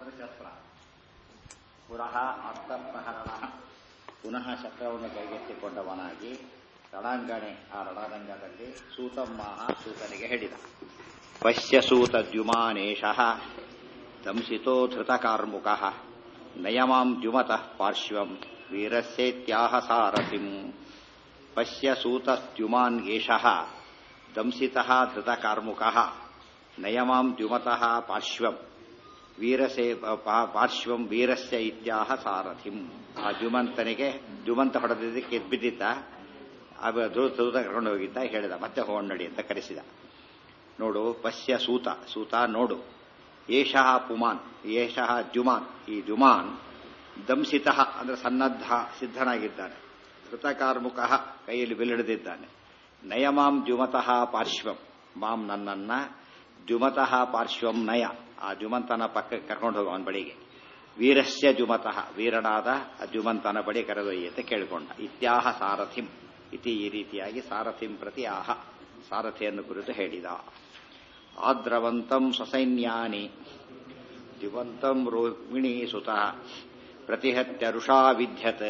ಶಸ್ತ್ರ ಪುನಃ ಅರ್ಥಪ್ರಹರಣ ಪುನಃ ಶಸ್ತ್ರವನ್ನು ಕೈಗೆತ್ತಿಕೊಂಡವನಾಗಿ ರಣಾಂಗಣೆ ಆ ರಣರಂಗದಲ್ಲಿ ಸೂತಮ್ಮಾಹ ಸೂತನಿಗೆ ಹೇಳಿದ ಪಶ್ಯ ಸೂತದ್ಯುಮಾನೇಶ ದಂಸಿತೋ ಧೃತಕಾರ್ಮುಕ ನಯಮಾಂ ದ್ಯುಮತಃ ಪಾರ್ಶ್ವಂ ವೀರಸ್ಯೇತ್ಯಾಹ ಸಾರಥಿಂ ಪಶ್ಯ ಸೂತಸ್ತ್ಯುಮಾನ್ ಏಷಃ ದಂಸಿತಃ ಧೃತಕಾರ್ಮುಕಃ ನಯಮಾಂ ದ್ಯುಮತಃ ಪಾರ್ಶ್ವಂ ವೀರಸೇ ಪಾರ್ಶ್ವಂ ವೀರಸ್ಯ ಇತ್ಯಾಹ ಸಾರಥಿಂ ಆ ದ್ಯುಮಂತನಿಗೆ ದ್ಯುಮಂತ ಹೊಡೆದಿದ್ದಕ್ಕೆ ಬಿದ್ದಿದ್ದ ಧೂತ ಕರ್ಕೊಂಡು ಹೋಗಿದ್ದ ಹೇಳಿದ ಮತ್ತೆ ಹೋಗೋಣ ನಡಿ ಅಂತ ಕರೆಸಿದ ನೋಡು ಪಶ್ಯ ಸೂತ ಸೂತ ನೋಡು ಏಷಃ ಪುಮಾನ್ ಏಷಃ ದ್ಯುಮಾನ್ ಈ ದ್ಯುಮಾನ್ ದಂಸಿತಃ ಅಂದ್ರೆ ಸನ್ನದ್ಧ ಸಿದ್ಧನಾಗಿದ್ದಾನೆ ಧೃತಕಾರ್ಮುಕ ಕೈಯಲ್ಲಿ ಬಿಲ್ಲಿಡಿದಿದ್ದಾನೆ ನಯಮಾಂ ದ್ಯುಮತಃ ಪಾರ್ಶ್ವಂ ಮಾಂ ನನ್ನನ್ನ ದ್ಯುಮತಃ ಪಾರ್ಶ್ವಂ ನಯ ಆ ದ್ಯುಮಂತನ ಪಕ್ಕಕ್ಕೆ ಕರ್ಕೊಂಡು ಹೋಗುವ ಅವನ ಬಳಿಗೆ ವೀರಸ್ಯ ದ್ಯುಮತಃ ವೀರನಾದ ಆ ದ್ಯುಮಂತನ ಬಳಿ ಕರೆದೊಯ್ಯಿ ಅಂತ ಕೇಳಿಕೊಂಡ ಇತ್ಯಾಹ ಸಾರಥಿಂ ಇತಿ ಈ ರೀತಿಯಾಗಿ ಸಾರಥಿಂ ಪ್ರತಿ ಆಹ ಸಾರಥಿಯನ್ನು ಕುರಿತು ಹೇಳಿದ ಆದ್ರವಂತಂ ಸ್ವಸೈನ್ಯಾನಿ ದ್ಯುವಂತಂ ರೋಹಿಣಿ ಸುತ ಪ್ರತಿಹತ್ಯ ಋಷಾ ವಿದ್ಯತ್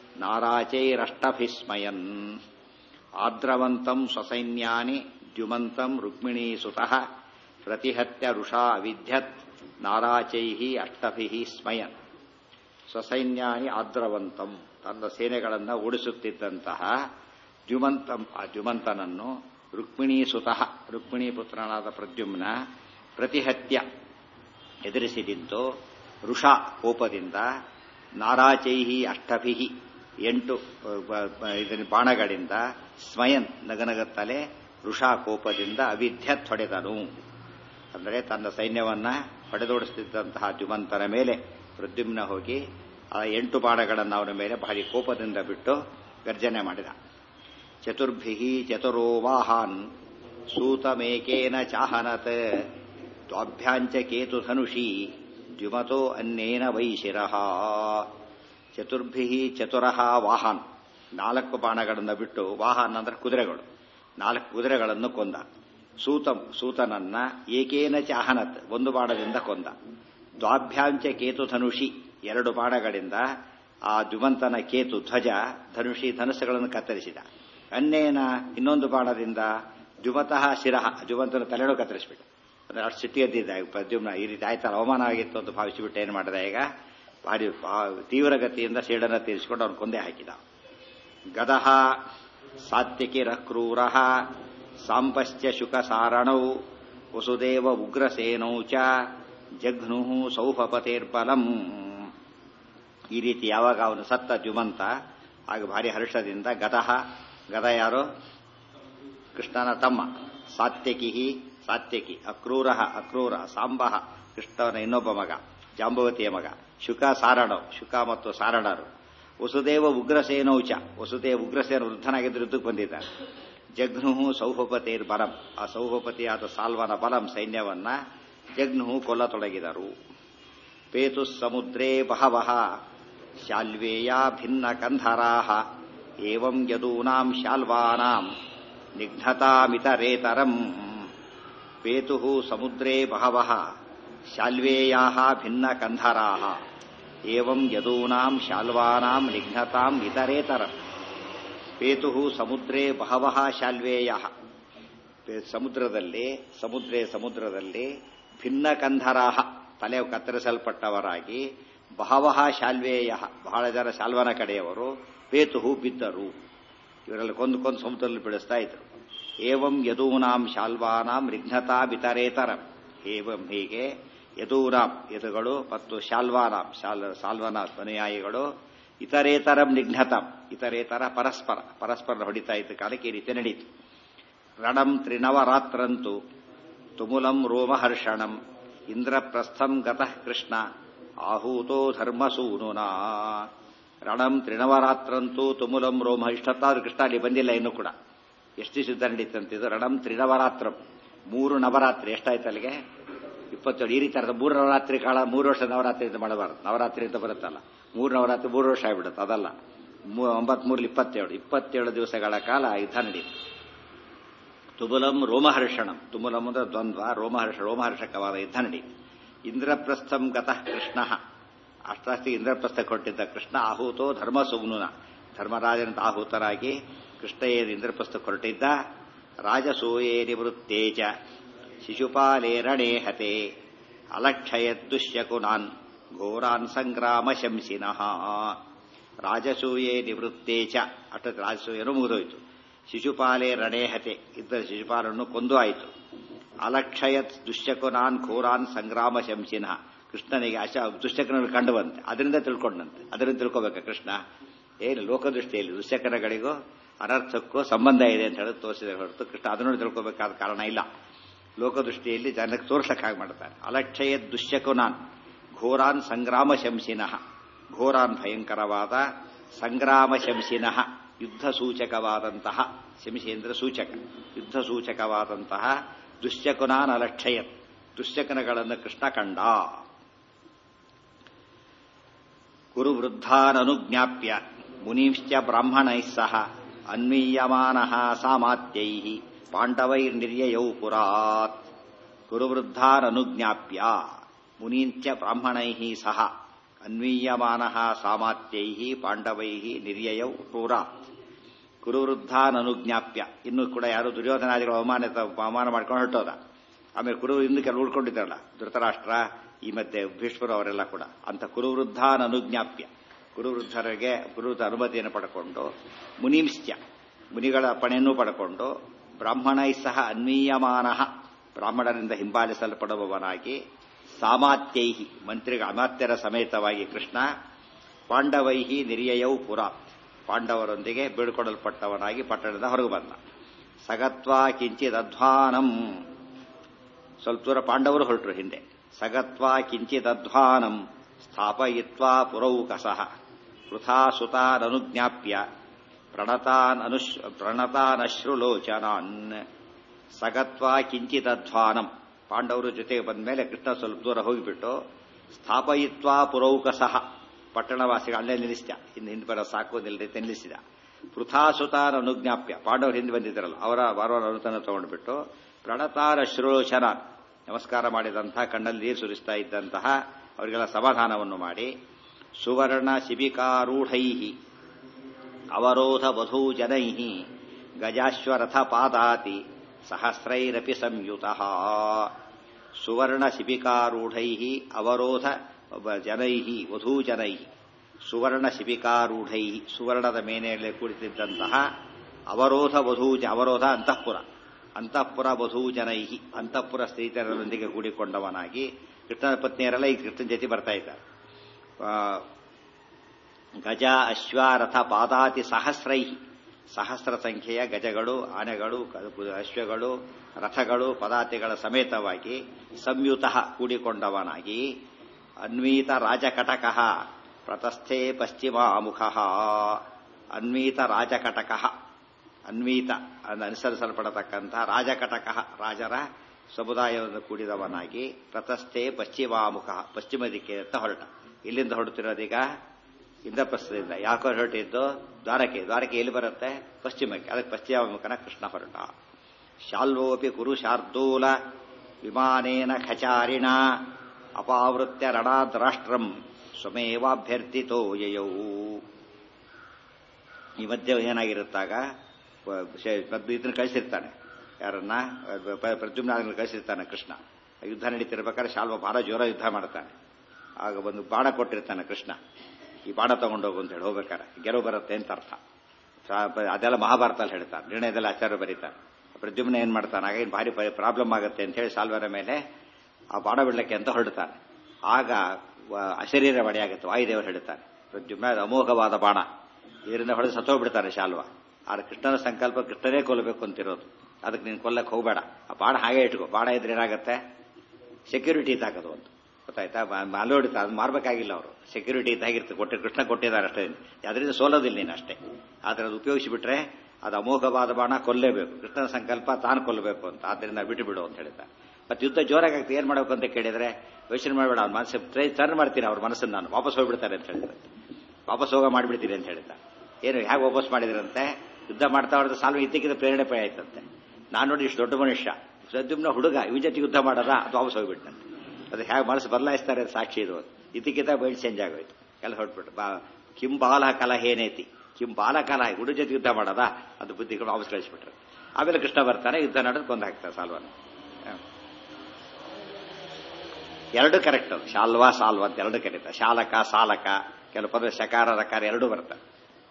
ನಾರಾಚೈರಷ್ಟಭಿಸ್ಮಯನ್ ಆದ್ರವಂತಂ ಸ್ವಸೈನ್ಯಾನಿ ದ್ಯುಮಂತಂ ರುಕ್ಮಿಣೀ ಸುತಃ ಪ್ರತಿಹತ್ಯ ಋಷಾ ವಿದ್ಯತ್ ನಾರಾಚೈ ಅಷ್ಟಭಿ ಸ್ಮಯನ್ ಸ್ವಸೈನ್ಯಾನಿ ಆದ್ರವಂತಂ ತನ್ನ ಸೇನೆಗಳನ್ನು ಓಡಿಸುತ್ತಿದ್ದಂತಹ ದ್ಯುಮಂತಂ ಆ ದ್ಯುಮಂತನನ್ನು ರುಕ್ಮಿಣೀ ಸುತಃ ರುಕ್ಮಿಣೀ ಪುತ್ರನಾದ ಪ್ರದ್ಯುಮ್ನ ಪ್ರತಿಹತ್ಯ ಎದುರಿಸಿ ನಿಂತು ಋಷಾ ಕೋಪದಿಂದ ನಾರಾಚೈಹಿ ಅಷ್ಟಭಿ ಎಂಟು ಇದನ್ನ ಬಾಣಗಳಿಂದ ಸ್ವಯಂ ನಗನಗುತ್ತಲೇ ಋಷಾ ಕೋಪದಿಂದ ಅವಿದ್ಯತ್ ಹೊಡೆದನು ಅಂದರೆ ತನ್ನ ಸೈನ್ಯವನ್ನ ಹೊಡೆದೋಡಿಸುತ್ತಿದ್ದಂತಹ ದ್ಯುಮಂತನ ಮೇಲೆ ಪ್ರದ್ಯುಮ್ನ ಹೋಗಿ ಆ ಎಂಟು ಬಾಣಗಳನ್ನು ಅವನ ಮೇಲೆ ಭಾರಿ ಕೋಪದಿಂದ ಬಿಟ್ಟು ಗರ್ಜನೆ ಮಾಡಿದ ಚತುರ್ಭಿ ಚತುರೋ ವಾಹಾನ್ ಸೂತಮೇಕೇನ ಚಾಹನತ್ ದ್ವಾಭ್ಯಾಂಚ ಕೇತುಧನುಷಿ ದ್ಯುಮತೋ ಅನ್ನೇನ ವೈಶಿರಃ ಚತುರ್ಭಿ ಚತುರಃ ವಾಹನ್ ನಾಲ್ಕು ಬಾಣಗಳನ್ನು ಬಿಟ್ಟು ವಾಹನ್ ಅಂದ್ರೆ ಕುದುರೆಗಳು ನಾಲ್ಕು ಕುದುರೆಗಳನ್ನು ಕೊಂದ ಸೂತಂ ಸೂತನನ್ನ ಏಕೇನ ಚಾಹನತ್ ಒಂದು ಬಾಣದಿಂದ ಕೊಂದ ದ್ವಾಭ್ಯಾಂಚ ಕೇತು ಧನುಷಿ ಎರಡು ಬಾಣಗಳಿಂದ ಆ ದ್ಯುಮಂತನ ಕೇತು ಧ್ವಜ ಧನುಷಿ ಧನುಸ್ಸುಗಳನ್ನು ಕತ್ತರಿಸಿದ ಅನ್ನೇನ ಇನ್ನೊಂದು ಬಾಣದಿಂದ ದ್ಯುಮತಃ ಶಿರಹ ದ್ಯುಮಂತನ ತಲೆನೂ ಕತ್ತರಿಸಿಬಿಟ್ಟು ಅಂದ್ರೆ ಅಷ್ಟು ಸಿಟ್ಟಿ ಎದ್ದಿದ್ದ ಪ್ರದ್ಯುಮ್ನ ಈ ರೀತಿ ಆಯ್ತಲ್ಲ ಅವಮಾನ ಆಗಿತ್ತು ಅಂತ ಭಾವಿಸಿಬಿಟ್ಟು ಏನು ಮಾಡಿದ ಈಗ ಭಾರಿ ತೀವ್ರ ಗತಿಯಿಂದ ಸೇಡನ್ನು ತೀರಿಸಿಕೊಂಡು ಅವನು ಕೊಂದೆ ಹಾಕಿದ ಗದಹ ಸಾತ್ವಿಕಿರ ಕ್ರೂರ ಸಾಂಪಶ್ಚ ಶುಕ ಸಾರಣೌ ವಸುದೇವ ಉಗ್ರಸೇನೌ ಚ ಜಘ್ನು ಸೌಭಪತೇರ್ಬಲಂ ಈ ರೀತಿ ಯಾವಾಗ ಅವನು ಸತ್ತ ದ್ಯುಮಂತ ಆಗ ಭಾರಿ ಹರ್ಷದಿಂದ ಗದಹ ಗದ ಯಾರು ಕೃಷ್ಣನ ತಮ್ಮ ಸಾತ್ಯಕಿ ಸಾತ್ಯಕಿ ಅಕ್ರೂರ ಅಕ್ರೂರ ಸಾಂಬ ಕೃಷ್ಣವನ ಇನ್ನೊಬ್ಬ ಮಗ ಜಾಂಬವತಿಯ ಮಗ ಶುಕ ಸಾರಣವ್ ಶುಕ ಮತ್ತು ಸಾರಣರು ವಸುದೇವ ಉಗ್ರಸೇನೌಚ ವಸುದೇವ ಉಗ್ರಸೇನ ವೃದ್ಧನಾಗಿದ್ದ ಯುದ್ಧಕ್ಕೆ ಬಂದಿದ್ದಾರೆ ಜಘ್ನು ಸೌಭಪತೇರ್ ಬಲಂ ಆ ಸೌಭಪತಿಯಾದ ಸಾಲ್ವನ ಬಲಂ ಸೈನ್ಯವನ್ನ ಜಘ್ನು ಕೊಲ್ಲತೊಡಗಿದರು ಪೇತು ಸಮುದ್ರೇ ಬಹವಃ ಶಾಲ್ವೇಯ ಭಿನ್ನ ಕಂಧರಾ ಏವಂ ಯದೂನಾಂ ಶಾಲ್ವಾನಾಂ ನಿಘ್ನತಾಮಿತರೇತರಂ ಪೇತು ಸಮುದ್ರೇ ಬಹವಃ ಶಾಲ್ವೇಯಾ ಭಿನ್ನ ಕಂಧರಾ ಏವಂ ಯದೂನಾಂ ಶಾಲ್ವಾನಾಂ ನಿಘ್ನತಾಂ ಇತರೇತರಂ ಪೇತು ಸಮುದ್ರೇ ಬಹವಃ ಶಾಲ್ವೇಯ ಸಮುದ್ರದಲ್ಲಿ ಸಮುದ್ರೇ ಸಮುದ್ರದಲ್ಲಿ ಭಿನ್ನ ಕಂಧರಾಹ ತಲೆ ಕತ್ತರಿಸಲ್ಪಟ್ಟವರಾಗಿ ಬಹವಃ ಶಾಲ್ವೇಯ ಬಹಳ ಜನ ಶಾಲ್ವನ ಕಡೆಯವರು ಪೇತು ಬಿದ್ದರು ಇವರಲ್ಲಿ ಕೊಂದು ಕೊಂದು ಸಮುದ್ರದಲ್ಲಿ ಬಿಡಿಸ್ತಾ ಇದ್ರು ಏವಂ ಯದೂನಾಂ ಶಾಲ್ವಾನಾಂ ರಿಘ್ನತಾ ಬಿತರೇತರಂ ಏವಂ ಹೀಗೆ ಯದೂನಾಂ ಯದುಗಳು ಮತ್ತು ಶಾಲ್ವಾನಾಂ ಶಾಲ್ ಸಾಲ್ವನ ಅನುಯಾಯಿಗಳು ಇತರೇತರಂ ನಿಘ್ನತಾಂ ಇತರೇತರ ಪರಸ್ಪರ ಪರಸ್ಪರ ಹೊಡಿತಾ ಇದ್ದ ಕಾಲಕ್ಕೆ ಈ ರೀತಿ ನಡೀತು ರಣಂ ತ್ರಿನವರಾತ್ರಂತು ತುಮುಲಂ ರೋಮಹರ್ಷಣಂ ಇಂದ್ರಪ್ರಸ್ಥಂ ಗತಃ ಕೃಷ್ಣ ಆಹೂತೋ ಧರ್ಮಸೂನುನಾ ರಣಂ ತ್ರಿನವರಾತ್ರಂತೂ ತುಮುಲಂ ರೋಮ ಇಷ್ಟೊತ್ತಾದ್ರೂ ಕೃಷ್ಣ ಅಲ್ಲಿ ಬಂದಿಲ್ಲ ಇನ್ನೂ ಕೂಡ ಎಷ್ಟು ಸಿದ್ಧ ನಡೀತಂತಿದ್ದು ರಣಂ ತ್ರಿನವರಾತ್ರಂ ಮೂರು ನವರಾತ್ರಿ ಎಷ್ಟಾಯ್ತು ಅಲ್ಲಿಗೆ ಇಪ್ಪತ್ತೇಳು ಈ ರೀತಿ ಅರ್ಥ ಮೂರು ನವರಾತ್ರಿ ಕಾಲ ಮೂರು ವರ್ಷ ನವರಾತ್ರಿ ಅಂತ ಮಾಡಬಾರ್ದು ನವರಾತ್ರಿ ಅಂತ ಬರುತ್ತಲ್ಲ ಮೂರು ನವರಾತ್ರಿ ಮೂರು ವರ್ಷ ಆಗ್ಬಿಡುತ್ತೆ ಅದಲ್ಲ ಒಂಬತ್ಮೂರಲ್ಲಿ ಇಪ್ಪತ್ತೇಳು ಇಪ್ಪತ್ತೇಳು ದಿವಸಗಳ ಕಾಲ ಯುದ್ಧ ನಡೀತು ತುಮುಲಂ ರೋಮಹರ್ಷಣಂ ತುಮುಲಂ ಅಂದ್ರೆ ದ್ವಂದ್ವ ರೋಮಹರ್ಷ ರೋಮಹರ್ಷಕವಾದ ಯುದ್ಧ ನಡೀತು ಇಂದ್ರಪ್ರಸ್ಥಂ ಗತಃ ಕೃಷ್ಣ ಅಷ್ಟಾಸ್ತಿ ಇಂದ್ರಪ್ರಸ್ಥ ಕೊಟ್ಟಿದ್ದ ಕೃಷ್ಣ ಆಹೂತೋ ಧರ್ಮ ಸುಮ್ನುನ ಧರ್ಮರಾಜನಂತ ಆಹೂತರಾಗಿ ಕೃಷ್ಣ ಏನು ಇಂದ್ರಪ್ರಸ್ಥ ಹೊರಟಿದ್ದ ರಾಜಸೂಯೇ ನಿವೃತ್ತೇಜ ಶಿಶುಪಾಲೇ ರಣೇ ಹತೆ ಅಲಕ್ಷಯದ್ದುಶ್ಯಕುನಾನ್ ಘೋರಾನ್ ಸಂಗ್ರಾಮ ಶಂಸಿನಃ ರಾಜಸೂಯೇ ನಿವೃತ್ತೇ ಚ ಅಷ್ಟೊತ್ತು ರಾಜಸೂಯನು ಮುಗಿದೋಯ್ತು ಶಿಶುಪಾಲೇ ರಣೇಹತೆ ಇದ್ದ ಶಿಶುಪಾಲನ್ನು ಕೊಂದು ಆಯಿತು ಅಲಕ್ಷಯತ್ ದುಶ್ಯಕುನಾನ್ ಘೋರಾನ್ ಸಂಗ್ರಾಮ ಶಂಸಿನಃ ಕೃಷ್ಣನಿಗೆ ಅಶ ದುಶ್ಯಕನನ್ನು ಕಂಡು ಬಂತೆ ಅದರಿಂದ ತಿಳ್ಕೊಂಡಂತೆ ಅದರಿಂದ ತಿಳ್ಕೋಬೇಕ ಕೃಷ್ಣ ಏನು ಲೋಕದೃಷ್ಟಿಯಲ್ಲಿ ದುಶ್ಯಕನಗಳಿಗೂ ಅನರ್ಥಕ್ಕೂ ಸಂಬಂಧ ಇದೆ ಅಂತ ಹೇಳಿ ತೋರಿಸಿದ ಹೊರತು ಕೃಷ್ಣ ಅದನ್ನು ತಿಳ್ಕೋಬೇಕಾದ ಕಾರಣ ಇಲ್ಲ ಲೋಕದೃಷ್ಟಿಯಲ್ಲಿ ಜನಕ್ಕೆ ತೋರ್ಸಕ್ ಹಾಗೆ ಮಾಡ್ತಾರೆ ಅಲಕ್ಷಯ ದುಶ್ಯಕುನಾನ್ ಘೋರಾನ್ ಸಂಗ್ರಾಮ ಶಂಸಿನಃ ಘೋರಾನ್ ಭಯಂಕರವಾದ ಸಂಗ್ರಾಮ ಶಂಸಿನಃ ಯುದ್ಧ ಸೂಚಕವಾದಂತಹ ಶಂಸೇಂದ್ರ ಸೂಚಕ ಯುದ್ಧ ಸೂಚಕವಾದಂತಹ ದುಶ್ಯಕುನಾನ್ ಅಲಕ್ಷಯತ್ ದುಶ್ಯಕನಗಳನ್ನು ಕೃಷ್ಣ ಕಂಡ ಕುರುವೃದ್ಧಾನನುಜ್ಞಾಪ್ಯ ಮುನೀಶ್ಚ ಬ್ರಾಹ್ಮಣೈಃ ಸಹ ಅನ್ವೀಯಮಾನಃ ಸಾಮಾತ್ಯೈ ಪಾಂಡವೈರ್ನಿರ್ಯಯೌ ಪುರಾತ್ ಕುರುವೃದ್ಧಾನನುಜ್ಞಾಪ್ಯ ಮುನೀಂಚ ಬ್ರಾಹ್ಮಣೈಃ ಸಹ ಅನ್ವೀಯಮಾನಃ ಸಾಮಾತ್ಯೈ ಪಾಂಡವೈ ನಿರ್ಯಯೌ ಪುರಾತ್ ಕುರುವೃದ್ಧಾನನುಜ್ಞಾಪ್ಯ ಇನ್ನೂ ಕೂಡ ಯಾರು ದುರ್ಯೋಧನಾದಿಗಳು ಅವಮಾನ ಅವಮಾನ ಮಾಡ್ಕೊಂಡು ಹೊರಟೋದ ಆಮೇಲೆ ಕುರು ಇನ್ನು ಕೆಲವು ಉಳ್ಕೊಂಡಿದ್ದಾರಲ್ಲ ಧೃತರಾಷ್ಟ್ರ ಈ ಮಧ್ಯೆ ಭೀಷ್ಮರು ಅವರೆಲ್ಲ ಕೂಡ ಅಂತ ಕುರುವೃದ್ಧಾನನುಜ್ಞಾಪ್ಯ ಕುರುವೃದ್ಧರಿಗೆ ಕುರುವೃದ್ಧ ಅನುಮತಿಯನ್ನು ಪಡ್ಕೊಂಡು ಮುನಿಂಶ್ಚ ಮುನಿಗಳ ಪಣೆಯನ್ನು ಪಡ್ಕೊಂಡು ಬ್ರಾಹ್ಮಣೈ ಸಹ ಅನ್ವೀಯಮಾನ ಬ್ರಾಹ್ಮಣರಿಂದ ಹಿಂಬಾಲಿಸಲ್ಪಡುವವನಾಗಿ ಸಾಮಾತ್ಯೈಹಿ ಮಂತ್ರಿಗಳ ಅಮಾತ್ಯರ ಸಮೇತವಾಗಿ ಕೃಷ್ಣ ಪಾಂಡವೈಹಿ ನಿರ್ಯಯೌ ಪುರಾತ್ ಪಾಂಡವರೊಂದಿಗೆ ಬೀಳ್ಕೊಡಲ್ಪಟ್ಟವನಾಗಿ ಪಟ್ಟಣದ ಹೊರಗೆ ಬಂದ ಸಗತ್ವ ಕಿಂಚಿತ್ ಅಧ್ವಾನಂ ಸ್ವಲ್ಪ ದೂರ ಪಾಂಡವರು ಹೊರಟರು ಹಿಂದೆ ಸಗತ್ವ ಕಿಂಚಿತ್ ಅಧ್ವಾನಂ ಸ್ಥಾಪಯಿತ್ವಾ ಪುರೌಕಸಃ ವೃಥಾಸುತಾನನುಜ್ಞಾಪ್ಯ ಪ್ರಣತಾನ್ ಅನುಶ್ ಪ್ರಣತಾನಶ್ರುಲೋಚನಾನ್ ಸಗತ್ವ ಕಿಂಚಿತ್ ಅಧ್ವಾನಂ ಪಾಂಡವರು ಜೊತೆಗೆ ಬಂದ ಮೇಲೆ ಕೃಷ್ಣ ಸ್ವಲ್ಪ ದೂರ ಹೋಗಿಬಿಟ್ಟು ಸ್ಥಾಪಯಿತ್ವಾ ಪುರೌಕಸಃ ಪಟ್ಟಣವಾಸಿಗಳು ಅಲ್ಲೇ ನಿಲ್ಲಿಸಿದ ಹಿಂದೆ ಹಿಂದೆ ಬರೋ ಸಾಕು ನಿಲ್ಲದೆ ನಿಲ್ಲಿಸಿದ ಪೃಥಾಸುತಾನ್ ಅನುಜ್ಞಾಪ್ಯ ಪಾಂಡವರು ಹಿಂದೆ ಬಂದಿದ್ದಾರಲ್ಲ ಅವರ ವಾರವಾರ ಅನುತನ ತಗೊಂಡ್ಬಿಟ್ಟು ಪ್ರಣತಾರ ಶ್ರೋಚನ ನಮಸ್ಕಾರ ಮಾಡಿದಂತಹ ಕಣ್ಣಲ್ಲಿ ನೀರು ಸುರಿಸ್ತಾ ಇದ್ದಂತಹ ಅವರಿಗೆಲ್ಲ ಸಮಾಧಾನವನ್ನು ಮಾಡಿ ಸುವರ್ಣ ಶಿಬಿಕಾರೂಢೈ ಅವರೋಧ ವಧೂ ಜನೈ ಗಜಾಶ್ವರಥ ಪಾದಾತಿ ಸಹಸ್ರೈರಪಿ ಸಂಯುತ ಸುವರ್ಣ ಶಿಬಿಕಾರೂಢೈ ಅವರೋಧ ಜನೈ ವಧೂಜನೈ ಸುವರ್ಣ ಶಿಬಿಕಾರೂಢೈ ಸುವರ್ಣದ ಮೇನೆಯಲ್ಲಿ ಕುಳಿತಿದ್ದಂತಹ ಅವರೋಧ ವಧೂಜ ಅವರೋಧ ಅಂತಃಪುರ ಅಂತಃಪುರ ವಧೂಜನೈ ಅಂತಃಪುರ ಸ್ತ್ರೀತರರೊಂದಿಗೆ ಕೂಡಿಕೊಂಡವನಾಗಿ ಕೃಷ್ಣನ ಪತ್ನಿಯರೆಲ್ಲ ಈ ಕೃಷ್ಣನ ಜೊತೆ ಬರ್ತಾ ಇದ್ದಾರೆ ಗಜ ಅಶ್ವಾರಥ ಪಾದಾತಿ ಸಹಸ್ರೈ ಸಹಸ್ರ ಸಂಖ್ಯೆಯ ಗಜಗಳು ಆನೆಗಳು ಅಶ್ವಗಳು ರಥಗಳು ಪದಾತಿಗಳ ಸಮೇತವಾಗಿ ಸಂಯುತ ಕೂಡಿಕೊಂಡವನಾಗಿ ಅನ್ವೀತ ರಾಜಕಟಕ ಪ್ರತಸ್ಥೆ ಪಶ್ಚಿಮಾಮುಖ ಅನ್ವೀತ ರಾಜಕಟಕ ಅನ್ವೀತ ಅನುಸರಿಸಲ್ಪಡತಕ್ಕಂಥ ರಾಜಕಟಕ ರಾಜರ ಸಮುದಾಯವನ್ನು ಕೂಡಿದವನಾಗಿ ಪ್ರತಸ್ಥೆ ಪಶ್ಚಿಮಾಮುಖ ಪಶ್ಚಿಮ ದಿಕ್ಕಿನತ್ತ ಹೊರಟ ಇಲ್ಲಿಂದ ಹೊರಡ್ತಿರೋದೀಗ ಇಂದ್ರಪ್ರಸ್ಥದಿಂದ ಯಾಕೋ ಹೊರಟಿದ್ದು ದ್ವಾರಕೆ ದ್ವಾರಕೆ ಎಲ್ಲಿ ಬರುತ್ತೆ ಪಶ್ಚಿಮಕ್ಕೆ ಅದಕ್ಕೆ ಪಶ್ಚಿಮಾಮುಖನ ಕೃಷ್ಣ ಹೊರಟ ಶಾಲ್ವೋಪಿ ಕುರು ಶಾರ್ದೂಲ ವಿಮಾನೇನ ಖಚಾರಿಣ ಅಪಾವೃತ್ಯ ರಣಾದ್ರಾಷ್ಟ್ರಂ ಸ್ವಮೇವಾಭ್ಯರ್ಥಿತೋ ಯಯೌ ಈ ಮಧ್ಯೆ ಏನಾಗಿರುತ್ತಾಗ ಇದನ್ನು ಕಳಿಸಿರ್ತಾನೆ ಯಾರನ್ನ ಪ್ರದ್ಯುಮ್ನ ಕಳಿಸಿರ್ತಾನೆ ಕೃಷ್ಣ ಯುದ್ಧ ನಡೀತಿರ್ಬೇಕಾದ್ರೆ ಶಾಲ್ವ ಭಾಳ ಜೋರ ಯುದ್ಧ ಮಾಡ್ತಾನೆ ಆಗ ಒಂದು ಬಾಣ ಕೊಟ್ಟಿರ್ತಾನೆ ಕೃಷ್ಣ ಈ ಬಾಣ ತಗೊಂಡೋಗು ಅಂತ ಹೇಳಿ ಹೋಗ್ಬೇಕಾರೆ ಗೆಲುವು ಬರುತ್ತೆ ಅಂತ ಅರ್ಥ ಅದೆಲ್ಲ ಮಹಾಭಾರತಲ್ಲಿ ಹೇಳ್ತಾರೆ ನಿರ್ಣಯದಲ್ಲಿ ಆಚಾರ್ಯ ಬರೀತಾರೆ ಪ್ರದ್ಯುಮ್ನ ಏನ್ ಮಾಡ್ತಾನೆ ಆಗ ಏನು ಭಾರಿ ಪ್ರಾಬ್ಲಮ್ ಆಗುತ್ತೆ ಅಂತ ಹೇಳಿ ಸಾಲ್ವರ ಮೇಲೆ ಆ ಬಾಣ ಬಿಡ್ಲಿಕ್ಕೆ ಅಂತ ಹೊರಡ್ತಾನೆ ಆಗ ಅಶರೀರ ಬಡಿಯಾಗುತ್ತೆ ವಾಯುದೇವರು ಹೇಳ್ತಾರೆ ಪ್ರದ್ಯುಮ್ನ ಅಮೋಘವಾದ ಬಾಣ ಇದರಿಂದ ಹೊಡೆದು ಸತ್ತೋಗ್ಬಿಡ್ತಾನೆ ಶಾಲ್ವ ಆದ್ರೆ ಕೃಷ್ಣನ ಸಂಕಲ್ಪ ಕೃಷ್ಣನೇ ಕೊಲ್ಲಬೇಕು ಅಂತಿರೋದು ಅದಕ್ಕೆ ನೀನು ಕೊಲ್ಲಕ್ಕೆ ಹೋಗಬೇಡ ಆ ಬಾಣ ಹಾಗೆ ಇಟ್ಕೋ ಬಾಣ ಇದ್ರೆ ಏನಾಗುತ್ತೆ ಸೆಕ್ಯೂರಿಟಿ ಇದ್ದಾಗದು ಒಂದು ಗೊತ್ತಾಯ್ತಾ ಅಲ್ಲೋಡಿತ ಅದು ಮಾರ್ಬೇಕಾಗಿಲ್ಲ ಅವರು ಸೆಕ್ಯೂರಿಟಿ ಇದ್ದಾಗಿರುತ್ತೆ ಕೊಟ್ಟೆ ಕೃಷ್ಣ ಕೊಟ್ಟಿದ್ದಾರೆ ಅಷ್ಟೇ ಅದರಿಂದ ಸೋಲೋದಿಲ್ಲ ನೀನು ಅಷ್ಟೇ ಆದರೆ ಅದು ಉಪಯೋಗಿಸಿಬಿಟ್ರೆ ಅದು ಅಮೋಘವಾದ ಬಾಣ ಕೊಲ್ಲೇಬೇಕು ಕೃಷ್ಣನ ಸಂಕಲ್ಪ ತಾನು ಕೊಲ್ಲಬೇಕು ಅಂತ ಆದ್ದರಿಂದ ಬಿಟ್ಟು ಬಿಡು ಅಂತ ಹೇಳಿದ ಮತ್ತೆ ಯುದ್ಧ ಜೋರಾಗಿ ಆಗ್ತದೆ ಏನ್ ಮಾಡಬೇಕು ಅಂತ ಕೇಳಿದ್ರೆ ಯೋಚನೆ ಮಾಡಬೇಡ ಅವ್ನ ಮನಸ್ಸು ಟ್ರೈ ಟರ್ನ್ ಮಾಡ್ತೀನಿ ಅವ್ರ ಮನಸ್ಸನ್ನು ನಾನು ವಾಪಸ್ ಹೋಗ್ಬಿಡ್ತಾರೆ ಅಂತ ಹೇಳಿದ್ರೆ ವಾಪಸ್ ಹೋಗ ಮಾಡಿಬಿಡ್ತೀನಿ ಅಂತ ಹೇಳಿದ ಏನು ಹೇಗೆ ವಾಪಸ್ ಮಾಡಿದ್ರಂತೆ ಯುದ್ಧ ಮಾಡ್ತಾ ಹೊಡೆದು ಸಾಲ್ವ ಇದ್ದಕ್ಕಿದ್ದ ಪ್ರೇರಣೆ ಪೈ ಆಯ್ತಂತೆ ನಾನು ನೋಡಿ ಇಷ್ಟು ದೊಡ್ಡ ಮನುಷ್ಯ ಸದ್ಯುಮ್ನ ಹುಡುಗ ಇವ್ ಜೊತೆ ಯುದ್ಧ ಮಾಡದ ಅದು ವಾಪಸ್ ಹೋಗ್ಬಿಟ್ಟಂತೆ ಅದು ಹೇಗೆ ಮನಸ್ಸು ಬದಲಾಯಿಸ್ತಾರೆ ಅಂತ ಸಾಕ್ಷಿ ಇದು ಇದಕ್ಕಿಂತ ಬೈಲ್ ಚೇಂಜ್ ಆಗೋಯ್ತು ಎಲ್ಲ ಹೊರಟ್ಬಿಟ್ಟು ಬಾ ಕಿಂ ಬಾಲ ಕಲಹೇನೇತಿ ಕಿಂ ಬಾಲ ಕಲಹ ಹುಡುಗ ಜೊತೆ ಯುದ್ಧ ಮಾಡೋದಾ ಅದು ಬುದ್ಧಿಗಳು ವಾಪಸ್ ಕಳಿಸ್ಬಿಟ್ರು ಆಮೇಲೆ ಕೃಷ್ಣ ಬರ್ತಾನೆ ಯುದ್ಧ ನಡೆದು ಕೊಂದು ಹಾಕ್ತಾರೆ ಸಾಲ್ವನ ಎರಡು ಕರೆಕ್ಟ್ ಅದು ಶಾಲ್ವಾ ಸಾಲ್ವ ಅಂತ ಎರಡು ಕರೀತಾರೆ ಶಾಲಕ ಸಾಲಕ ಕೆಲವು ಪದ ಶಕಾರ ರಕಾರ ಎರಡೂ ಬರ್ತವೆ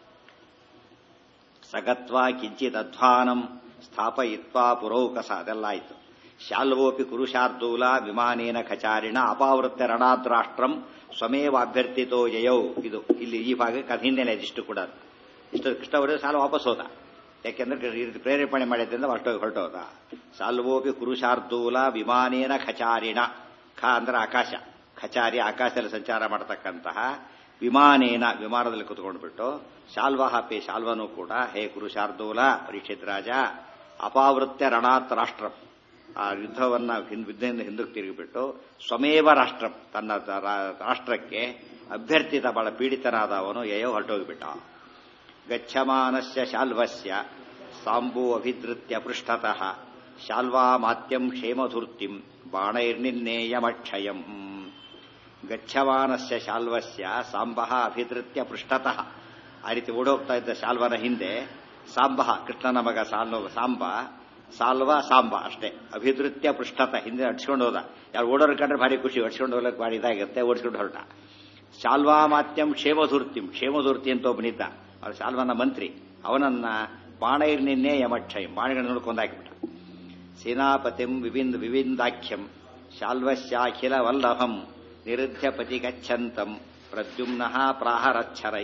ಸಗತ್ವ ಕಿಂಚಿತ್ ಅಧ್ವಾನಂ ಸ್ಥಾಪಯಿತ್ವಾ ಪುರೌಕಸ ಅದೆಲ್ಲ ಆಯಿತು ಶಾಲ್ವೋಪಿ ಕುರುಶಾರ್ದೂಲ ವಿಮಾನೇನ ಖಚಾರಿಣ ಅಪಾವೃತ್ತ ರಣಾದ್ರಾಷ್ಟ್ರಂ ಸ್ವಮೇವ ಅಭ್ಯರ್ಥಿತೋ ಜಯೌ ಇದು ಇಲ್ಲಿ ಈ ಭಾಗಕ್ಕೆ ಅದು ಹಿಂದೆನೆ ಇದಿಷ್ಟು ಕೂಡ ಇಷ್ಟು ಕೃಷ್ಣವರು ಸಾಲ ವಾಪಸ್ ಹೋದ ಯಾಕೆಂದ್ರೆ ಈ ರೀತಿ ಪ್ರೇರೇಪಣೆ ಮಾಡಿದ್ರಿಂದ ಅಷ್ಟೋಗಿ ಹೊರಟೋದ ಸಾಲ್ವೋಪಿ ಕುರುಶಾರ್ದೂಲ ವಿಮಾನೇನ ಖಚಾರಿಣ ಖ ಅಂದ್ರೆ ಆಕಾಶ ಖಚಾರಿ ಆಕಾಶದಲ್ಲಿ ಸಂಚಾರ ಮಾಡತಕ್ಕಂತಹ ವಿಮಾನೇನ ವಿಮಾನದಲ್ಲಿ ಕುತ್ಕೊಂಡ್ಬಿಟ್ಟು ಶಾಲ್ವಾಹಪಿ ಶಾಲ್ವನು ಕೂಡ ಹೇ ಕುರುಶಾರ್ದೂಲ ಪರೀಕ್ಷಿತ್ ರಾಜ ಅಪಾವೃತ್ಯ ರಣಾತ್ ರಾಷ್ಟ್ರ ಆ ಯುದ್ಧವನ್ನ ಯುದ್ಧದಿಂದ ಹಿಂದಕ್ಕೆ ತಿರುಗಿಬಿಟ್ಟು ಸ್ವಮೇವ ರಾಷ್ಟ್ರ ತನ್ನ ರಾಷ್ಟ್ರಕ್ಕೆ ಅಭ್ಯರ್ಥಿತ ಬಹಳ ಪೀಡಿತನಾದವನು ಯಯೋ ಹೊರಟೋಗಿಬಿಟ್ಟ ಗಚ್ಚಮಾನಸ್ಯ ಶಾಲ್ವಸ್ಯ ಸಾಂಬು ಅಭಿಧೃತ್ಯ ಪೃಷ್ಠತಃ ಶಾಲ್ವಾ ಮಾತ್ಯಂ ಕ್ಷೇಮಧೂರ್ತಿಂ ಬಾಣೈರ್ನಿನ್ನೇಯಮಕ್ಷಯಂ ಗಚ್ಚಮಾನಸ್ಯ ಶಾಲ್ವಸ್ಯ ಸಾಂಬಃ ಅಭಿಧೃತ್ಯ ಪೃಷ್ಠತಃ ಆ ರೀತಿ ಓಡೋಗ್ತಾ ಇದ್ದ ಶಾಲ್ವನ ಹಿಂದೆ ಸಾಂಬ ಕೃಷ್ಣನ ಮಗ ಸಾಲ್ವ ಸಾಂಬ ಸಾಲ್ವ ಸಾಂಬ ಅಷ್ಟೇ ಅಭಿಧೃತ್ಯ ಪೃಷ್ಠತ ಹಿಂದೆ ಅಡ್ಸ್ಕೊಂಡು ಹೋದ ಯಾರು ಓಡೋರ್ ಕಂಡ್ರೆ ಭಾರಿ ಖುಷಿ ಅಡ್ಸ್ಕೊಂಡು ಹೋಗ್ಲಿಕ್ಕೆ ಭಾರಿ ಇದಾಗಿರುತ್ತೆ ಓಡಿಸ್ಕೊಂಡು ಹೊರಟ ಶಾಲ್ವಾ ಮಾತ್ಯಂ ಕ್ಷೇಮಧೂರ್ತಿಂ ಕ್ಷೇಮಧೂರ್ತಿ ಅಂತ ಒಬ್ಬನಿದ್ದ ಅವನು ಶಾಲ್ವನ ಮಂತ್ರಿ ಅವನನ್ನ ಬಾಣೈರ್ ನಿನ್ನೆ ಯಮಕ್ಷಯ ಬಾಣಗಳ ನೋಡ್ಕೊಂಡು ಹಾಕಿಬಿಟ್ಟ ಸೇನಾಪತಿಂ ವಿವಿಂದ್ ವಿವಿಂದಾಖ್ಯಂ ಶಾಲ್ವಶ್ಯಾಖಿಲ ವಲ್ಲಭಂ ನಿರುದ್ಧ ಪತಿ ಗಚ್ಚಂತಂ ಪ್ರದ್ಯುಮ್ನ ಪ್ರಾಹರಚ್ಛರೈ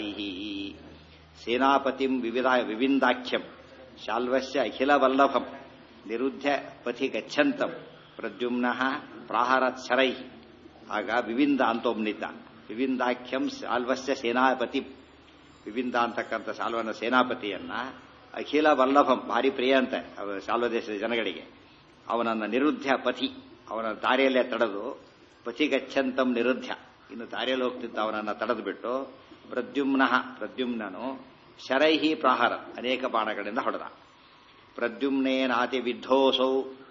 ಸೇನಾಪತಿಂ ವಿವಿಧ ವಿವಿಂದಾಖ್ಯಂ ಶಾಲ್ವಸ್ಯ ಅಖಿಲ ವಲ್ಲಭಂ ನಿರುದ್ಧ ಪಥಿ ಗಚ್ಚಂತಂ ಪ್ರದ್ಯುಮ್ನ ಪ್ರಾಹರಚ್ಛರೈ ಆಗ ವಿವಿಂದ ಅಂತ ಒಬ್ಬನಿದ್ದ ವಿವಿಂದಾಖ್ಯಂ ಶಾಲ್ವಸ್ಯ ಸೇನಾಪತಿ ವಿವಿಂದ ಅಂತಕ್ಕಂಥ ಶಾಲ್ವನ ಸೇನಾಪತಿಯನ್ನ ಅಖಿಲ ವಲ್ಲಭಂ ಭಾರಿ ಪ್ರಿಯ ಅಂತ ಶಾಲ್ವ ದೇಶದ ಜನಗಳಿಗೆ ಅವನನ್ನ ನಿರುದ್ಧ ಪಥಿ ಅವನ ದಾರಿಯಲ್ಲೇ ತಡೆದು ಪಥಿ ಗಚ್ಚಂತಂ ನಿರುದ್ಧ ಇನ್ನು ದಾರಿಯಲ್ಲಿ ಹೋಗ್ತಿದ್ದ ಅವನನ್ನ ತಡೆದುಬಿಟ್ಟು ಪ್ರದ್ಯುಮ್ನ ಪ್ರದ್ಯುಮ್ನನು ಶರೈಹಿ ಪ್ರಾಹಾರ ಅನೇಕ ಬಾಣಗಳಿಂದ ಹೊಡೆದ ಪ್ರದ್ಯುಮ್ನೇನಾತಿ ವಿದ್ಧೋಸೌ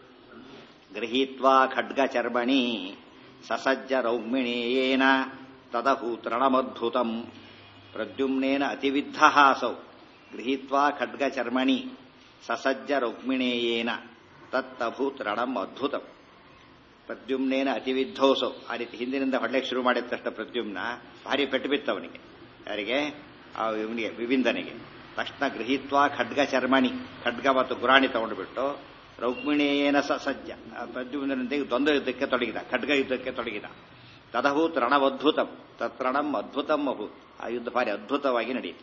ಗೃಹೀತ್ವಾ ಖಡ್ಗಚರ್ಮಣಿ ಸಸಜ್ಜ ರೌಗ್ಮಿಣೇಯೇನ ತದಹೂತ್ರಣಮದ್ಭುತಂ ಪ್ರದ್ಯುಮ್ನೇನ ಅತಿವಿದ್ಧಹಾಸೌ ಗೃಹೀತ್ವಾ ಖಡ್ಗಚರ್ಮಣಿ ಸಸಜ್ಜ ರೌಗ್ಮಿಣೇಯೇನ ತತ್ತಭೂತ್ ರಣಂ ಅದ್ಭುತಂ ಪ್ರದ್ಯುಮ್ನೇನ ಅತಿವಿದ್ಧೋಸೌ ಆ ರೀತಿ ಹಿಂದಿನಿಂದ ಹೊಡ್ಲಿಕ್ಕೆ ಶುರು ಮಾಡಿದ ತಕ್ಷಣ ಪ್ರದ್ಯುಮ್ನ ಭಾರಿ ಪೆಟ್ಟು ಬಿತ್ತು ಅವನಿಗೆ ಯಾರಿಗೆ ಇವನಿಗೆ ವಿವಿಂದನಿಗೆ ತಕ್ಷಣ ಗೃಹೀತ್ವ ಖಡ್ಗ ಚರ್ಮಣಿ ಖಡ್ಗ ಮತ್ತು ಗುರಾಣಿ ತಗೊಂಡುಬಿಟ್ಟು ರೌಕ್ಮಿಣಿಯೇನ ಸ ಸಜ್ಜ ಪ್ರದ್ಯುಮ್ನೊಂದಿಗೆ ದ್ವಂದ್ವ ಯುದ್ಧಕ್ಕೆ ತೊಡಗಿದ ಖಡ್ಗ ಯುದ್ಧಕ್ಕೆ ತೊಡಗಿದ ತದಭೂತ್ ರಣವದ್ಭುತಂ ತತ್ರಣಂ ಅದ್ಭುತಂ ಅಭೂತ್ ಆ ಯುದ್ಧ ಭಾರಿ ಅದ್ಭುತವಾಗಿ ನಡೆಯಿತು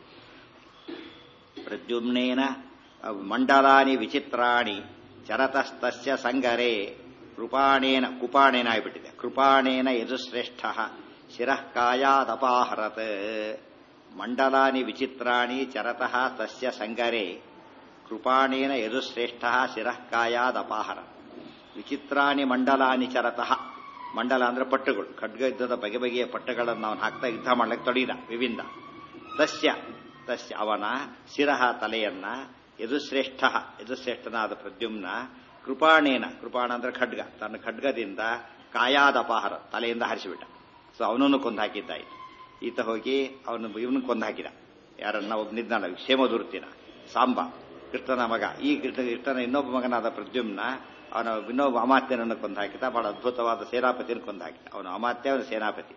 ಪ್ರದ್ಯುಮ್ನೇನ ಮಂಡಲಾನಿ ವಿಚಿತ್ರಾಣಿ ಚರತಸ್ತಸ್ಯ ಸಂಗರೇ ಕೃಪಾಣೇನ ಕುಪಾಣೇನ ಆಗಿಬಿಟ್ಟಿದೆ ಕೃಪಾಣೇನ ಯದುಶ್ರೇಷ್ಠ ಶಿರಃ ಕಾಯಾದಪಾಹರತ್ ಮಂಡಲಾನಿ ವಿಚಿತ್ರಾಣಿ ಚರತಃ ತಸ್ಯ ಸಂಗರೇ ಕೃಪಾಣೇನ ಯದುಶ್ರೇಷ್ಠ ಶಿರಃ ಕಾಯಾದಪಾಹರ ವಿಚಿತ್ರಾಣಿ ಮಂಡಲಾನಿ ಚರತಃ ಮಂಡಲ ಅಂದ್ರೆ ಪಟ್ಟುಗಳು ಖಡ್ಗ ಯುದ್ಧದ ಬಗೆ ಬಗೆಯ ಪಟ್ಟಗಳನ್ನು ಅವನು ಹಾಕ್ತಾ ಯುದ್ಧ ಮಾಡ್ಲಿಕ್ಕೆ ತೊಡಗಿದ ವಿವಿಂದ ತಸ್ಯ ತಸ್ಯ ಅವನ ಶಿರಹ ತಲೆಯನ್ನ ಯದುಶ್ರೇಷ್ಠ ಯದುಶ್ರೇಷ್ಠನಾದ ಪ್ರದ್ಯುಮ್ನ ಕೃಪಾಣೇನ ಕೃಪಾಣ ಅಂದ್ರೆ ಖಡ್ಗ ತನ್ನ ಖಡ್ಗದಿಂದ ಕಾಯಾದಪಾಹಾರ ತಲೆಯಿಂದ ಹರಿಸಿಬಿಟ್ಟ ಸೊ ಅವನನ್ನು ಕೊಂದು ಹಾಕಿದ್ದಾಯಿತು ಈತ ಹೋಗಿ ಅವನು ಇವನು ಕೊಂದು ಹಾಕಿದ ಯಾರನ್ನ ಒಬ್ಬನಿದ್ದಾನ ಕ್ಷೇಮಧೂರ್ತಿನ ಸಾಂಬ ಕೃಷ್ಣನ ಮಗ ಈ ಕೃಷ್ಣ ಕೃಷ್ಣನ ಇನ್ನೊಬ್ಬ ಮಗನಾದ ಪ್ರದ್ಯುಮ್ನ ಅವನ ಇನ್ನೊಬ್ಬ ಅಮಾತ್ಯನನ್ನು ಕೊಂದು ಹಾಕಿದ ಬಹಳ ಅದ್ಭುತವಾದ ಸೇನಾಪತಿಯನ್ನು ಕೊಂದು ಹಾಕಿದ ಅವನು ಅಮಾತ್ಯ ಅವನು ಸೇನಾಪತಿ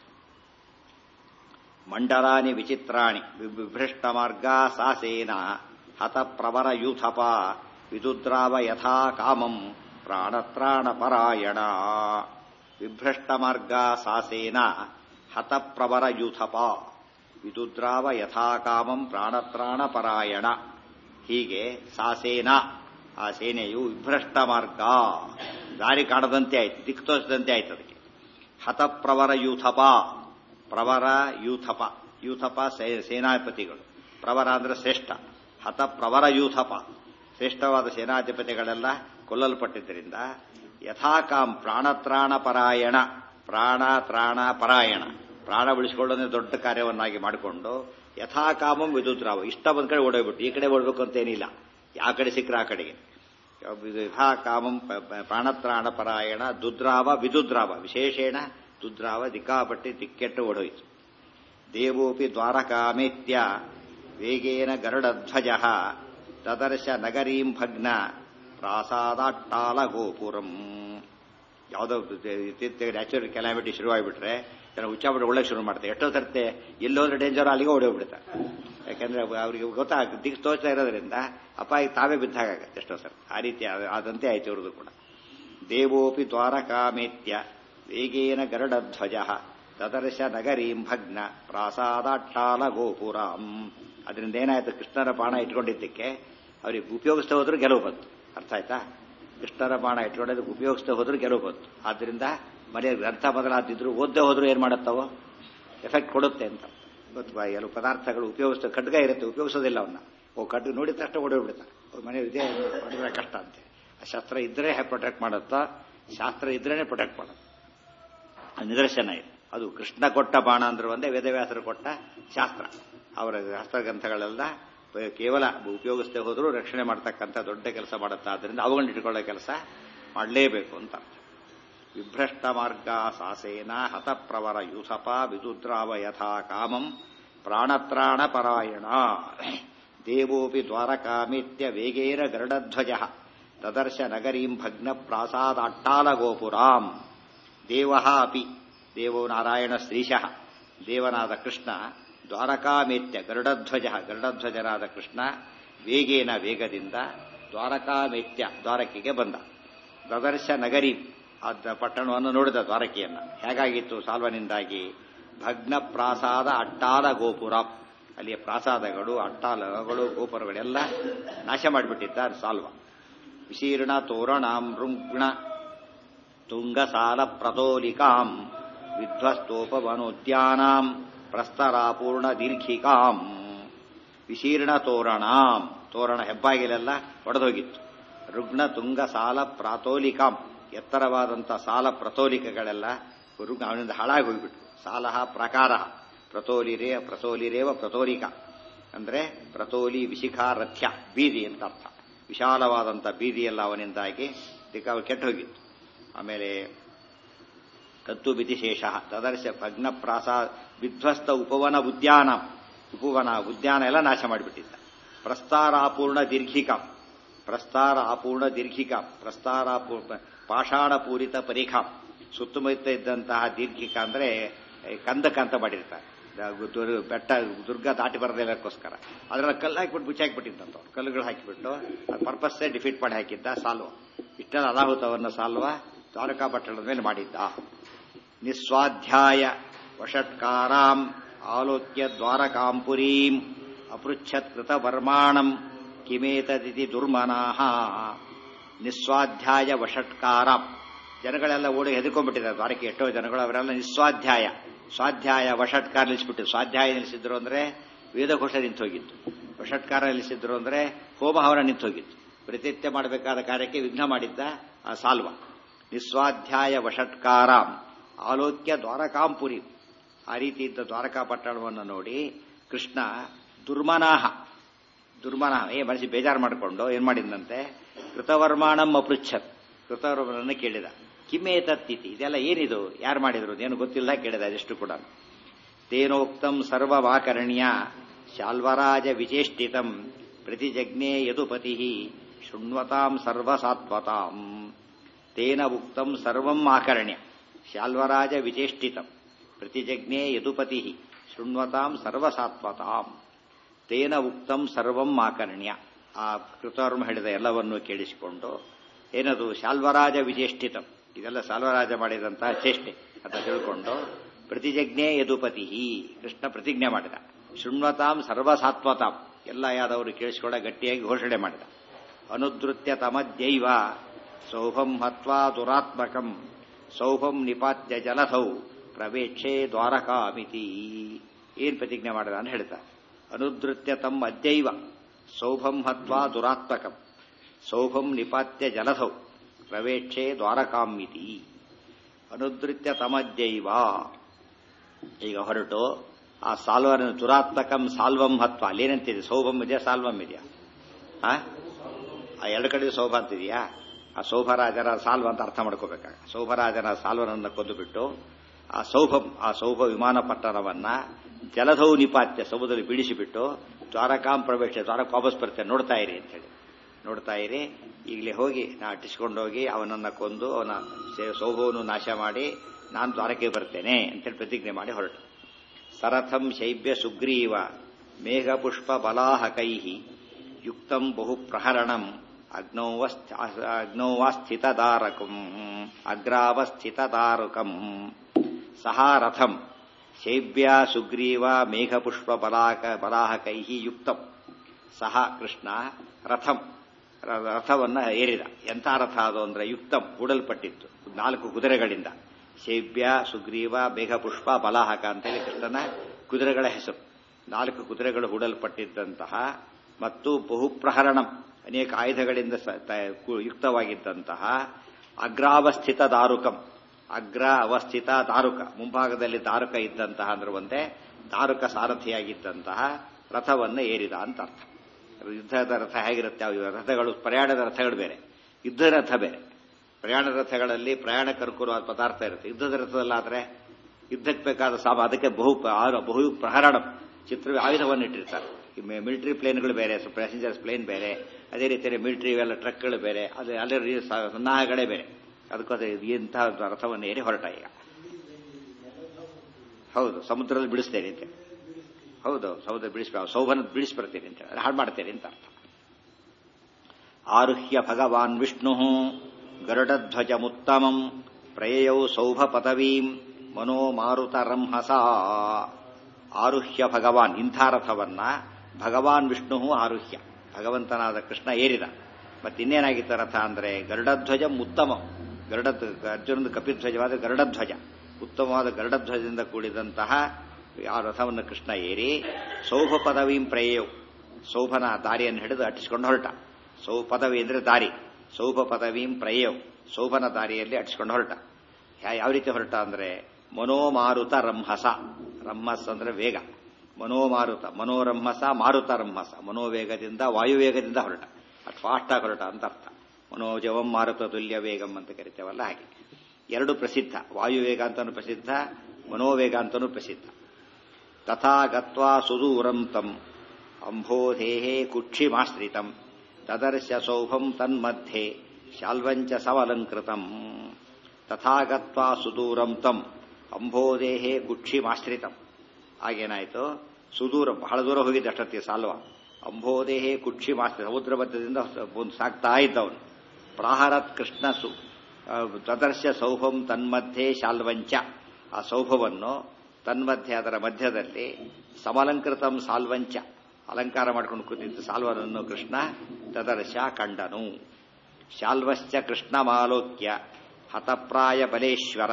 ಮಂಡಲಾನಿ ವಿಚಿತ್ರಾಣಿ ವಿಭೃಷ್ಟ ಮಾರ್ಗ ಸಾ ಸೇನಾ ಹತ ಪ್ರವರ ಯೂಥಪ ವಿದುದ್ರಾವ ಯಥಾ ಕಾಮಂ ಪ್ರಾಣತ್ರಾಣ ಪರಾಯಣ ವಿಭ್ರಷ್ಟ ಮಾರ್ಗ ಸಾಸೇನ ಹತ ಪ್ರವರ ಯೂಥಪ ವಿದುದ್ರಾವ ಯಥಾ ಕಾಮಂ ಪ್ರಾಣತ್ರಾಣ ಪರಾಯಣ ಹೀಗೆ ಸಾಸೇನ ಆ ಸೇನೆಯು ವಿಭ್ರಷ್ಟ ಮಾರ್ಗ ದಾರಿ ಕಾಣದಂತೆ ಆಯ್ತು ದಿಕ್ಕು ತೋರಿಸಿದಂತೆ ಆಯ್ತು ಅದಕ್ಕೆ ಹತಪ್ರವರ ಯೂಥಪ ಪ್ರವರ ಯೂಥಪ ಯೂಥಪ ಸೇನಾಧಿಪತಿಗಳು ಪ್ರವರ ಅಂದ್ರೆ ಶ್ರೇಷ್ಠ ಹತ ಪ್ರವರ ಯೂಥಪ ಶ್ರೇಷ್ಠವಾದ ಸೇನಾಧಿಪತಿಗಳೆಲ್ಲ ಕೊಲ್ಲಲ್ಪಟ್ಟಿದ್ದರಿಂದ ಯಥಾಕಾಂ ಪ್ರಾಣತ್ರಾಣ ಪರಾಯಣ ಪ್ರಾಣ ತ್ರಾಣ ಪರಾಯಣ ಪ್ರಾಣ ಉಳಿಸಿಕೊಳ್ಳೋದೇ ದೊಡ್ಡ ಕಾರ್ಯವನ್ನಾಗಿ ಮಾಡಿಕೊಂಡು ಯಥಾಕಾಮಂ ವಿದ್ಯುತ್ರಾವ ಇಷ್ಟ ಬಂದ ಕಡೆ ಓಡೋಗ್ಬಿಟ್ಟು ಈ ಕಡೆ ಓಡಬೇಕು ಅಂತೇನಿಲ್ಲ ಯಾವ ಕಡೆ ಸಿಕ್ಕರೆ ಆ ಕಡೆಗೆ ವಿಧಾ ಕಾಮಂ ಪ- ಪ- ಪ್ರಾಣತ್ರಾಣ ಪರಾಯಣ ದುದ್ರಾವ ವಿದುದ್ರಾವ ವಿಶೇಷೇಣ ದುದ್ರಾವ ದಿಕ್ಕಾಪಟ್ಟಿ ದಿಕ್ಕೆಟ್ಟು ಓಡೋಯ್ತು ದೇವೋಪಿ ದ್ವಾರಕಾಮೇತ್ಯ ವೇಗೇನ ಗರುಡಧ್ವಜ ತದರ್ಶ ನಗರೀಂ ಭಗ್ನ ಪ್ರಾಸಾದಾಟ್ಟಾಲ ಗೋಪುರಂ ಯಾವುದೋ ಇತ್ತೀಚೆಗೆ ನ್ಯಾಚುರಲ್ ಕೆಲಾಮಿಟಿ ಶುರುವಾಗಿಬಿಟ್ರೆ ಜನ ಹುಚ್ಚಾಬಿಟ್ಟು ಒಳ್ಳೆ ಶುರು ಮಾಡ್ತಾರೆ ಎಷ್ಟೋ ಸರ್ತೆ ಎಲ್ಲೋದ್ರೆ ಡೇಂಜರ್ ಅಲ್ಲಿಗೆ ಓಡೋಗ್ಬಿಡ್ತಾರೆ ಯಾಕಂದ್ರೆ ಅವರಿಗೆ ಗೊತ್ತಾಗ ದಿಕ್ಕು ತೋಚ್ತಾ ಇರೋದ್ರಿಂದ ಅಪಾಯ ತಾವೇ ಬಿದ್ದಾಗತ್ತೆ ಎಷ್ಟೋ ಸರ್ ಆ ರೀತಿ ಆದ- ಆದಂತೆ ಆಯ್ತು ಇವ್ರದ್ದು ಕೂಡ ದೇವೋಪಿ ದ್ವಾರಕಾಮೇತ್ಯ ವೇಗೇನ ಗರುಡಧ್ವಜ ತದರ್ಶ ನಗರೀಂ ಭಗ್ನ ಪ್ರಾಸಾದಾಟ್ಟಾಲ ಗೋಪುರಾಂ ಅದರಿಂದ ಏನಾಯ್ತು ಕೃಷ್ಣರ ಬಾಣ ಇಟ್ಕೊಂಡಿದ್ದಕ್ಕೆ ಅವ್ರಿಗೆ ಉಪಯೋಗಿಸ್ತಾ ಹೋದ್ರು ಗೆಲುವು ಬಂತು ಅರ್ಥ ಆಯ್ತಾ ಕೃಷ್ಣರ ಬಾಣ ಇಟ್ಕೊಂಡೋದಕ್ಕೆ ಉಪಯೋಗಿಸ್ತಾ ಹೋದ್ರು ಗೆಲುವು ಬಂತು ಆದ್ರಿಂದ ಮನೆ ಗ್ರಂಥ ಬದಲಾದಿದ್ರು ಓದ್ದೇ ಹೋದ್ರು ಏನ್ ಮಾಡುತ್ತವೋ ಎಫೆಕ್ಟ್ ಕೊಡುತ್ತೆ ಅಂತ ಇವತ್ತು ಬ- ಕೆಲವು ಪದಾರ್ಥಗಳು ಉಪಯೋಗಿಸ್ತಾ ಖಡ್ಗ ಇರುತ್ತೆ ಉಪಯೋಗಿಸೋದಿಲ್ಲ ಅವನ್ನ ಓ ಖಡ್ಗ ನೋಡಿದ ತಕ್ಷಣ ಓಡೋಗ್ಬಿಡ್ತಾರೆ ಮನೆ ಇದೆ ಮಾಡಿದ್ರೆ ಕಷ್ಟ ಅಂತೆ ಆ ಶಸ್ತ್ರ ಇದ್ರೆ ಪ್ರೊಟೆಕ್ಟ್ ಮಾಡುತ್ತಾ ಶಾಸ್ತ್ರ ಇದ್ರೇನೆ ಪ್ರೊಟೆಕ್ಟ್ ಮಾಡೋದು ಆ ನಿದರ್ಶನ ಇದೆ ಅದು ಕೃಷ್ಣ ಕೊಟ್ಟ ಬಾಣ ಅಂದ್ರೆ ಒಂದೇ ವೇದವ್ಯಾಸರು ಕೊಟ್ಟ ಶಾಸ್ತ್ರ ಅವರ ಶಾಸ್ತ್ರಗ್ರಂಥಗಳೆಲ್ಲ ಕೇವಲ ಉಪಯೋಗಿಸದೆ ಹೋದರೂ ರಕ್ಷಣೆ ಮಾಡ್ತಕ್ಕಂಥ ದೊಡ್ಡ ಕೆಲಸ ಮಾಡುತ್ತಾ ಅದರಿಂದ ಅವುಗಳನ್ನ ಇಟ್ಕೊಳ್ಳೋ ಕೆಲಸ ಮಾಡಲೇಬೇಕು ಅಂತ ವಿಭ್ರಷ್ಟ ಮಾರ್ಗ ಸಾಸೇನ ಹತಪ್ರವರ ಯೂಸಪ ವಿದುದ್ರಾವ ಯಥಾ ಕಾಮಂ ಪ್ರಾಣತ್ರಾಣ ಪರಾಯಣ ದೇವೋಪಿ ದ್ವಾರಕಾಮಿತ್ಯ ವೇಗೇನ ಗರುಡಧ್ವಜ ತದರ್ಶ ನಗರೀಂ ಭಗ್ನ ಪ್ರಾಸಾದಾಟ್ಟಾಲ ಗೋಪುರಾಂ ದೇವ ಅಪಿ ದೇವೋ ನಾರಾಯಣ ಶ್ರೀಶಃ ದೇವನಾದ ಕೃಷ್ಣ ದ್ವಾರಕಾಮೇತ್ಯ ಗರುಡಧ್ವಜ ಗರುಡಧ್ವಜನಾದ ಕೃಷ್ಣ ವೇಗೇನ ವೇಗದಿಂದ ದ್ವಾರಕಾಮೇತ್ಯ ದ್ವಾರಕೆಗೆ ಬಂದ ದದರ್ಶ ನಗರಿ ಅದ ಪಟ್ಟಣವನ್ನು ನೋಡಿದ ದ್ವಾರಕೆಯನ್ನ ಹೇಗಾಗಿತ್ತು ಸಾಲ್ವನಿಂದಾಗಿ ಭಗ್ನ ಪ್ರಾಸಾದ ಅಟ್ಟಾಲ ಗೋಪುರ ಅಲ್ಲಿಯ ಪ್ರಾಸಾದಗಳು ಅಟ್ಟಾಲಗಳು ಗೋಪುರಗಳೆಲ್ಲ ನಾಶ ಮಾಡಿಬಿಟ್ಟಿದ್ದ ಸಾಲ್ವ ವಿಶೀರ್ಣ ತೋರಣಾಂ ರುಂಗ್ಣ ತುಂಗಸಾಲ ಪ್ರತೋಲಿಕಾಂ ವಿಧ್ವಸ್ತೋಪವನೋದ್ಯಾನಾಂ ಪ್ರಸ್ತರಾಪೂರ್ಣ ದೀರ್ಘಿಕಾಂ ವಿಶೀರ್ಣ ತೋರಣಾಂ ತೋರಣ ಹೆಬ್ಬಾಗಿಲೆಲ್ಲ ಒಡೆದೋಗಿತ್ತು ರುಗ್ಣ ತುಂಗ ಸಾಲ ಪ್ರಾತೋಲಿಕಾಂ ಎತ್ತರವಾದಂಥ ಸಾಲ ಪ್ರತೋಲಿಕಗಳೆಲ್ಲ ರುಗ್ಣ ಅವನಿಂದ ಹಾಳಾಗಿ ಹೋಗ್ಬಿಟ್ರು ಸಾಲಹ ಪ್ರಕಾರ ಪ್ರತೋಲಿರೇ ಪ್ರತೋಲಿರೇವ ಪ್ರತೋಲಿಕ ಅಂದ್ರೆ ಪ್ರತೋಲಿ ವಿಶಿಖಾ ರಥ್ಯ ಬೀದಿ ಅಂತ ಅರ್ಥ ವಿಶಾಲವಾದಂಥ ಬೀದಿಯೆಲ್ಲ ಅವನಿಂದಾಗಿ ದಿಕ್ಕ ಕೆಟ್ಟು ಹೋಗಿತ್ತು ಆಮೇಲೆ ಕತ್ತು ಬಿತಿಶೇಷ ತದರ್ಶ ಭಗ್ನ ಪ್ರಾಸಾ ವಿಧ್ವಸ್ತ ಉಪವನ ಉದ್ಯಾನ ಉಪವನ ಉದ್ಯಾನ ಎಲ್ಲ ನಾಶ ಮಾಡಿಬಿಟ್ಟಿದ್ದ ಪ್ರಸ್ತಾರ ಅಪೂರ್ಣ ದೀರ್ಘಿಕ ಪ್ರಸ್ತಾರ ಅಪೂರ್ಣ ದೀರ್ಘಿಕ ಪ್ರಸ್ತಾರ ಪಾಷಾಣ ಪೂರಿತ ಪರೀಖಾ ಸುತ್ತಮುತ್ತ ಇದ್ದಂತಹ ದೀರ್ಘಿಕ ಅಂದ್ರೆ ಏ, ಕಂದಕ ಅಂತ ಮಾಡಿರ್ತಾರೆ ದ- ದುರ್- ಬೆಟ್ಟ ದುರ್ಗ ದಾಟಿ ಬರದಿಲ್ಲಕ್ಕೋಸ್ಕರ ಅದರಲ್ಲಿ ಕಲ್ಲು ಹಾಕಿಬಿಟ್ಟು ಮುಚ್ಚಿ ಹಾಕಿಬಿಟ್ಟಿದ್ದಂತ ಕಲ್ಲುಗಳು ಹಾಕಿಬಿಟ್ಟು ಪರ್ಪಸ್ಸೇ ಡಿಫೀಟ್ ಮಾಡಿ ಹಾಕಿದ್ದ ಸಾಲ್ವ ಇಷ್ಟೆಲ್ಲ ಅನಾಹುತವನ್ನು ಸಾಲ್ವ ದ್ವಾರಕಾ ಪಟ್ಟಣದ ಮೇಲೆ ಮಾಡಿದ್ದ ನಿಸ್ವಾಧ್ಯಾಯ ವಷಟ್ಕಾರಾಂ ಆಲೋಕ್ಯ ದ್ವಾರಕಾಂಪುರೀಂ ಅಪೃಚ್ಛತ್ ಕೃತ ವರ್ಮಾಣಂ ಕಿಮೇತದಿತಿ ದುರ್ಮನಾಹ ನಿಸ್ವಾಧ್ಯಾಯ ವಷಟ್ಕಾರಾಂ ಜನಗಳೆಲ್ಲ ಓಡಿ ಹೆದರ್ಕೊಂಡ್ಬಿಟ್ಟಿದ್ದಾರೆ ದ್ವಾರಕ್ಕೆ ಎಷ್ಟೋ ಜನಗಳು ಅವರೆಲ್ಲ ನಿಸ್ವಾಧ್ಯಾಯ ಸ್ವಾಧ್ಯಾಯ ವಷಟ್ಕಾರ ನಿಲ್ಲಿಸ್ಬಿಟ್ಟು ಸ್ವಾಧ್ಯಾಯ ನಿಲ್ಲಿಸಿದ್ರು ಅಂದ್ರೆ ವೇದಘೋಷ ನಿಂತು ಹೋಗಿತ್ತು ವಷಟ್ಕಾರ ನಿಲ್ಲಿಸಿದ್ರು ಅಂದ್ರೆ ಹೋಮ ಹವನ ನಿಂತು ಹೋಗಿತ್ತು ಪ್ರತಿತ್ಯ ಮಾಡಬೇಕಾದ ಕಾರ್ಯಕ್ಕೆ ವಿಘ್ನ ಮಾಡಿದ್ದ ಆ ಸಾಲ್ವ ನಿಸ್ವಾಧ್ಯಾಯ ವಷಟ್ಕಾರಾಂ ಆಲೋಕ್ಯ ದ್ವಾರಕಾಂಪುರಿ ಆ ರೀತಿ ಇದ್ದ ದ್ವಾರಕಾ ಪಟ್ಟಣವನ್ನು ನೋಡಿ ಕೃಷ್ಣ ದುರ್ಮನಾಹ ದುರ್ಮನಾಹ ಏ ಮನಸ್ಸಿ ಬೇಜಾರು ಮಾಡಿಕೊಂಡು ಏನ್ ಮಾಡಿದಂತೆ ಕೃತವರ್ಮಾಣಂ ಅಪೃಚ್ಛತ್ ಕೃತವರ್ಮನನ್ನು ಕೇಳಿದ ಕಿಮೇತತ್ತಿತಿ ಇದೆಲ್ಲ ಏನಿದು ಯಾರು ಮಾಡಿದ್ರು ಏನು ಗೊತ್ತಿಲ್ಲ ಕೇಳಿದ ಅದೆಷ್ಟು ಕೂಡ ತೇನೋಕ್ತಂ ಸರ್ವವಾಕರ್ಣ್ಯ ಶಾಲ್ವರಾಜ ವಿಚೇಷ್ಟಿತಂ ಪ್ರತಿಜಜ್ಞೆ ಯದುಪತಿ ಶೃಣ್ವತಾಂ ಸರ್ವಸಾತ್ವತಾಂ ತೇನ ಉಕ್ತಂ ಸರ್ವಂ ಆಕರ್ಣ್ಯ ಶಾಲ್ವರಾಜ ವಿಚೇಷ್ಟಿತಂ ಪ್ರತಿಜಜ್ಞೆ ಯದುಪತಿ ಶೃಣ್ವತಾಂ ಸರ್ವಸಾತ್ವತಾಂ ತೇನ ಉಕ್ತಂ ಸರ್ವಂ ಆಕರ್ಣ್ಯ ಆ ಕೃತವರ್ಮ ಹೇಳಿದ ಎಲ್ಲವನ್ನೂ ಕೇಳಿಸಿಕೊಂಡು ಏನದು ಶಾಲ್ವರಾಜ ವಿಚೇಷ್ಟಿತಂ ಇದೆಲ್ಲ ಶಾಲ್ವರಾಜ ಮಾಡಿದಂತಹ ಚೇಷ್ಟೆ ಅಂತ ತಿಳ್ಕೊಂಡು ಪ್ರತಿಜಜ್ಞೆ ಯದುಪತಿ ಕೃಷ್ಣ ಪ್ರತಿಜ್ಞೆ ಮಾಡಿದ ಶೃಣ್ವತಾಂ ಸರ್ವಸಾತ್ವತಾಂ ಎಲ್ಲ ಯಾದವರು ಕೇಳಿಸಿಕೊಂಡ ಗಟ್ಟಿಯಾಗಿ ಘೋಷಣೆ ಮಾಡಿದ ಅನುದೃತ್ಯ ತಮದ್ಯೈವ ಸೌಭಂ ಹತ್ವಾ ದುರಾತ್ಮಕಂ ಸೌಭಂ ನಿಪಾತ್ಯ ಜಲಧೌ ಪ್ರವೇಕ್ಷೆ ದ್ವಾರಕಾಮಿತಿ ಏನ್ ಪ್ರತಿಜ್ಞೆ ಮಾಡಿದ ಅಂತ ಹೇಳ್ತಾರೆ ಅನುದೃತ್ಯ ತಮ್ಮ ಅದ್ಯೈವ ಸೌಭಂ ಹತ್ವಾ ದುರಾತ್ಮಕಂ ಸೌಭಂ ನಿಪಾತ್ಯ ಜಲಧೌ ಪ್ರವೇಕ್ಷೆ ದ್ವಾರಕಾಮಿತಿ ಅನುದೃತ್ಯ ತಮದ್ಯೈವ ಈಗ ಹೊರಟು ಆ ಸಾಲ್ವನ ದುರಾತ್ಮಕಂ ಸಾಲ್ವಂ ಹತ್ವ ಅಲ್ಲೇನಂತಿದೆ ಸೌಭಂ ಇದೆಯಾ ಸಾಲ್ವಂ ಇದೆಯಾ ಆ ಆ ಎರಡು ಕಡೆ ಸೌಭ ಅಂತಿದೆಯಾ ಆ ಸೌಭರಾಜರ ಸಾಲ್ವ ಅಂತ ಅರ್ಥ ಮಾಡ್ಕೋಬೇಕಾಗ ಸೌಭರಾಜನ ಸಾಲ್ವನನ್ನು ಕೊಂದುಬಿಟ್ಟು ಆ ಸೌಭ ಆ ಸೌಭ ವಿಮಾನ ಪಟ್ಟಣವನ್ನ ಜಲಧೌ ನಿಪಾತ್ಯ ಸಮುದ್ರದಲ್ಲಿ ಬಿಡಿಸಿಬಿಟ್ಟು ದ್ವಾರಕಾಂ ಪ್ರವೇಶ ದ್ವಾರಕ್ಕೆ ವಾಪಸ್ ಬರ್ತೇನೆ ನೋಡ್ತಾ ಇರಿ ಅಂತ ಹೇಳಿ ನೋಡ್ತಾ ಇರಿ ಈಗಲೇ ಹೋಗಿ ನಾ ಅಟ್ಟಿಸ್ಕೊಂಡೋಗಿ ಅವನನ್ನ ಕೊಂದು ಅವನ ಸೌಭವನ್ನು ನಾಶ ಮಾಡಿ ನಾನು ದ್ವಾರಕ್ಕೆ ಬರ್ತೇನೆ ಅಂತೇಳಿ ಪ್ರತಿಜ್ಞೆ ಮಾಡಿ ಹೊರಟು ಸರಥಂ ಶೈಬ್ಯ ಸುಗ್ರೀವ ಮೇಘಪುಷ್ಪ ಬಲಾಹಕೈ ಯುಕ್ತಂ ಬಹು ಪ್ರಹರಣಂ ಅಗ್ನೌವಾಸ್ಥಿತದಾರಕಂ ಅಗ್ರಾವಸ್ಥಿತದಾರುಕಂ ಸಹ ರಥಂ ಶೈಬ್ಯ ಸುಗ್ರೀವ ಮೇಘಪುಷ್ಪ ಬಲಾಕ ಬಲಾಹಕೈ ಯುಕ್ತಂ ಸಹ ಕೃಷ್ಣ ರಥಂ ರಥವನ್ನ ಏರಿದ ಎಂಥ ರಥ ಅದು ಅಂದ್ರೆ ಯುಕ್ತಂ ಹೂಡಲ್ಪಟ್ಟಿತ್ತು ನಾಲ್ಕು ಕುದುರೆಗಳಿಂದ ಶೈಬ್ಯ ಸುಗ್ರೀವ ಮೇಘಪುಷ್ಪ ಬಲಾಹಕ ಅಂತೇಳಿ ಕೃಷ್ಣನ ಕುದುರೆಗಳ ಹೆಸರು ನಾಲ್ಕು ಕುದುರೆಗಳು ಹೂಡಲ್ಪಟ್ಟಿದ್ದಂತಹ ಮತ್ತು ಬಹುಪ್ರಹರಣಂ ಅನೇಕ ಆಯುಧಗಳಿಂದ ಯುಕ್ತವಾಗಿದ್ದಂತಹ ಅಗ್ರಾವಸ್ಥಿತ ದಾರುಕಂ ಅಗ್ರ ಅವಸ್ಥಿತ ದಾರುಕ ಮುಂಭಾಗದಲ್ಲಿ ದಾರುಕ ಇದ್ದಂತಹ ಅಂದ್ರೆ ಒಂದೇ ದಾರುಕ ಸಾರಥಿಯಾಗಿದ್ದಂತಹ ರಥವನ್ನು ಏರಿದ ಅಂತ ಅರ್ಥ ಯುದ್ಧದ ರಥ ಹೇಗಿರುತ್ತೆ ಅವು ರಥಗಳು ಪ್ರಯಾಣದ ರಥಗಳು ಬೇರೆ ಯುದ್ಧ ರಥ ಬೇರೆ ಪ್ರಯಾಣ ರಥಗಳಲ್ಲಿ ಪ್ರಯಾಣ ಕರ್ಕುರುವಾದ ಪದಾರ್ಥ ಇರುತ್ತೆ ಯುದ್ಧದ ರಥದಲ್ಲಾದ್ರೆ ಯುದ್ಧಕ್ಕೆ ಬೇಕಾದ ಸಾಮ ಅದಕ್ಕೆ ಬಹು ಬಹು ಪ್ರಹರಣ ಚಿತ್ರ ಆಯುಧವನ್ನು ಇಟ್ಟಿರ್ತಾರೆ ಮಿಲಿಟರಿ ಪ್ಲೇನ್ಗಳು ಬೇರೆ ಪ್ಯಾಸೆಂಜರ್ಸ್ ಪ್ಲೇನ್ ಬೇರೆ ಅದೇ ರೀತಿಯಲ್ಲಿ ಮಿಲಿಟರಿ ಎಲ್ಲ ಟ್ರಕ್ಗಳು ಬೇರೆ ಅದು ಅಲ್ಲಿ ಸನ್ನಾಹಗಳೇ ಬೇರೆ ಅದಕ್ಕೋಸ್ಕರ ಇಂತಹ ರಥವನ್ನು ಏರಿ ಹೊರಟ ಈಗ ಹೌದು ಸಮುದ್ರದಲ್ಲಿ ಬಿಡಿಸ್ತೇನೆ ಅಂತ ಹೌದು ಸಮುದ್ರ ಬಿಡಿಸ್ಬೇಕು ಸೌಭನ ಬಿಡಿಸಿ ಬರ್ತೀನಿ ಅಂತ ಹೇಳಿ ಹಾಳು ಮಾಡ್ತೇನೆ ಅಂತ ಅರ್ಥ ಆರುಹ್ಯ ಭಗವಾನ್ ವಿಷ್ಣು ಗರುಡಧ್ವಜಮುತ್ತಮಂ ಪ್ರಯಯೌ ಸೌಭ ಪದವೀಂ ಮನೋಮಾರುತ ರಂಹಸ ಆರುಹ್ಯ ಭಗವಾನ್ ಇಂಥ ರಥವನ್ನ ಭಗವಾನ್ ವಿಷ್ಣು ಆರುಹ್ಯ ಭಗವಂತನಾದ ಕೃಷ್ಣ ಏರಿದ ಮತ್ತೆ ಇನ್ನೇನಾಗಿತ್ತು ರಥ ಅಂದ್ರೆ ಗರುಡಧ್ವಜ ಉತ್ತಮ ಗರುಡ ಅರ್ಜುನದ ಕಪಿಧ್ವಜವಾದ ಗರುಡಧ್ವಜ ಉತ್ತಮವಾದ ಗರುಡಧ್ವಜದಿಂದ ಕೂಡಿದಂತಹ ಆ ರಥವನ್ನು ಕೃಷ್ಣ ಏರಿ ಸೌಭ ಪದವೀಂ ಪ್ರಯಯೌ ಸೌಭನ ದಾರಿಯನ್ನು ಹಿಡಿದು ಅಟ್ಟಿಸಿಕೊಂಡು ಹೊರಟ ಸೌ ಪದವಿ ಅಂದ್ರೆ ದಾರಿ ಸೌಭ ಪದವೀಂ ಪ್ರಯಯೌ ಸೌಭನ ದಾರಿಯಲ್ಲಿ ಅಟ್ಟಿಸಿಕೊಂಡು ಹೊರಟ ಯಾವ ರೀತಿ ಹೊರಟ ಅಂದ್ರೆ ಮನೋಮಾರುತ ರಂಹಸ ರಂಹಸ್ ಅಂದ್ರೆ ವೇಗ ಮನೋಮಾರುತ ಮನೋರಂಹಸ ಮಾರುತ ರಂಹಸ ಮನೋವೇಗದಿಂದ ವಾಯುವೇಗದಿಂದ ಹೊರಟ ಅದು ಫಾಸ್ಟಾಗಿ ಹೊರಟ ಅಂತ ಅರ್ಥ ಮನೋಜವಂ ಮಾರುತ ತುಲ್ಯ ವೇಗಂ ಅಂತ ಕರಿತೇವಲ್ಲ ಹಾಗೆ ಎರಡು ಪ್ರಸಿದ್ಧ ವಾಯುವೇಗ ಅಂತನೂ ಪ್ರಸಿದ್ಧ ಮನೋವೇಗ ಅಂತನೂ ಪ್ರಸಿದ್ಧ ತಥಾ ಗತ್ವಾ ಸುದೂರಂ ತಂ ಅಂಬೋಧೇಹೇ ಕುಕ್ಷಿಮಾಶ್ರಿತಂ ತದರ್ಶ ಸೌಭಂ ತನ್ಮಧ್ಯೆ ಶಾಲ್ವಂಚ ಸವಲಂಕೃತಂ ತಥಾ ಗತ್ವಾ ಸುದೂರಂ ತಂ ಅಂಬೋಧೇಹೇ ಕುಕ್ಷಿಮಾಶ್ರಿತಂ ಆಗೇನಾಯಿತು ಸುದೂರ ಬಹಳ ದೂರ ಹೋಗಿದ್ದ ಅಷ್ಟೊತ್ತಿಗೆ ಸಾಲ್ವ ಅಂಬೋದೇಹೇ ಕುಕ್ಷಿ ಮಾಸ್ತಿ ಸಮುದ್ರ ಮಧ್ಯದಿಂದ ಒಂದು ಸಾಕ್ತಾ ಇದ್ದವನು ಪ್ರಾಹಾರತ್ ಕೃಷ್ಣ ಸು ತದರ್ಶ ಸೌಭಂ ತನ್ಮಧ್ಯೆ ಶಾಲ್ವಂಚ ಆ ಸೌಭವನ್ನು ತನ್ಮಧ್ಯೆ ಅದರ ಮಧ್ಯದಲ್ಲಿ ಸಮಲಂಕೃತಂ ಸಾಲ್ವಂಚ ಅಲಂಕಾರ ಮಾಡ್ಕೊಂಡು ಕೂತಿದ್ದ ಸಾಲ್ವನನ್ನು ಕೃಷ್ಣ ತದರ್ಶ ಕಂಡನು ಶಾಲ್ವಶ್ಚ ಕೃಷ್ಣಮಾಲೋಕ್ಯ ಹತಪ್ರಾಯ ಬಲೇಶ್ವರ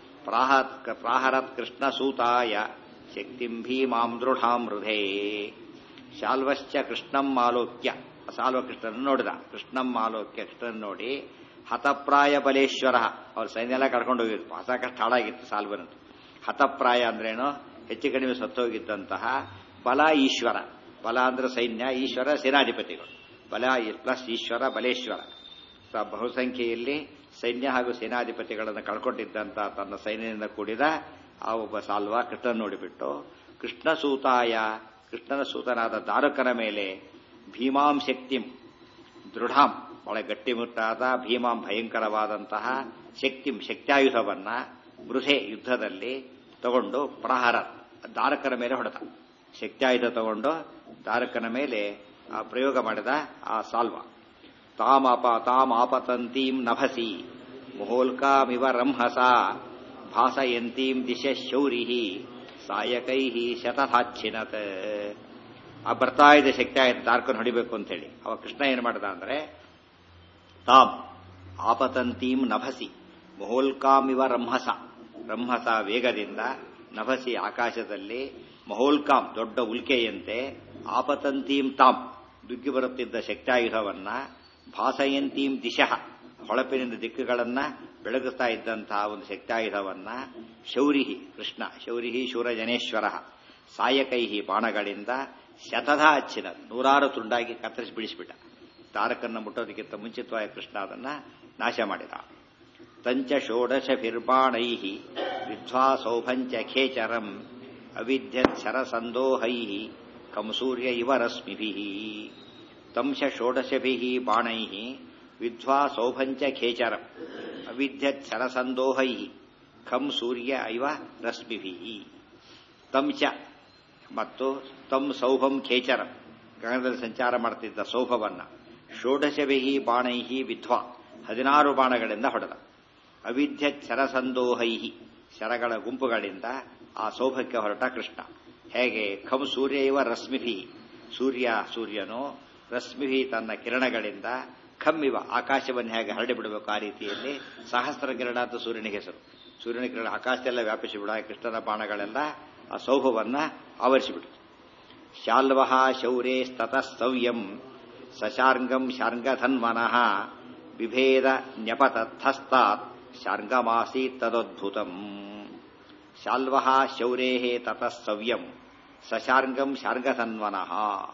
ಪ್ರಾಹರತ್ ಕೃಷ್ಣ ಸೂತಾಯ ಶಕ್ತಿಂ ಭೀಮಾಂ ದೃಢಾಂ ಹೃದೇ ಶಾಲ್ವಶ್ಚ ಕೃಷ್ಣಂ ಮಾಲೋಕ್ಯ ಸಾಲ್ವ ಕೃಷ್ಣನ ನೋಡಿದ ಕೃಷ್ಣಂ ಮಾಲೋಕ್ಯ ಕೃಷ್ಣನ್ ನೋಡಿ ಹತಪ್ರಾಯ ಬಲೇಶ್ವರ ಅವ್ರ ಸೈನ್ಯ ಎಲ್ಲ ಕರ್ಕೊಂಡು ಹೋಗಿತ್ತು ಹೊಸ ಕಷ್ಟ ಹಾಳಾಗಿತ್ತು ಸಾಲ್ವನದ್ದು ಹತಪ್ರಾಯ ಅಂದ್ರೇನು ಹೆಚ್ಚು ಕಡಿಮೆ ಸತ್ತೋಗಿದ್ದಂತಹ ಬಲ ಈಶ್ವರ ಬಲ ಅಂದ್ರೆ ಸೈನ್ಯ ಈಶ್ವರ ಸೇನಾಧಿಪತಿಗಳು ಬಲ ಪ್ಲಸ್ ಈಶ್ವರ ಬಲೇಶ್ವರ ಬಹುಸಂಖ್ಯೆಯಲ್ಲಿ ಸೈನ್ಯ ಹಾಗೂ ಸೇನಾಧಿಪತಿಗಳನ್ನು ಕಳ್ಕೊಂಡಿದ್ದಂತ ತನ್ನ ಸೈನ್ಯದಿಂದ ಕೂಡಿದ ಆ ಒಬ್ಬ ಸಾಲ್ವ ಕೃಷ್ಣನ ನೋಡಿಬಿಟ್ಟು ಕೃಷ್ಣ ಸೂತಾಯ ಕೃಷ್ಣನ ಸೂತನಾದ ದಾರುಕನ ಮೇಲೆ ಭೀಮಾಂ ಶಕ್ತಿಂ ದೃಢಾಂ ಬಹಳ ಗಟ್ಟಿಮುಟ್ಟಾದ ಭೀಮಾಂ ಭಯಂಕರವಾದಂತಹ ಶಕ್ತಿಂ ಶಕ್ತ್ಯಾಯುಧವನ್ನ ಮೃಧೆ ಯುದ್ಧದಲ್ಲಿ ತಗೊಂಡು ಪ್ರಹಾರ ದಾರಕನ ಮೇಲೆ ಹೊಡೆದ ಶಕ್ತ್ಯಾಯುಧ ತಗೊಂಡು ದಾರಕನ ಮೇಲೆ ಆ ಪ್ರಯೋಗ ಮಾಡಿದ ಆ ಸಾಲ್ವ ತಾಮಾಪ ತಾಮಾಪತಂತೀಂ ನಭಸಿ ಮುಹೋಲ್ಕಾಮಿವ ರಂಹಸ ಭಾಸಯಂತೀಂ ದಿಶ ಶೌರಿ ಸಾಯಕೈ ಶತಥಾಚ್ಛಿನತ್ ಆ ಬರ್ತಾ ಇದೆ ಶಕ್ತಿ ಆಯ್ತು ದಾರ್ಕನ್ ಹೊಡಿಬೇಕು ಅಂತ ಹೇಳಿ ಅವ ಕೃಷ್ಣ ಏನ್ ಮಾಡ್ದ ಅಂದ್ರೆ ತಾಮ್ ಆಪತಂತೀಂ ನಭಸಿ ಮಹೋಲ್ಕಾಮಿವ ರಂಹಸ ರಂಹಸ ವೇಗದಿಂದ ನಭಸಿ ಆಕಾಶದಲ್ಲಿ ಮಹೋಲ್ಕಾಂ ದೊಡ್ಡ ಉಲ್ಕೆಯಂತೆ ಆಪತಂತೀಂ ತಾಮ್ ದುಗ್ಗಿ ಬರುತ್ತಿದ್ದ ಶಕ್ತಾಯುಧವನ್ನ ಭಾಸಯಂತೀಂ ದಿಶಃ ಹೊಳಪಿನಿಂದ ದಿಕ್ಕುಗಳನ್ನ ಬೆಳಗುತ್ತಾ ಇದ್ದಂತಹ ಒಂದು ಶಕ್ತಾಯುಧವನ್ನ ಶೌರಿಹಿ ಕೃಷ್ಣ ಶೌರಿಹಿ ಶೂರಜನೇಶ್ವರ ಸಾಯಕೈಹಿ ಬಾಣಗಳಿಂದ ಶತಧ ಅಚ್ಚಿನ ನೂರಾರು ತುಂಡಾಗಿ ಕತ್ತರಿಸಿ ಬಿಡಿಸಿಬಿಟ್ಟ ತಾರಕನ್ನು ಮುಟ್ಟೋದಕ್ಕಿಂತ ಮುಂಚಿತವಾಗಿ ಕೃಷ್ಣ ಅದನ್ನ ನಾಶ ಮಾಡಿದ ತಂಚ ಷೋಡಶಭಿರ್ಬಾಣೈ ವಿದ್ವಾ ಸೌಭಂಚ ಖೇಚರಂ ಅವಿದ್ಯತ್ ಶರಸಂದೋಹೈ ಕಂಸೂರ್ಯ ಇವ ರಶ್ಮಿಭಿ ತಂಶ ಷೋಡಶಭಿ ಬಾಣೈ ವಿದ್ವಾ ಸೌಭಂಚ ಖೇಚರಂ ಅವಿದ್ಯತ್ ಶರಸಂದೋಹೈ ಖಂ ಸೂರ್ಯ ಇವ ರಶ್ಮಿಭಿ ತಂಶ ಮತ್ತು ತಂ ಸೌಭಂ ಖೇಚರಂ ಗಗನದಲ್ಲಿ ಸಂಚಾರ ಮಾಡುತ್ತಿದ್ದ ಸೌಭವನ್ನ ಷೋಡಶಭಿಹಿ ಬಾಣೈಹಿ ವಿಧ್ವಾ ಹದಿನಾರು ಬಾಣಗಳಿಂದ ಹೊಡೆದ ಅವಿದ್ಯ ಶರಸಂದೋಹೈಹಿ ಶರಗಳ ಗುಂಪುಗಳಿಂದ ಆ ಸೌಭಕ್ಕೆ ಹೊರಟ ಕೃಷ್ಣ ಹೇಗೆ ಖಂ ಸೂರ್ಯ ಇವ ರಶ್ಮಿಭಿ ಸೂರ್ಯ ಸೂರ್ಯನು ರಶ್ಮಿಭಿ ತನ್ನ ಕಿರಣಗಳಿಂದ ಖಮ್ಮಿವ ಆಕಾಶವನ್ನು ಹೇಗೆ ಹರಡಿ ಬಿಡಬೇಕು ಆ ರೀತಿಯಲ್ಲಿ ಸಹಸ್ರ ಕಿರಣ ಅಂತ ಸೂರ್ಯನಿಗೆ ಹೆಸರು ಸೂರ್ಯನ ಕಿರಣ ಆಕಾಶದೆಲ್ಲ ವ್ಯಾಪಿಸಿಬಿಡ ಕೃಷ್ಣನ ಬಾಣಗಳೆಲ್ಲ ಆ ಸೌಭವನ್ನ ಆವರಿಸಿಬಿಟ್ಟು ಶಾಲ್ವ ಶೌರೇ ಸ್ತತಸ್ತವ್ಯಂ ಸಶಾರ್ಂಗಂ ಶಾರ್ಂಗಧನ್ವನಃ ಬಿಭೇದ ನ್ಯಪತಸ್ಥಸ್ತಾತ್ ಶಾರ್ಂಗಮಾಸಿ ತದದ್ಭುತಂ ಶಾಲ್ವ ಶೌರೇ ತತಸ್ತವ್ಯಂ ಸಶಾರ್ಂಗಂ ಶಾರ್ಂಗಧನ್ವನಃ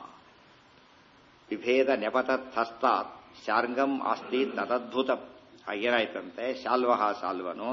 ಬಿಭೇದ ನ್ಯಪತಸ್ಥಸ್ತಾತ್ ಶಾರ್ಂಗಂ ಆಸ್ತಿ ತದದ್ಭುತಂ ಏನಾಯ್ತಂತೆ ಶಾಲ್ವ ಶಾಲ್ವನು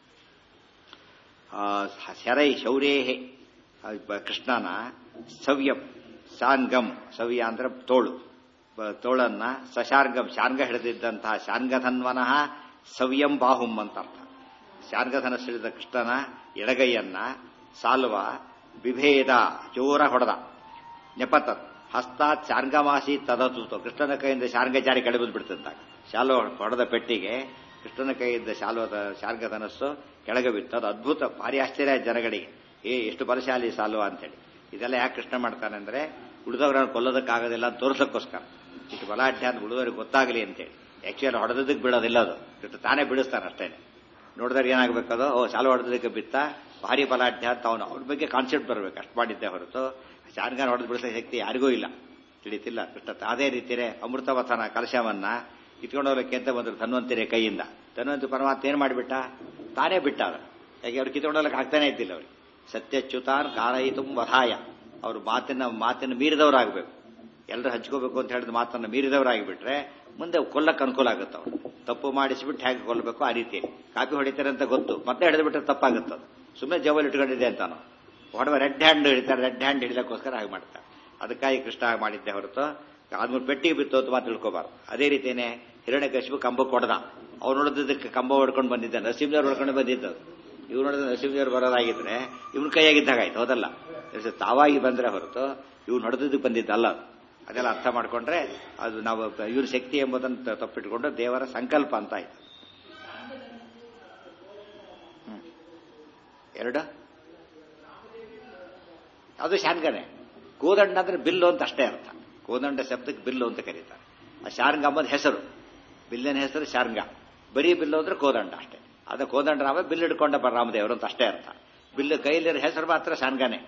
ಶರೈ ಶೌರೇಹೆ ಕೃಷ್ಣನ ಸವ್ಯಂ ಶಾರ್ಗಂ ಸವ್ಯ ಅಂದ್ರೆ ತೋಳು ತೋಳನ್ನ ಸಶಾರ್ಗಂ ಶಾರ್ಗ ಹಿಡಿದಿದ್ದಂತಹ ಶಾರ್ಗಧನ್ವನಃ ಸವ್ಯಂ ಬಾಹುಂ ಅಂತ ಅರ್ಥ ಶಾರ್ಗಧನ ಹಿಡಿದ ಕೃಷ್ಣನ ಎಡಗೈಯನ್ನ ಸಾಲ್ವ ವಿಭೇದ ಜೋರ ಹೊಡೆದ ನೆಪತತ್ ಹಸ್ತಾತ್ ಶಾರ್ಗಮಾಸಿ ತದತು ಕೃಷ್ಣನ ಕೈಯಿಂದ ಶಾರ್ಗ ಜಾರಿ ಕೆಳಬಿದ್ದು ಬಿಡ್ತಂತ ಶಾಲ್ವ ಹೊಡೆದ ಪೆಟ್ಟಿಗೆ ಕೃಷ್ಣನ ಕೈಯಿಂದ ಶಾಲ್ವದ ಶಾರ್ಗಧನಸ್ಸು ಕೆಳಗೆ ಬಿತ್ತು ಅದು ಅದ್ಭುತ ಭಾರಿ ಆಶ್ಚರ್ಯ ಜನಗಳಿಗೆ ಏ ಎಷ್ಟು ಬಲಶಾಲಿ ಸಾಲ್ವ ಅಂತೇಳಿ ಇದೆಲ್ಲ ಯಾಕೆ ಕೃಷ್ಣ ಮಾಡ್ತಾನೆ ಅಂದ್ರೆ ಉಳಿದವರನ್ನು ಕೊಲ್ಲೋದಕ್ಕಾಗೋದಿಲ್ಲ ಅಂತ ತೋರಿಸೋಕ್ಕೋಸ್ಕರ ಇಷ್ಟು ಬಲಾಢ್ಯ ಅಂತ ಉಳಿದವರಿಗೆ ಗೊತ್ತಾಗಲಿ ಅಂತೇಳಿ ಆಕ್ಚುಲಿ ಹೊಡೆದಕ್ಕೆ ಬಿಡೋದಿಲ್ಲ ಅದು ಇಷ್ಟು ತಾನೇ ಬಿಡಿಸ್ತಾನೆ ಅಷ್ಟೇನೆ ನೋಡಿದ್ರೆ ಏನಾಗಬೇಕದು ಓ ಸಾಲು ಹೊಡೆದಕ್ಕೆ ಬಿತ್ತ ಭಾರಿ ಬಲಾಢ್ಯ ಅಂತ ಅವನು ಅವ್ರ ಬಗ್ಗೆ ಕಾನ್ಸೆಪ್ಟ್ ಬರಬೇಕು ಅಷ್ಟು ಮಾಡಿದ್ದೆ ಹೊರತು ಶಾರ್ಗಾನ ಹೊಡೆದು ಬಿಡಿಸೋ ಶಕ್ತಿ ಯಾರಿಗೂ ಇಲ್ಲ ತಿಳಿತಿಲ್ಲ ಕೃಷ್ಣ ಅದೇ ರೀತಿಯೇ ಅಮೃತವಥನ ಕಲಶವನ್ನ ಕಿತ್ಕೊಂಡು ಹೋಗ್ಲಿಕ್ಕೆ ಅಂತ ಬಂದ್ರು ಧನ್ವಂತರಿ ಕೈಯಿಂದ ಧನ್ವಂತ ಪರಮಾತ್ಮ ಏನ್ ಮಾಡಿಬಿಟ್ಟ ತಾನೇ ಬಿಟ್ಟ ಅದು ಯಾಕೆ ಅವ್ರು ಕಿತ್ಕೊಂಡು ಹೋಗ್ಲಿಕ್ಕೆ ಆಗ್ತಾನೆ ಇದ್ದಿಲ್ಲ ಅವ್ರಿಗೆ ಸತ್ಯಚ್ಯುತಾನ್ ಕಾರಯಿತು ವಧಾಯ ಅವರು ಮಾತಿನ ಮಾತಿನ ಮೀರಿದವರಾಗಬೇಕು ಎಲ್ಲರೂ ಹಂಚ್ಕೋಬೇಕು ಅಂತ ಹೇಳಿದ ಮಾತನ್ನ ಮೀರಿದವರಾಗಿಬಿಟ್ರೆ ಮುಂದೆ ಕೊಲ್ಲಕ್ಕೆ ಅನುಕೂಲ ಆಗುತ್ತೆ ಅವ್ರು ತಪ್ಪು ಮಾಡಿಸಿಬಿಟ್ಟು ಹೇಗೆ ಕೊಲ್ಲಬೇಕು ಆ ರೀತಿ ಕಾಪಿ ಹೊಡಿತಾರೆ ಅಂತ ಗೊತ್ತು ಮತ್ತೆ ಹಿಡಿದು ಬಿಟ್ಟರೆ ತಪ್ಪಾಗುತ್ತೆ ಅದು ಸುಮ್ಮನೆ ಜವಲ್ ಇಟ್ಕೊಂಡಿದೆ ಅಂತಾನು ಹೊಡೆವ ರೆಡ್ ಹ್ಯಾಂಡ್ ಹಿಡಿತಾರೆ ರೆಡ್ ಹ್ಯಾಂಡ್ ಹಿಡಿದಕ್ಕೋಸ್ಕರ ಹಾಗೆ ಮಾಡ್ತಾರೆ ಅದಕ್ಕಾಗಿ ಕೃಷ್ಣ ಹಾಗೆ ಮಾಡಿದ್ದೆ ಹೊರತು ಆದ್ಮೇಲೆ ಪೆಟ್ಟಿಗೆ ಬಿತ್ತು ಅಂತ ಮಾತು ತಿಳ್ಕೋಬಾರ್ದು ಅದೇ ರೀತಿಯೇ ಹಿರಣ್ಯಕಶಿಪು ಕಂಬಕ್ಕೆ ಹೊಡೆದ ಅವ್ರು ನೋಡಿದ್ದಕ್ಕೆ ಕಂಬ ಹೊಡ್ಕೊಂಡು ಬಂದಿದ್ದ ನರಸಿಂಹದೇವ್ರು ಹೊಡ್ಕೊಂಡು ಬಂದಿದ್ದು ಇವ್ರು ನೋಡಿದ್ರೆ ನರಸಿಂಹದೇವ್ರು ಬರೋದಾಗಿದ್ರೆ ಇವ್ನ ಕೈಯಾಗಿದ್ದಾಗ ಆಯ್ತು ಹೌದಲ್ಲ ತಾವಾಗಿ ಬಂದ್ರೆ ಹೊರತು ಇವ್ನು ಹೊಡೆದಕ್ಕೆ ಬಂದಿದ್ದಲ್ಲ ಅದೆಲ್ಲ ಅರ್ಥ ಮಾಡ್ಕೊಂಡ್ರೆ ಅದು ನಾವು ಇವ್ರ ಶಕ್ತಿ ಎಂಬುದನ್ನು ತಪ್ಪಿಟ್ಕೊಂಡು ದೇವರ ಸಂಕಲ್ಪ ಅಂತ ಆಯ್ತು ಎರಡು ಅದು ಶಾರ್ಗನೆ ಕೋದಂಡ ಅಂದ್ರೆ ಬಿಲ್ಲು ಅಂತ ಅಷ್ಟೇ ಅರ್ಥ ಕೋದಂಡ ಶಬ್ದಕ್ಕೆ ಬಿಲ್ಲು ಅಂತ ಕರೀತಾರೆ ಆ ಶಾರ್ಂಗ ಅಂಬುದು ಹೆಸರು ಬಿಲ್ಲಿನ ಹೆಸರು ಶಾರ್ಂಗ ಬರೀ ಬಿಲ್ಲು ಅಂದ್ರೆ ಕೋದಂಡ ಅಷ್ಟೇ ಅದ ಕೋದಂಡ ರಾಮ ಬಿಲ್ ಹಿಡ್ಕೊಂಡ ರಾಮದೇವರು ಅಂತ ಅಷ್ಟೇ ಅರ್ಥ ಬಿಲ್ಲು ಕೈಲಿರೋ ಹೆಸರು ಮಾತ್ರ ಶಾರ್ಗಾನೆ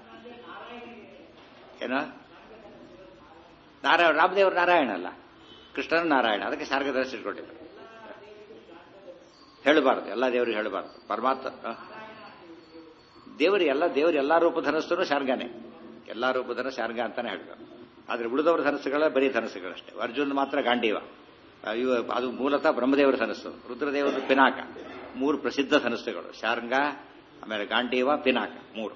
ಏನು ನಾರಾಯಣ ರಾಮದೇವರು ನಾರಾಯಣ ಅಲ್ಲ ಕೃಷ್ಣನ ನಾರಾಯಣ ಅದಕ್ಕೆ ಶಾರ್ಗ ಧರಿಸಿಟ್ಕೊಂಡಿದ್ರು ಹೇಳಬಾರ್ದು ಎಲ್ಲ ದೇವರಿಗೆ ಹೇಳಬಾರ್ದು ಪರಮಾತ್ಮ ದೇವರು ಎಲ್ಲ ದೇವರು ಎಲ್ಲಾ ರೂಪ ಧನಸ್ಸು ಶಾರ್ಗಾನೆ ಎಲ್ಲಾ ರೂಪ ಧನ ಶಾರ್ಗ ಅಂತಾನೆ ಹೇಳ್ಬೇಕು ಆದ್ರೆ ಉಳಿದವರ ಧನಸ್ಸುಗಳ ಬರೀ ಧನಸ್ಸುಗಳಷ್ಟೇ ಅರ್ಜುನ್ ಮಾತ್ರ ಗಾಂಡೀವ ಇವ ಅದು ಮೂಲತಃ ಬ್ರಹ್ಮದೇವರ ಧನಸ್ಸು ರುದ್ರದೇವರ ಪಿನಾಕ ಮೂರು ಪ್ರಸಿದ್ಧ ಧನಸ್ಸುಗಳು ಶಾರ್ಗ ಆಮೇಲೆ ಗಾಂಡೀವ ಪಿನಾಕ ಮೂರು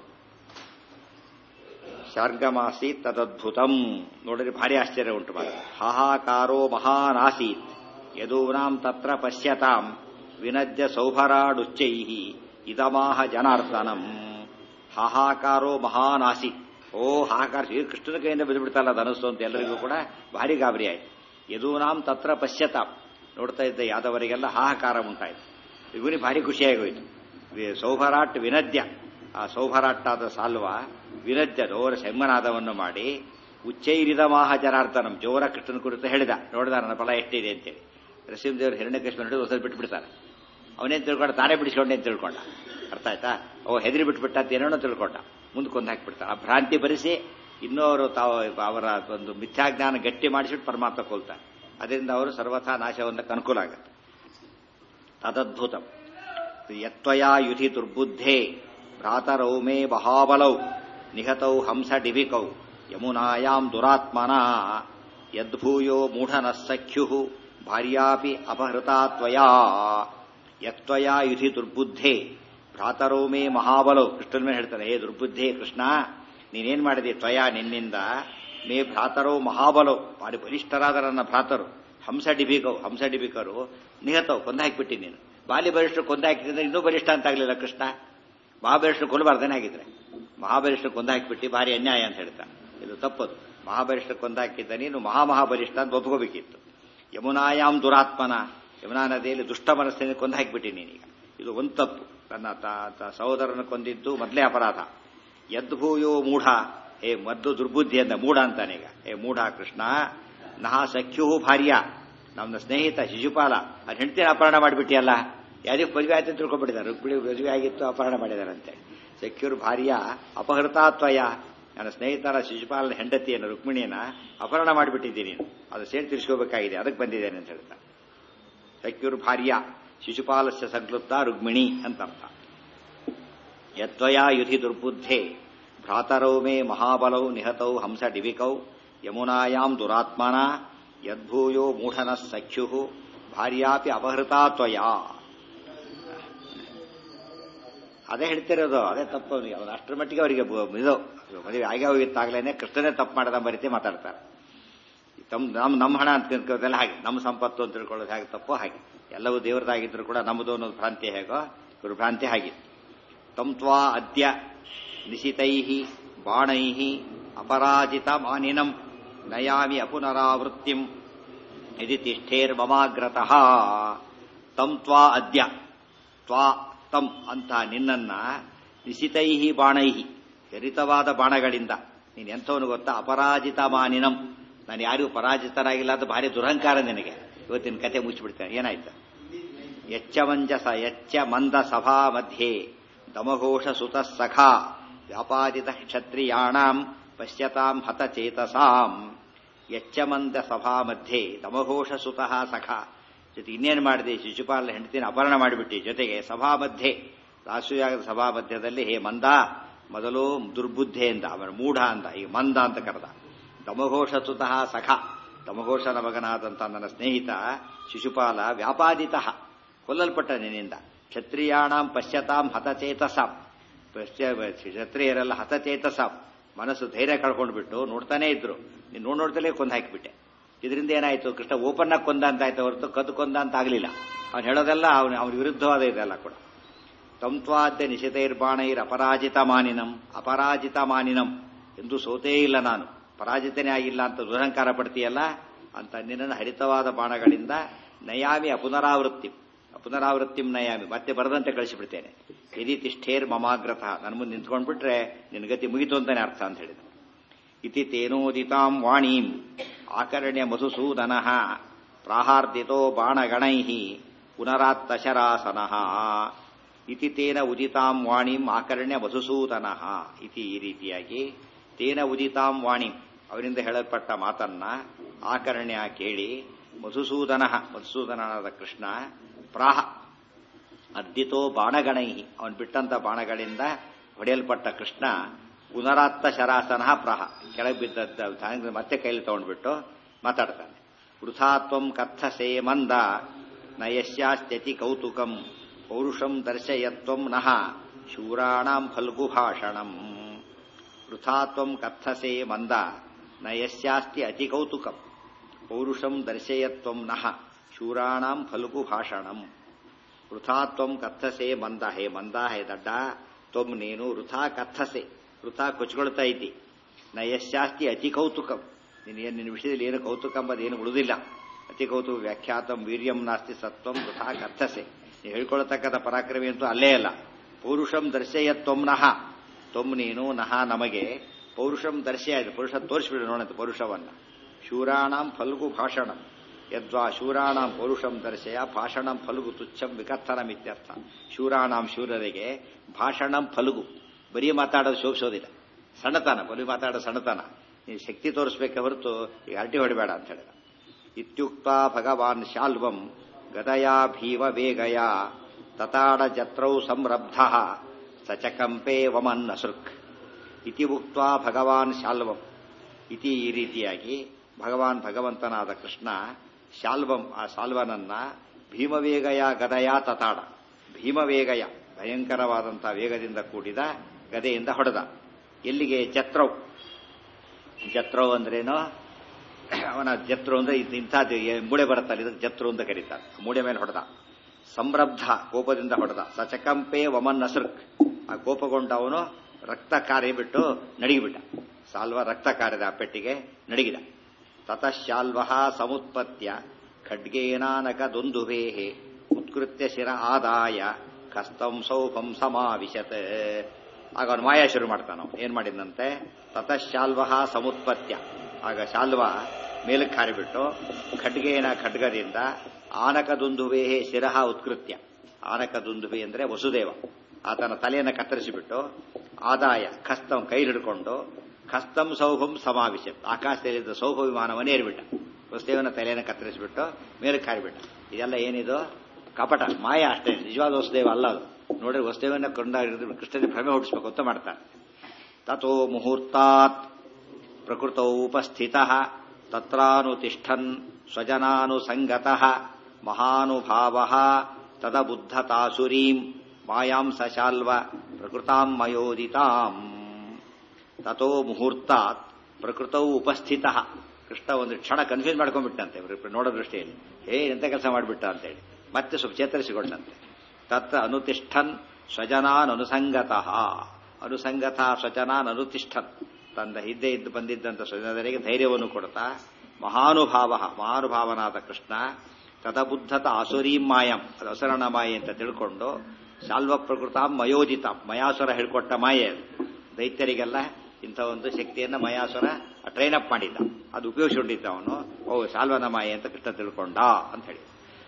ಶಾರ್ಗಮಾಸಿ ತದದ್ಭುತಂ ನೋಡಿದ್ರೆ ಭಾರಿ ಆಶ್ಚರ್ಯ ಉಂಟು ಮಾಡಿ ಹಾಹಾಕಾರೋ ಮಹಾನಾಸೀತ್ ಯದೂನಾಂ ತತ್ರ ಪಶ್ಯತಾಂ ವಿನದ್ಯ ಸೌಭರಾಡುಚ್ಚೈ ಇದಮಾಹ ಜನಾರ್ದನಂ ಹಾಹಾಕಾರೋ ಮಹಾನಾಸಿ ಓ ಹಾಹಾಕಾರ ಶ್ರೀಕೃಷ್ಣನ ಕೈಯಿಂದ ಬಿದ್ದುಬಿಡ್ತಾರಲ್ಲ ಧನಸ್ಸು ಅಂತ ಎಲ್ಲರಿಗೂ ಕೂಡ ಭಾರಿ ಗಾಬರಿ ಆಯ್ತು ಯದೂನಾಂ ತತ್ರ ಪಶ್ಯತಾಂ ನೋಡ್ತಾ ಇದ್ದ ಯಾದವರಿಗೆಲ್ಲ ಹಾಹಾಕಾರ ಉಂಟಾಯ್ತು ಇವನಿಗೆ ಭಾರಿ ಖುಷಿಯಾಗೋಯ್ತು ಸೌಭರಾಟ್ ವಿನದ್ಯ ಆ ಸೌಭರಾಟ್ಟಾದ ಸಾಲ್ವ ವಿನದ್ಯ ದೋರ ಸೆಮ್ಮನಾದವನ್ನು ಮಾಡಿ ಉಚ್ಚೈರಿದ ಮಾಹ ಜನಾರ್ದನಂ ಜೋರ ಕೃಷ್ಣನ ಕುರಿತು ಹೇಳಿದ ನೋಡಿದ ನನ್ನ ಫಲ ಎಷ್ಟಿದೆ ಅಂತೇಳಿ ನರಸಿಂಹದೇವರು ಹಿರಣ್ಯಕೃಷ್ಣ ನೋಡಿ ಹೊಸ ಬಿಟ್ಟು ಬಿಡ್ತಾರೆ ಅವನೇನು ತಿಳ್ಕೊಂಡ ತಾನೇ ಬಿಡಿಸ್ಕೊಂಡೆ ಅಂತ ತಿಳ್ಕೊಂಡ ಅರ್ಥ ಆಯ್ತಾ ಓ ಹೆದರಿ ಬಿಟ್ಬಿಟ್ಟ ಅಂತ ಏನೇನೋ ತಿಳ್ಕೊಂಡ ಮುಂದಕ್ಕೊಂದು ಹಾಕಿಬಿಡ್ತಾರೆ ಆ ಭ್ರಾಂತಿ ಭರಿಸಿ ಇನ್ನೋರು ತಾವು ಅವರ ಒಂದು ಮಿಥ್ಯಾಜ್ಞಾನ ಗಟ್ಟಿ ಮಾಡಿಸಿಬಿಟ್ಟು ಪರಮಾತ್ಮ ಕೊಲ್ತಾರೆ ಅದರಿಂದ ಅವರು ಸರ್ವಥಾ ನಾಶ ಹೊಂದಕ್ಕೆ ಅನುಕೂಲ ಆಗುತ್ತೆ ತದದ್ಭುತಂ ಯತ್ವಯಾ ಯುಧಿ ದುರ್ಬುದ್ಧೇ ಭ್ರಾತರೌ ಮೇ ಮಹಾಬಲೌ ನಿಹತೌ ಹಂಸ ಡಿಬಿಕೌ ಯಮುನಾಯಾಂ ದುರಾತ್ಮನ ಯದ್ಭೂಯೋ ಮೂಢನ ಸಖ್ಯು ಭಾರ್ಯಾಪಿ ಅಪಹೃತಾ ತ್ವಯಾ ಯತ್ವಯಾ ಯುಧಿ ದುರ್ಬುದ್ಧೆ ಭ್ರಾತರೋ ಮೇ ಮಹಾಬಲೋ ಕೃಷ್ಣನ ಮೇಲೆ ಹೇಳ್ತಾನೆ ಹೇ ದುರ್ಬುದ್ಧೆ ಕೃಷ್ಣ ನೀನೇನ್ ಮಾಡಿದೆ ತ್ವಯಾ ನಿನ್ನಿಂದ ಮೇ ಭ್ರಾತರೋ ಮಹಾಬಲೋ ಭಾರಿ ಬಲಿಷ್ಠರಾದ ನನ್ನ ಭ್ರಾತರು ಹಂಸ ಡಿಬಿಕವು ಹಂಸ ಡಿಬಿಕರು ನಿಹತವು ಕೊಂದ ಹಾಕಿಬಿಟ್ಟಿ ನೀನು ಬಾಲಿ ಬಲಿಷ್ಠರು ಕೊಂದ ಹಾಕಿದ್ರೆ ಇನ್ನೂ ಬಲಿಷ್ಠ ಅಂತ ಆಗ್ಲಿಲ್ಲ ಕೃಷ್ಣ ಮಹಾಬಲಿಷ್ಠರು ಕೊಲ್ಲಬಾರ್ದೇನೆ ಆಗಿದ್ರೆ ಮಹಾಬಲಿಷ್ಠರು ಕೊಂದ ಹಾಕಿಬಿಟ್ಟು ಭಾರಿ ಅನ್ಯಾಯ ಅಂತ ಹೇಳ್ತಾ ಇದು ತಪ್ಪದು ಮಹಾಬಲಿಷ್ಠರು ಕೊಂದ ಹಾಕಿದ್ದ ನೀನು ಮಹಾಮಹಾಬಲಿಷ್ಠ ಅಂತ ಒಪ್ಕೋಬೇಕಿತ್ತು ಯಮುನಾಯಾಮ್ ದುರಾತ್ಮನ ಯಮುನಾ ನದಿಯಲ್ಲಿ ದುಷ್ಟ ಮನಸ್ಸಿನ ಕೊಂದ ಹಾಕಿಬಿಟ್ಟಿ ನೀನೀಗ ಇದು ಒಂದು ತಪ್ಪು ತನ್ನ ಸಹೋದರನ ಕೊಂದಿದ್ದು ಮೊದಲೇ ಅಪರಾಧ ಯದ್ಭೂಯೋ ಮೂಢ ಹೇ ಮದ್ದು ದುರ್ಬುದ್ಧಿ ಅಂತ ಮೂಢ ಅಂತಾನೀಗ ಹೇ ಮೂಢ ಕೃಷ್ಣ ನಹ ಸಖ್ಯು ಭಾರ್ಯ ನಮ್ಮ ಸ್ನೇಹಿತ ಶಿಶುಪಾಲ ಅದು ಹೆಂಡತಿನ ಅಪಹರಣ ಮಾಡಿಬಿಟ್ಟಿಯಲ್ಲ ಯಾರಿಗೆ ಮದುವೆ ಆಯ್ತು ತಿಳ್ಕೊಂಡ್ಬಿಟ್ಟಿದ್ದಾರೆ ರುಕ್ಮಿಣಿ ಮದುವೆ ಆಗಿತ್ತು ಅಪಹರಣ ಮಾಡಿದಾರಂತೆ ಸಖ್ಯುರ್ ಭಾರ್ಯ ಅಪಹೃತಾತ್ವಯ ನನ್ನ ಸ್ನೇಹಿತರ ಶಿಶುಪಾಲನ ಹೆಂಡತಿಯನ್ನು ರುಕ್ಮಿಣಿಯನ್ನ ಅಪಹರಣ ಮಾಡಿಬಿಟ್ಟಿದ್ದೀನಿ ನೀನು ಅದು ಸೇರಿ ತಿರ್ಸ್ಕೋಬೇಕಾಗಿದೆ ಅದಕ್ಕೆ ಬಂದಿದ್ದೇನೆ ಅಂತ ಹೇಳ್ತಾ ಸಖ್ಯುರ್ ಭಾರ್ಯ ಶಿಶುಪಾಲಸ್ಯ ಸಂಕ್ಲುಪ್ತ ರುಕ್ಮಿಣಿ ಅಂತ ಅರ್ಥ ಯತ್ವಯಾ ಯುಧಿ ದುರ್ಬುದ್ಧೆ ಭ್ರಾತರೌ ಮೇ ಮಹಾಬಲೌ ನಿಹತೌ ಹಂಸ ಡಿವಿಕೌ ಯಮುನಾಯಾಂ ದುರಾತ್ಮನ ಯದ್ಭೂಯೋ ಮೂಢನ ಸಖ್ಯು ಭಾರ್ಯಾಪಿ ಅಪಹೃತಾ ತ್ವಯಾ ಅದೇ ಹೇಳ್ತಿರೋದು ಅದೇ ತಪ್ಪು ಅವನಿಗೆ ಅವನು ಅಷ್ಟರ ಮಟ್ಟಿಗೆ ಅವರಿಗೆ ಇದು ಮದುವೆ ಆಗಿ ಹೋಗಿತ್ತಾಗಲೇ ಕೃಷ್ಣನೇ ತಪ್ಪು ಮಾಡದ ರೀತಿ ಮಾತಾಡ್ತಾರೆ ತಮ್ಮ ನಮ್ಮ ನಮ್ಮ ಹಣ ಅಂತ ತಿಳ್ಕೊಳ್ಳೋದೆಲ್ಲ ಹಾಗೆ ನಮ್ಮ ಸಂಪತ್ತು ಅಂತ ತಿಳ್ಕೊಳ್ಳೋದು ಹಾಗೆ ತಪ್ಪು ಹಾಗೆ ಎಲ್ಲವೂ ದೇವರದಾಗಿದ್ರು ಕೂಡ ನಮ್ಮದು ಅನ್ನೋದು ಭ್ರಾಂತಿ ಹೇಗೋ ಇವರು ಭ್ರಾಂತಿ ಹಾಗೆ ತಂತ್ವಾ ಅದ್ಯ ನಿಶಿತೈ ಬಾಣೈ ಅಪರಾಜಿತ ಮಾನಿನಂ ನಯಾಮಿ ಅಪುನರಾವೃತ್ತಿಂ ಇದು ತಿಷ್ಠೇರ್ಮಮಾಗ್ರತಃ ತಂ ತ್ವಾ ಅದ್ಯ ತ್ವಾ ತಂ ಅಂತ ನಿನ್ನನ್ನ ನಿಶಿತೈ ಬಾಣೈ ಹರಿತವಾದ ಬಾಣಗಳಿಂದ ನೀನು ಎಂಥವನು ಗೊತ್ತಾ ಅಪರಾಜಿತ ಮಾನಿನಂ ನಾನು ಯಾರಿಗೂ ಪರಾಜಿತನಾಗಿಲ್ಲ ಅಂತ ಭಾರಿ ದುರಹಂಕಾರ ನಿನಗೆ ಇವತ್ತಿನ ಕತೆ ಮುಚ್ಚಿಬಿಡ್ತೇನೆ ಏನಾಯ್ತು ಎಚ್ಚ ಮಂಜಸ ಎಚ್ಚ ಮಂದ ಸಭಾ ಮಧ್ಯೆ ದಮಘೋಷ ಸುತ ಸಖಾ ವ್ಯಾಪಾದಿತ ಕ್ಷತ್ರಿಯಾಣಾಂ ಪಶ್ಯತಾಂ ಹತಚೇತಸಾಂ ಎಚ್ಚ ಮಂದ ಸಭಾ ಮಧ್ಯೆ ದಮಘೋಷ ಸುತಃ ಸಖಾ ಜೊತೆ ಇನ್ನೇನು ಮಾಡಿದೆ ಶಿಶುಪಾಲ ಹೆಂಡತಿನ ಅಪಹರಣ ಮಾಡಿಬಿಟ್ಟಿ ಜೊತೆಗೆ ಸಭಾ ಮಧ್ಯೆ ರಾಷ್ಟ್ರೀಯಾಗದ ಸಭಾ ಮಧ್ಯದಲ್ಲಿ ಹೇ ಮಂದ ಮೊದಲು ದುರ್ಬುದ್ಧೆಯಿಂದ ಅವನ ಮೂಢ ಅಂತ ಈಗ ಮಂದ ಅಂತ ಕರೆದ ದಮಘೋಷ ಸುತಃ ಸಖ ದಮಘೋಷನ ಮಗನಾದಂಥ ನನ್ನ ಸ್ನೇಹಿತ ಶಿಶುಪಾಲ ವ್ಯಾಪಾದಿತ ಕೊಲ್ಲಲ್ಪಟ್ಟ ನಿನ್ನಿಂದ ಕ್ಷತ್ರಿಯಾಣಾಂ ಪಶ್ಯತಾಂ ಹತಚೇತಸಾಂ ಕ್ಷತ್ರಿಯರೆಲ್ಲ ಹತಚೇತಸಾಂ ಮನಸ್ಸು ಧೈರ್ಯ ಕಳ್ಕೊಂಡ್ಬಿಟ್ಟು ನೋಡ್ತಾನೆ ಇದ್ರು ನೀನು ನೋಡ್ ನೋಡ್ತಲೇ ಕೊಂದು ಹಾಕಿಬಿಟ್ಟೆ ಇದರಿಂದ ಏನಾಯ್ತು ಕೃಷ್ಣ ಓಪನ್ ಆಗಿ ಕೊಂದ ಅಂತ ಆಯ್ತು ಹೊರತು ಕದ್ದು ಕೊಂದ ಅಂತ ಆಗಲಿಲ್ಲ ಅವ್ನು ಹೇಳೋದೆಲ್ಲ ಅವನು ಅವನ ವಿರುದ್ಧವಾದ ಇದೆಲ್ಲ ಕೂಡ ತಂತ್ವಾದ್ಯ ನಿಷಿತೈರ್ಬಾಣೈರ್ ಅಪರಾಜಿತ ಮಾನಿನಂ ಅಪರಾಜಿತ ಮಾನಿನಂ ಎಂದು ಸೋತೇ ಇಲ್ಲ ನಾನು ಪರಾಜಿತನೇ ಆಗಿಲ್ಲ ಅಂತ ದುರಹಂಕಾರ ಪಡ್ತೀಯಲ್ಲ ಅಂತ ನಿನ್ನನ್ನು ಹರಿತವಾದ ಬಾಣಗಳಿಂದ ನಯಾಮಿ ಅಪುನರಾವೃತ್ತಿ ಅಪುನರಾವೃತ್ತಿಂ ನಯಾಮಿ ಮತ್ತೆ ಬರದಂತೆ ಕಳಿಸಿಬಿಡ್ತೇನೆ ಯದಿ ತಿಷ್ಠೇರ್ ಮಮಾಗ್ರತ ನನ್ನ ಮುಂದೆ ನಿಂತ್ಕೊಂಡ್ಬಿಟ್ರೆ ನಿನ್ನ ಗತಿ ಮುಗಿತು ಅಂತಾನೆ ಅರ್ಥ ಅಂತ ಹೇಳಿದ ಇತಿ ತೇನೋದಿತಾಂ ವಾಣೀಂ ಆಕರ್ಣ್ಯ ಮಧುಸೂದನ ಪ್ರಾಹಾರ್ದಿತೋ ಬಾಣಗಣೈ ಪುನರಾತ್ತಶರಾಸನ ಇತಿ ತೇನ ಉದಿತಾಂ ವಾಣಿಂ ಆಕರ್ಣ್ಯ ಮಧುಸೂದನ ಇತಿ ಈ ರೀತಿಯಾಗಿ ತೇನ ಉದಿತಾಂ ವಾಣಿಂ ಅವರಿಂದ ಹೇಳಲ್ಪಟ್ಟ ಮಾತನ್ನ ಆಕರ್ಣ್ಯ ಕೇಳಿ ಮಧುಸೂದನ ಮಧುಸೂದನನಾದ ಕೃಷ್ಣ ಪ್ರಾಹ ಅದ್ದಿತೋ ಬಾಣಗಣೈ ಅವನು ಬಿಟ್ಟಂತ ಬಾಣಗಳಿಂದ ಹೊಡೆಯಲ್ಪಟ್ಟ ಕೃಷ್ಣ ಪುನರಾತ್ತ ಶರಾಸನ ಪ್ರಾಹ ಕೆಳಗೆ ಬಿದ್ದದ್ದ ಮತ್ತೆ ಕೈಲಿ ತಗೊಂಡ್ಬಿಟ್ಟು ಮಾತಾಡ್ತಾನೆ ವೃಥಾತ್ವಂ ಕಥಸೇ ಮಂದ ನ ಯಶ್ಯಾಸ್ತ್ಯತಿ ಕೌತುಕಂ ಪೌರುಷಂ ದರ್ಶಯತ್ವಂ ನಃ ಶೂರಾಣಾಂ ಫಲ್ಗು ಭಾಷಣಂ ವೃಥಾತ್ವಂ ಕಥಸೇ ಮಂದ ನ ಯಶ್ಯಾಸ್ತಿ ಅತಿ ಕೌತುಕಂ ಪೌರುಷಂ ದರ್ಶಯತ್ವಂ ನಃ ಶೂರಾಣಾಂ ಫಲ್ಗು ಭಾಷಣಂ ವೃಥಾತ್ವಂ ಕಥಸೆ ಮಂದ ಹೇ ಮಂದ ಹೇ ದಡ್ಡ ತ್ವಂ ನೀನು ವೃಥಾ ಕಥಸೆ ವೃಥಾ ಕೊಚ್ಕೊಳ್ತಾ ಇದ್ದಿ ನ ಯಶ್ಯಾಸ್ತಿ ಅತಿ ಕೌತುಕಂ ನಿನ್ನ ನಿನ್ನ ವಿಷಯದಲ್ಲಿ ಏನು ಕೌತುಕ ಎಂಬುದೇನು ಉಳಿದಿಲ್ಲ ಅತಿ ಕೌತುಕ ವ್ಯಾಖ್ಯಾತಂ ವೀರ್ಯಂ ನಾಸ್ತಿ ಸತ್ವಂ ವೃಥಾ ಕಥಸೆ ನೀವು ಹೇಳ್ಕೊಳ್ತಕ್ಕಂಥ ಪರಾಕ್ರಮಿ ಅಂತೂ ಅಲ್ಲೇ ಅಲ್ಲ ಪೌರುಷಂ ದರ್ಶಯ ತ್ವಂ ನಹ ತ್ವಂ ನೀನು ನಹ ನಮಗೆ ಪೌರುಷಂ ದರ್ಶಯ ಪುರುಷ ತೋರಿಸ್ಬಿಡು ನೋಡಂತ ಪೌರುಷವನ್ನ ಶೂರಾಣಾಂ ಫಲ್ಗು ಭಾಷಣಂ ಯದ್ವಾ ಶೂರಾಣಾಂ ಪೌರುಷಂ ದರ್ಶಯ ಭಾಷಣಂ ಫಲುಗು ತುಚ್ಛಂ ವಿಕರ್ಥನಮಿತ್ಯರ್ಥ ಶೂರಾಣಾಂ ಶೂರರಿಗೆ ಭಾಷಣಂ ಫಲುಗು ಬರೀ ಮಾತಾಡೋದು ಶೋಭಿಸೋದಿಲ್ಲ ಸಣ್ಣತನ ಬರೀ ಮಾತಾಡೋ ಸಣ್ಣತನ ನೀನು ಶಕ್ತಿ ತೋರಿಸ್ಬೇಕೆ ಹೊರತು ಈಗ ಹರಟಿ ಹೊಡಿಬೇಡ ಅಂತ ಹೇಳಿದ ಇತ್ಯುಕ್ತ ಭಗವಾನ್ ಶಾಲ್ವಂ ಗದಯಾ ಭೀವ ವೇಗಯ ತತಾಡ ಜತ್ರೌ ಸಂರಬ್ಧ ಸಚಕಂಪೇ ವಮನ್ ಅಸೃಕ್ ಇತಿ ಉಕ್ತ ಭಗವಾನ್ ಶಾಲ್ವಂ ಇತಿ ಈ ರೀತಿಯಾಗಿ ಭಗವಾನ್ ಭಗವಂತನಾದ ಕೃಷ್ಣ ಶಾಲ್ವಂ ಆ ಶಾಲ್ವನನ್ನ ಭೀಮವೇಗಯ ಗದಯ ತತಾಡ ಭೀಮವೇಗಯ ಭಯಂಕರವಾದಂತಹ ವೇಗದಿಂದ ಕೂಡಿದ ಗದೆಯಿಂದ ಹೊಡೆದ ಎಲ್ಲಿಗೆ ಜತ್ರವ್ ಜತ್ರವ್ ಅಂದ್ರೇನು ಅವನ ಜತ್ರು ಅಂದ್ರೆ ಇಂಥದ್ದು ಮೂಳೆ ಬರುತ್ತಲ್ಲ ಇದಕ್ಕೆ ಜತ್ರು ಅಂತ ಕರೀತಾರೆ ಮೂಳೆ ಮೇಲೆ ಹೊಡೆದ ಸಂರಬ್ಧ ಕೋಪದಿಂದ ಹೊಡೆದ ಸಚಕಂಪೆ ವಮನ್ ನಸೃಕ್ ಆ ಕೋಪಗೊಂಡ ಅವನು ರಕ್ತ ಕಾರ್ಯ ಬಿಟ್ಟು ನಡಿಗಿಬಿಟ್ಟ ಸಾಲ್ವ ರಕ್ತ ಕಾರ್ಯದ ಆ ಪೆಟ್ಟಿಗೆ ನಡಿಗಿದ ತತಃಶಾಲ್ವ ಸಮುತ್ಪತ್ಯ ಖಡ್ಗೇನಾನಕ ದೊಂದುಭೇಹೆ ಉತ್ಕೃತ್ಯ ಶಿರ ಆದಾಯ ಕಸ್ತಂ ಸೌಪಂ ಸಮಾವಿಶತ್ ಆಗ ಅವನು ಮಾಯ ಶುರು ಮಾಡ್ತಾನ ಏನ್ ಮಾಡಿದಂತೆ ತತಃಶಾಲ್ವ ಸಮುತ್ಪತ್ಯ ಆಗ ಶಾಲ್ವ ಮೇಲಕ್ಕೆ ಹಾರಿಬಿಟ್ಟು ಖಡ್ಗೇನ ಖಡ್ಗದಿಂದ ಆನಕ ದುಂದುಭೇಹೆ ಶಿರಹ ಉತ್ಕೃತ್ಯ ಆನಕ ದುಂದುಭಿ ಅಂದ್ರೆ ವಸುದೇವ ಆತನ ತಲೆಯನ್ನು ಕತ್ತರಿಸಿಬಿಟ್ಟು ಆದಾಯ ಖಸ್ತಂ ಕೈ ಹಿಡ್ಕೊಂಡು ಖಸ್ತಂ ಸೌಭಂ ಸಮಾವಿಶ ಆಕಾಶದಲ್ಲಿದ್ದ ಸೌಭ ವಿಮಾನವನ್ನು ಏರಿಬಿಟ್ಟ ವಸುದೇವನ ತಲೆಯನ್ನು ಕತ್ತರಿಸಿಬಿಟ್ಟು ಮೇಲಕ್ಕೆ ಹಾರಿಬಿಟ್ಟ ಇದೆಲ್ಲ ಏನಿದು ಕಪಟ ಮಾಯ ಅಷ್ಟೇ ನಿಜವಾದ ವಸುದೇವ ಅಲ್ಲ ಅದು ನೋಡ್ರಿ ವಸುದೇವನ ಕೊಂಡ ಕೃಷ್ಣನ ಭ್ರಮೆ ಹುಟ್ಟಿಸ್ಬೇಕು ಅಂತ ಮಾಡ್ತಾನೆ ತಥೋ ಮುಹೂರ್ತಾತ್ ಪ್ರಕೃತೌ ಉಪಸ್ಥಿತ ತತ್ರಾನುತಿಷ್ಠನ್ ಸ್ವಜನಾನುಸಂಗತಃ ಮಹಾನುಭಾವ ತದಬುದ್ಧತಾಸುರೀಂ ಮಾಯಾಂ ಸಶಾಲ್ವ ಪ್ರಕೃತಾಂ ಮಯೋದಿತಾಂ ತಥೋ ಮುಹೂರ್ತಾತ್ ಪ್ರಕೃತೌ ಉಪಸ್ಥಿತ ಕೃಷ್ಣ ಒಂದು ಕ್ಷಣ ಕನ್ಫ್ಯೂಸ್ ಮಾಡ್ಕೊಂಡ್ಬಿಟ್ಟಂತೆ ಇವ್ರು ನೋಡೋ ದೃಷ್ಟಿಯಲ್ಲಿ ಹೇ ಎಂತ ಕೆಲಸ ಮಾಡಿಬಿಟ್ಟ ಅಂತೇಳಿ ಮತ್ತೆ ಸ್ವಲ್ಪ ಚೇತರಿಸಿಕೊಂಡಂತೆ ತತ್ರ ಅನುತಿಷ್ಠನ್ ಸ್ವಜನಾನ್ ಅನುಸಂಗತಃ ಅನುಸಂಗತ ಸ್ವಜನಾನ್ ಅನುತಿಷ್ಠನ್ ತಂದ ಹಿಂದೆ ಇದ್ದು ಬಂದಿದ್ದಂಥ ಸ್ವಜನರಿಗೆ ಧೈರ್ಯವನ್ನು ಕೊಡ್ತಾ ಮಹಾನುಭಾವ ಮಹಾನುಭಾವನಾದ ಕೃಷ್ಣ ತದಬುದ್ಧತ ಅಸುರೀಂ ಮಾಯಂ ಅದು ಅಸುರನ ಮಾಯೆ ಅಂತ ತಿಳ್ಕೊಂಡು ಶಾಲ್ವ ಪ್ರಕೃತ ಮಯೋಜಿತ ಮಯಾಸುರ ಹೇಳ್ಕೊಟ್ಟ ಮಾಯೆ ಅದು ದೈತ್ಯರಿಗೆಲ್ಲ ಇಂಥ ಒಂದು ಶಕ್ತಿಯನ್ನು ಮಯಾಸುರ ಟ್ರೈನ್ ಅಪ್ ಮಾಡಿದ್ದ ಅದು ಉಪಯೋಗಿಸಿಕೊಂಡಿದ್ದ ಅವನು ಓ ಶಾಲ್ವನ ಮಾಯೆ ಅಂತ ಕೃಷ್ಣ ತಿಳ್ಕೊಂಡ ಅಂತ ಹೇಳಿ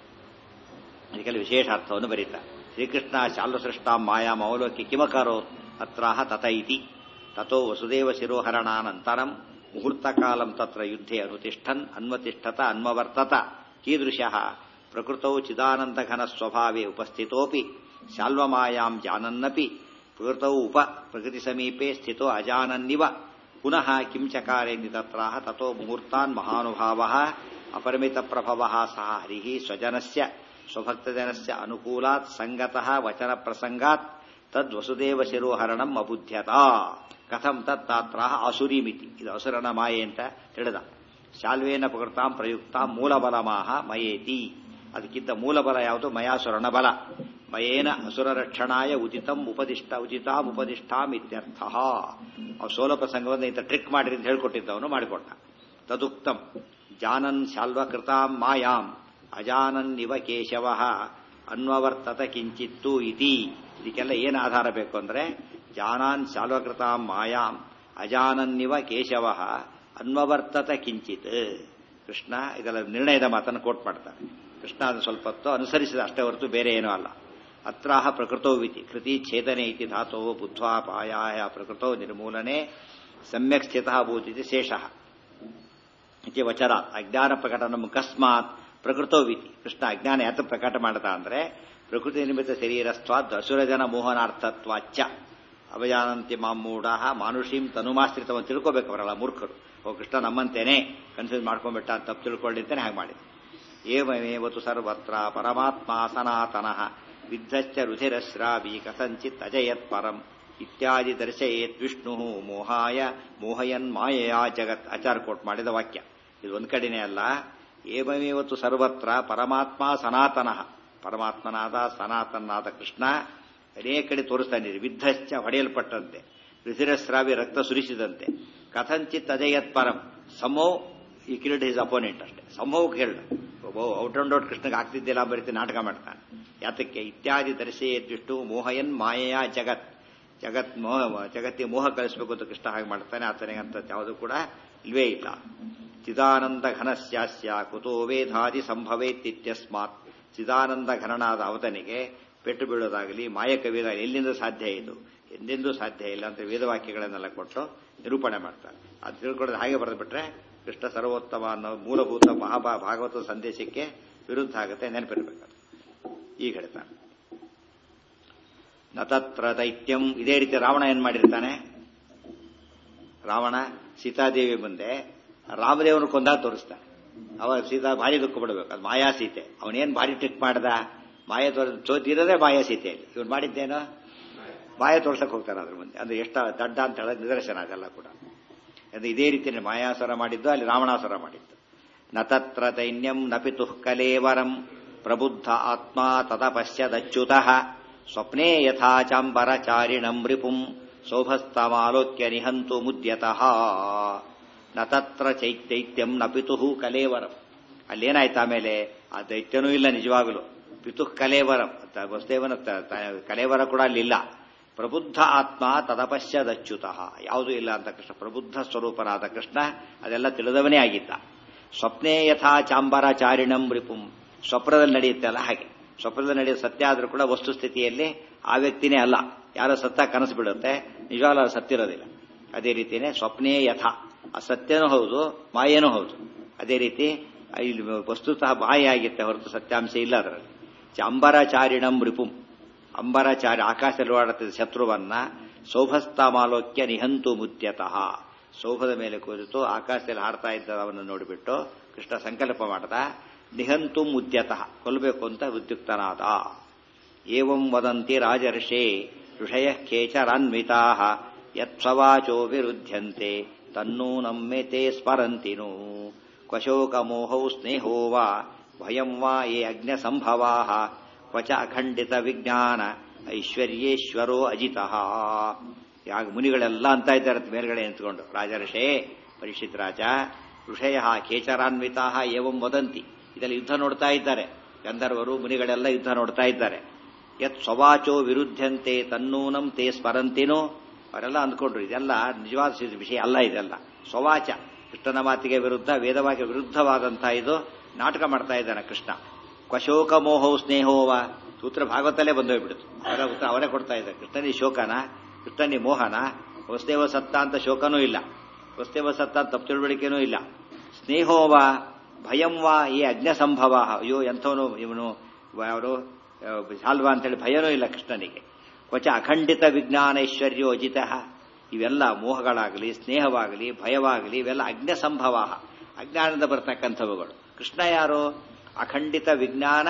ಅದಕ್ಕೆಲ್ಲ ವಿಶೇಷ ಅರ್ಥವನ್ನು ಬರೀತ ಶ್ರೀಕೃಷ್ಣ ಶಾಲ್ವಸೃಷ್ಟ ಮಾಯಾ ಮೌಲೋಕಿ ಕಿಮಕರೋ ಅತ್ರಾಹ ತಥ ಇತಿ ತಥೋ ವಸುದೇವ ಶಿರೋಹರಣಾನಂತರಂ ಮುಹೂರ್ತಕಾಲಂ ತತ್ರ ಯುದ್ಧೆ ಅನುತಿಷ್ಠನ್ ಅನ್ವತಿಷ್ಠತ ಅನ್ವವರ್ತತ ಕೀದೃಶಃ ಪ್ರಕೃತೌ ಚಿದಾನಂದಘನ ಸ್ವಭಾವೇ ಉಪಸ್ಥಿತೋಪಿ ಶಾಲ್ವಮಾಯಾಂ ಜಾನನ್ನಪಿ ಪ್ರಕೃತೌ ಉಪ ಪ್ರಕೃತಿ ಸಮೀಪೆ ಸ್ಥಿತೋ ಅಜಾನನ್ನಿವ ಪುನಃ ಕಿಂ ಚಕಾರೇಂದಿ ತತ್ರಾಹ ತಥೋ ಮುಹೂರ್ತಾನ್ ಮಹಾನುಭಾವ ಅಪರಿಮಿತ ಪ್ರಭವ ಸಹ ಹರಿ ಸ್ವಜನಸ್ಯ ಸ್ವಭಕ್ತಜನಸ್ಯ ಅನುಕೂಲಾತ್ ಸಂಗತಃ ವಚನ ಪ್ರಸಂಗಾತ್ ತದ್ವಸುದೇವ ಶಿರೋಹರಣಂ ಅಬುಧ್ಯತ ಕಥಂ ತತ್ತಾತ್ರ ಅಸುರೀಮಿತಿ ಇದು ಅಸುರನ ಮಾಯೆ ಅಂತ ತಿಳಿದ ಶಾಲ್ವೇನ ಪ್ರಕೃತಾಂ ಪ್ರಯುಕ್ತಾಂ ಮೂಲಬಲಮಾಹ ಮಯೇತಿ ಅದಕ್ಕಿಂತ ಮೂಲಬಲ ಯಾವುದು ಮಯಾಸುರನ ಬಲ ಮಯೇನ ಅಸುರ ರಕ್ಷಣಾಯ ಉದಿತಂ ಉಪದಿಷ್ಟ ಉಚಿತಾಂ ಉಪದಿಷ್ಟಾಂ ಇತ್ಯರ್ಥ ಅವು ಸೋಲ ಪ್ರಸಂಗವನ್ನು ಇಂಥ ಟ್ರಿಕ್ ಮಾಡಿರಿ ಅಂತ ಹೇಳ್ಕೊಟ್ಟಿದ್ದವನು ಮಾಡಿಕೊಟ್ಟ ತದುಕ್ತಂ ಜಾನನ್ ಶಾಲ್ವಕೃತಾಂ ಮಾಯಾಂ ಅಜಾನನ್ನಿವ ಕೇಶವ ಅನ್ವವರ್ತತ ಕಿಂಚಿತ್ತು ಇತಿ ಇದಕ್ಕೆಲ್ಲ ಏನು ಆಧಾರ ಬೇಕು ಅಂದ್ರೆ ಜಾನಾನ್ ಶಾಲ್ವಕೃತಾಂ ಮಾಯಾಂ ಅಜಾನನ್ನಿವ ಕೇಶವ ಅನ್ವವರ್ತತ ಕಿಂಚಿತ್ ಕೃಷ್ಣ ಇದೆಲ್ಲ ನಿರ್ಣಯದ ಮಾತನ್ನು ಕೋಟ್ ಮಾಡ್ತಾರೆ ಕೃಷ್ಣ ಅದನ್ನು ಸ್ವಲ್ಪ ಹೊತ್ತು ಅನುಸರಿಸಿದ ಅಷ್ಟೇ ಹೊರತು ಬೇರೆ ಏನೂ ಅಲ್ಲ ಅತ್ರಾಹ ಪ್ರಕೃತೋ ವಿತಿ ಕೃತಿ ಛೇದನೆ ಇತಿ ಧಾತೋ ಬುದ್ಧ್ವಾ ಪಾಯಾಯ ಪ್ರಕೃತೋ ನಿರ್ಮೂಲನೆ ಸಮ್ಯಕ್ ಸ್ಥಿತ ಭೂತಿತಿ ಶೇಷಃ ಇತಿ ವಚನ ಅಜ್ಞಾನ ಪ್ರಕಟನ ಮುಖಸ್ಮಾತ್ ಪ್ರಕೃತೋ ವಿತಿ ಕೃಷ್ಣ ಅಜ್ಞಾನ ಯಾತ ಪ್ರಕಟ ಮಾಡ್ತಾ ಅಂದ್ರೆ ಪ್ರಕೃತಿ ನಿಮಿತ್ತ ಶರೀರಸ್ವಾದ್ ಅಸುರಜನ ಮೋಹನಾರ್ಥತ್ವಾಚ್ಚ ಅವಜಾನಂತಿ ಮಾಮೂಢ ಮಾನುಷೀಂ ತನುಮಾಶ್ರಿತವನ್ನು ತಿಳ್ಕೋಬೇಕು ಅವರಲ್ಲ ಮೂರ್ಖರು ಓ ಕೃಷ್ಣ ನಮ್ಮಂತೇನೆ ಕನ್ಫ್ಯೂಸ್ ಮಾಡ್ಕೊಂಡ್ಬಿಟ್ಟ ಅಂತ ತಪ್ಪು ತಿಳ್ಕೊಂಡಿದ್ದೇನೆ ಹಾಗೆ ಮಾಡಿ ಏವಮೇವತು ಸರ್ವತ್ರ ಪರಮಾತ್ಮ ಸನಾತನಃ ವಿದ್ಧಶ್ಚ ರುಧಿರಸ್ರಾವಿ ಕಥಂಚಿತ್ ಅಜಯತ್ ಪರಂ ಇತ್ಯಾದಿ ದರ್ಶಯೇತ್ ವಿಷ್ಣು ಮೋಹಾಯ ಮೋಹಯನ್ ಮಾಯೆಯ ಜಗತ್ ಆಚಾರ ಕೋಟ್ ಮಾಡಿದ ವಾಕ್ಯ ಇದು ಒಂದ್ ಕಡೆನೇ ಅಲ್ಲ ಏವಮೇವತ್ತು ಸರ್ವತ್ರ ಪರಮಾತ್ಮ ಸನಾತನಃ ಪರಮಾತ್ಮನಾದ ಸನಾತನಾದ ಕೃಷ್ಣ ಅನೇಕ ಕಡೆ ತೋರಿಸ್ತಾನೆ ವಿದ್ಧಶ್ಚ ಹೊಡೆಯಲ್ಪಟ್ಟಂತೆ ರುಧಿರಸ್ರಾವಿ ರಕ್ತ ಸುರಿಸಿದಂತೆ ಕಥಂಚಿತ್ ಅಜಯತ್ ಪರಂ ಸಮೋ ಈ ಕಿಲ್ಡ್ ಹಿಸ್ ಅಪೋನೆಂಟ್ ಅಷ್ಟೇ ಸಮೋಹಕ್ಕೆ ಹೇಳ್ದ ಔಟ್ ಅಂಡ್ ಔಟ್ ಕೃಷ್ಣಗೆ ಆಗ್ತಿದ್ದಿಲ್ಲ ಬರೀತಿ ನಾಟಕ ಮಾಡ್ತಾನೆ ಯಾತಕ್ಕೆ ಇತ್ಯಾದಿ ದರ್ಶೆಯತ್ ವಿಷ್ಣು ಮೋಹಯನ್ ಮಾಯೆಯ ಜಗತ್ ಜಗತ್ ಮೋಹ ಜಗತ್ತಿಗೆ ಮೋಹ ಕಲಿಸಬೇಕು ಅಂತ ಕೃಷ್ಣ ಹಾಗೆ ಮಾಡ್ತಾನೆ ಆತನಿಗೆ ಅಂತ ಯಾವುದು ಕೂಡ ಇಲ್ವೇ ಇಲ್ಲ ಚಿದಾನಂದ ಘನಸ್ಯಾಸ್ಯ ಕುತೋ ವೇದಾದಿ ಸಂಭವೇತ್ತಿತ್ಯಸ್ಮಾತ್ ಚಿದಾನಂದ ಘನನಾದ ಅವತನಿಗೆ ಪೆಟ್ಟು ಬೀಳೋದಾಗಲಿ ಮಾಯಕವೇದ ಎಲ್ಲಿಂದ ಸಾಧ್ಯ ಇದು ಎಂದೆಂದೂ ಸಾಧ್ಯ ಇಲ್ಲ ಅಂತ ವೇದವಾಕ್ಯಗಳನ್ನೆಲ್ಲ ಕೊಟ್ಟು ನಿರೂಪಣೆ ಮಾಡ್ತಾರೆ ಅದು ತಿಳ್ಕೊಳ್ಳೋದು ಹಾಗೆ ಬರೆದ್ಬಿಟ್ರೆ ಕೃಷ್ಣ ಸರ್ವೋತ್ತಮ ಅನ್ನೋ ಮೂಲಭೂತ ಮಹಾಭಾ ಭಾಗವತ ಸಂದೇಶಕ್ಕೆ ವಿರುದ್ಧ ಆಗುತ್ತೆ ನೆನಪಿರ್ಬೇಕು ಈಗ ಹೇಳ್ತಾನೆ ನತತ್ರ ದೈತ್ಯಂ ಇದೇ ರೀತಿ ರಾವಣ ಏನ್ ಮಾಡಿರ್ತಾನೆ ರಾವಣ ಸೀತಾದೇವಿ ಮುಂದೆ ರಾಮದೇವನ ಕೊಂದಾಗ ತೋರಿಸ್ತಾನೆ ಅವ ಸೀತಾ ಭಾರಿ ದುಃಖ ಪಡಬೇಕು ಅದು ಮಾಯಾ ಸೀತೆ ಅವನೇನ್ ಭಾರಿ ಟ್ರಿಕ್ ಮಾಡ್ದ ಮಾಯ ತೋರಿರೋದೇ ಮಾಯಾ ಸೀತೆಯಲ್ಲಿ ಇವನು ಮಾಡಿದ್ದೇನೋ ಮಾಯ ತೋರ್ಸಕ್ ಹೋಗ್ತಾನೆ ಅದ್ರ ಮುಂದೆ ಅಂದ್ರೆ ಎಷ್ಟು ದಡ್ಡ ಅಂತ ಹೇಳೋದು ನಿದರ್ಶನ ಅದೆಲ್ಲ ಕೂಡ ಅದು ಇದೇ ರೀತಿಯಲ್ಲಿ ಮಾಯಾಸುರ ಮಾಡಿದ್ದು ಅಲ್ಲಿ ರಾವಣಾಸುರ ಮಾಡಿದ್ದು ನ ತತ್ರ ದೈನ್ಯಂ ನ ಪಿತುಃ ಕಲೇವರಂ ಪ್ರಬುದ್ಧ ಆತ್ಮ ತದಪಶ್ಯದಚ್ಯುತಃ ಸ್ವಪ್ನೇ ಯಥಾ ಚಾಂಬರಚಾರಿಣಂ ರಿಪುಂ ಸೌಭಸ್ತಮಾಲೋಕ್ಯ ನಿಹಂತು ಮುದ್ಯತಃ ನ ತತ್ರ ಚೈತ್ಯೈತ್ಯಂ ನ ಪಿತುಃ ಕಲೇವರಂ ಅಲ್ಲೇನಾಯ್ತು ಆಮೇಲೆ ಆ ದೈತ್ಯನೂ ಇಲ್ಲ ನಿಜವಾಗಲು ಪಿತುಃ ಕಲೇವರಂ ವಸುದೇವನ ಕಲೇವರ ಕೂಡ ಅಲ್ಲಿಲ್ಲ ಪ್ರಬುದ್ಧ ಆತ್ಮ ತದಪಶ್ಯದಚ್ಯುತಃ ಯಾವುದೂ ಇಲ್ಲ ಅಂತ ಕೃಷ್ಣ ಪ್ರಬುದ್ಧ ಸ್ವರೂಪನಾದ ಕೃಷ್ಣ ಅದೆಲ್ಲ ತಿಳಿದವನೇ ಆಗಿದ್ದ ಸ್ವಪ್ನೇ ಯಥಾ ಚಾಂಬರಾಚಾರಿಣಂ ರಿಪುಂ ಸ್ವಪ್ನದಲ್ಲಿ ನಡೆಯುತ್ತಲ್ಲ ಹಾಗೆ ಸ್ವಪ್ನದಲ್ಲಿ ನಡೆಯುವ ಸತ್ಯ ಆದರೂ ಕೂಡ ವಸ್ತುಸ್ಥಿತಿಯಲ್ಲಿ ಆ ವ್ಯಕ್ತಿನೇ ಅಲ್ಲ ಯಾರೋ ಸತ್ತ ಕನಸು ಬಿಡುತ್ತೆ ನಿಜವಾಗ್ಲೂ ಸತ್ತಿರೋದಿಲ್ಲ ಅದೇ ರೀತಿಯೇ ಸ್ವಪ್ನೇ ಯಥಾ ಆ ಸತ್ಯನೂ ಹೌದು ಮಾಯೇನೂ ಹೌದು ಅದೇ ರೀತಿ ಇಲ್ಲಿ ವಸ್ತುತಃ ಮಾಯೆ ಆಗಿತ್ತೆ ಹೊರತು ಸತ್ಯಾಂಶ ಇಲ್ಲ ಅದರಲ್ಲಿ ಅಂಬರಾಚಾರಿಣಂ ರಿಪುಂ ಅಂಬರಾಚಾರಿ ಆಕಾಶದಲ್ಲಿ ಓಡಾಡುತ್ತಿದ್ದ ಶತ್ರುವನ್ನ ಸೌಭಸ್ತಮಾಲೋಕ್ಯ ನಿಹಂತು ಮುದ್ಯತಃ ಸೌಭದ ಮೇಲೆ ಕುರಿತು ಆಕಾಶದಲ್ಲಿ ಹಾಡ್ತಾ ಇದ್ದವನ್ನ ನೋಡಿಬಿಟ್ಟು ಕೃಷ್ಣ ಸಂಕಲ್ಪ ಮಾಡ್ದ ನಿಹಂತು ಮುದ್ಯತಃ ಕೊಲ್ಲಬೇಕು ಅಂತ ಉದ್ಯುಕ್ತನಾದ ಏವಂ ವದಂತಿ ರಾಜರ್ಷೇ ಋಷಯ ಖೇಚರಾನ್ವಿತಾ ಯತ್ಸವಾಚೋ ವಿರುದ್ಧಂತೆ ತನ್ನೂ ನಮ್ಮೆತೆ ಸ್ಮರಂತಿನು ಕ್ವಶೋಕಮೋಹೌ ಸ್ನೇಹೋ ವಾ ಭಯಂ ವಾ ಯೇ ಅಗ್ನ ಸಂಭವಾ ಕ್ವಚ ಅಖಂಡಿತ ವಿಜ್ಞಾನ ಐಶ್ವರ್ಯೇಶ್ವರೋ ಅಜಿತಃ ಯಾಗ ಮುನಿಗಳೆಲ್ಲ ಅಂತ ಇದ್ದಾರೆ ಮೇಲ್ಗಡೆ ನಿಂತ್ಕೊಂಡು ರಾಜರ್ಷೇ ಪರೀಕ್ಷಿತ್ ರಾಜ ಋಷಯ ಕೇಚರಾನ್ವಿತಾ ಏವಂ ವದಂತಿ ಇದರಲ್ಲಿ ಯುದ್ಧ ನೋಡ್ತಾ ಇದ್ದಾರೆ ಗಂಧರ್ವರು ಮುನಿಗಳೆಲ್ಲ ಯುದ್ಧ ನೋಡ್ತಾ ಇದ್ದಾರೆ ಯತ್ ಸ್ವವಾಚೋ ವಿರುದ್ಧಂತೆ ತನ್ನೂನಂ ತೇ ಸ್ಮರಂತಿನೋ ಅವರೆಲ್ಲ ಅಂದ್ಕೊಂಡ್ರು ಇದೆಲ್ಲ ನಿಜವಾದ ವಿಷಯ ಅಲ್ಲ ಇದೆಲ್ಲ ಸ್ವವಾಚ ಕೃಷ್ಣನ ಮಾತಿಗೆ ವಿರುದ್ಧ ವೇದವಾಗಿ ವಿರುದ್ಧವಾದಂತಹ ಇದು ನಾಟಕ ಮಾಡ್ತಾ ಇದ್ದಾನೆ ಕೃಷ್ಣ ಕ್ವಶೋಕ ಮೋಹೋ ಸ್ನೇಹೋವ ಸೂತ್ರ ಭಾಗವತಲ್ಲೇ ಬಂದೋಗ್ಬಿಡುತ್ತೆ ಅವರ ಉತ್ತರ ಅವರೇ ಕೊಡ್ತಾ ಇದ್ದಾರೆ ಕೃಷ್ಣನಿ ಶೋಕನ ಕೃಷ್ಣನಿ ಮೋಹನ ವಸುದೇವ ಸತ್ತ ಅಂತ ಶೋಕನೂ ಇಲ್ಲ ವಸುದೇವ ಸತ್ತ ಅಂತ ತಪ್ಪು ತಿಳುವಳಿಕೆನೂ ಇಲ್ಲ ಸ್ನೇಹೋವ ಭಯಂ ವಾ ಈ ಅಜ್ಞ ಸಂಭವ ಅಯ್ಯೋ ಎಂಥವನು ಇವನು ಅವರು ಸಾಲ್ವ ಅಂತೇಳಿ ಭಯನೂ ಇಲ್ಲ ಕೃಷ್ಣನಿಗೆ ಕ್ವಚ ಅಖಂಡಿತ ವಿಜ್ಞಾನ ಐಶ್ವರ್ಯೋಜಿತ ಇವೆಲ್ಲ ಮೋಹಗಳಾಗಲಿ ಸ್ನೇಹವಾಗಲಿ ಭಯವಾಗಲಿ ಇವೆಲ್ಲ ಅಜ್ಞ ಸಂಭವ ಅಜ್ಞಾನದಿಂದ ಬರ್ತಕ್ಕಂಥವುಗಳು ಕೃಷ್ಣ ಯಾರು ಅಖಂಡಿತ ವಿಜ್ಞಾನ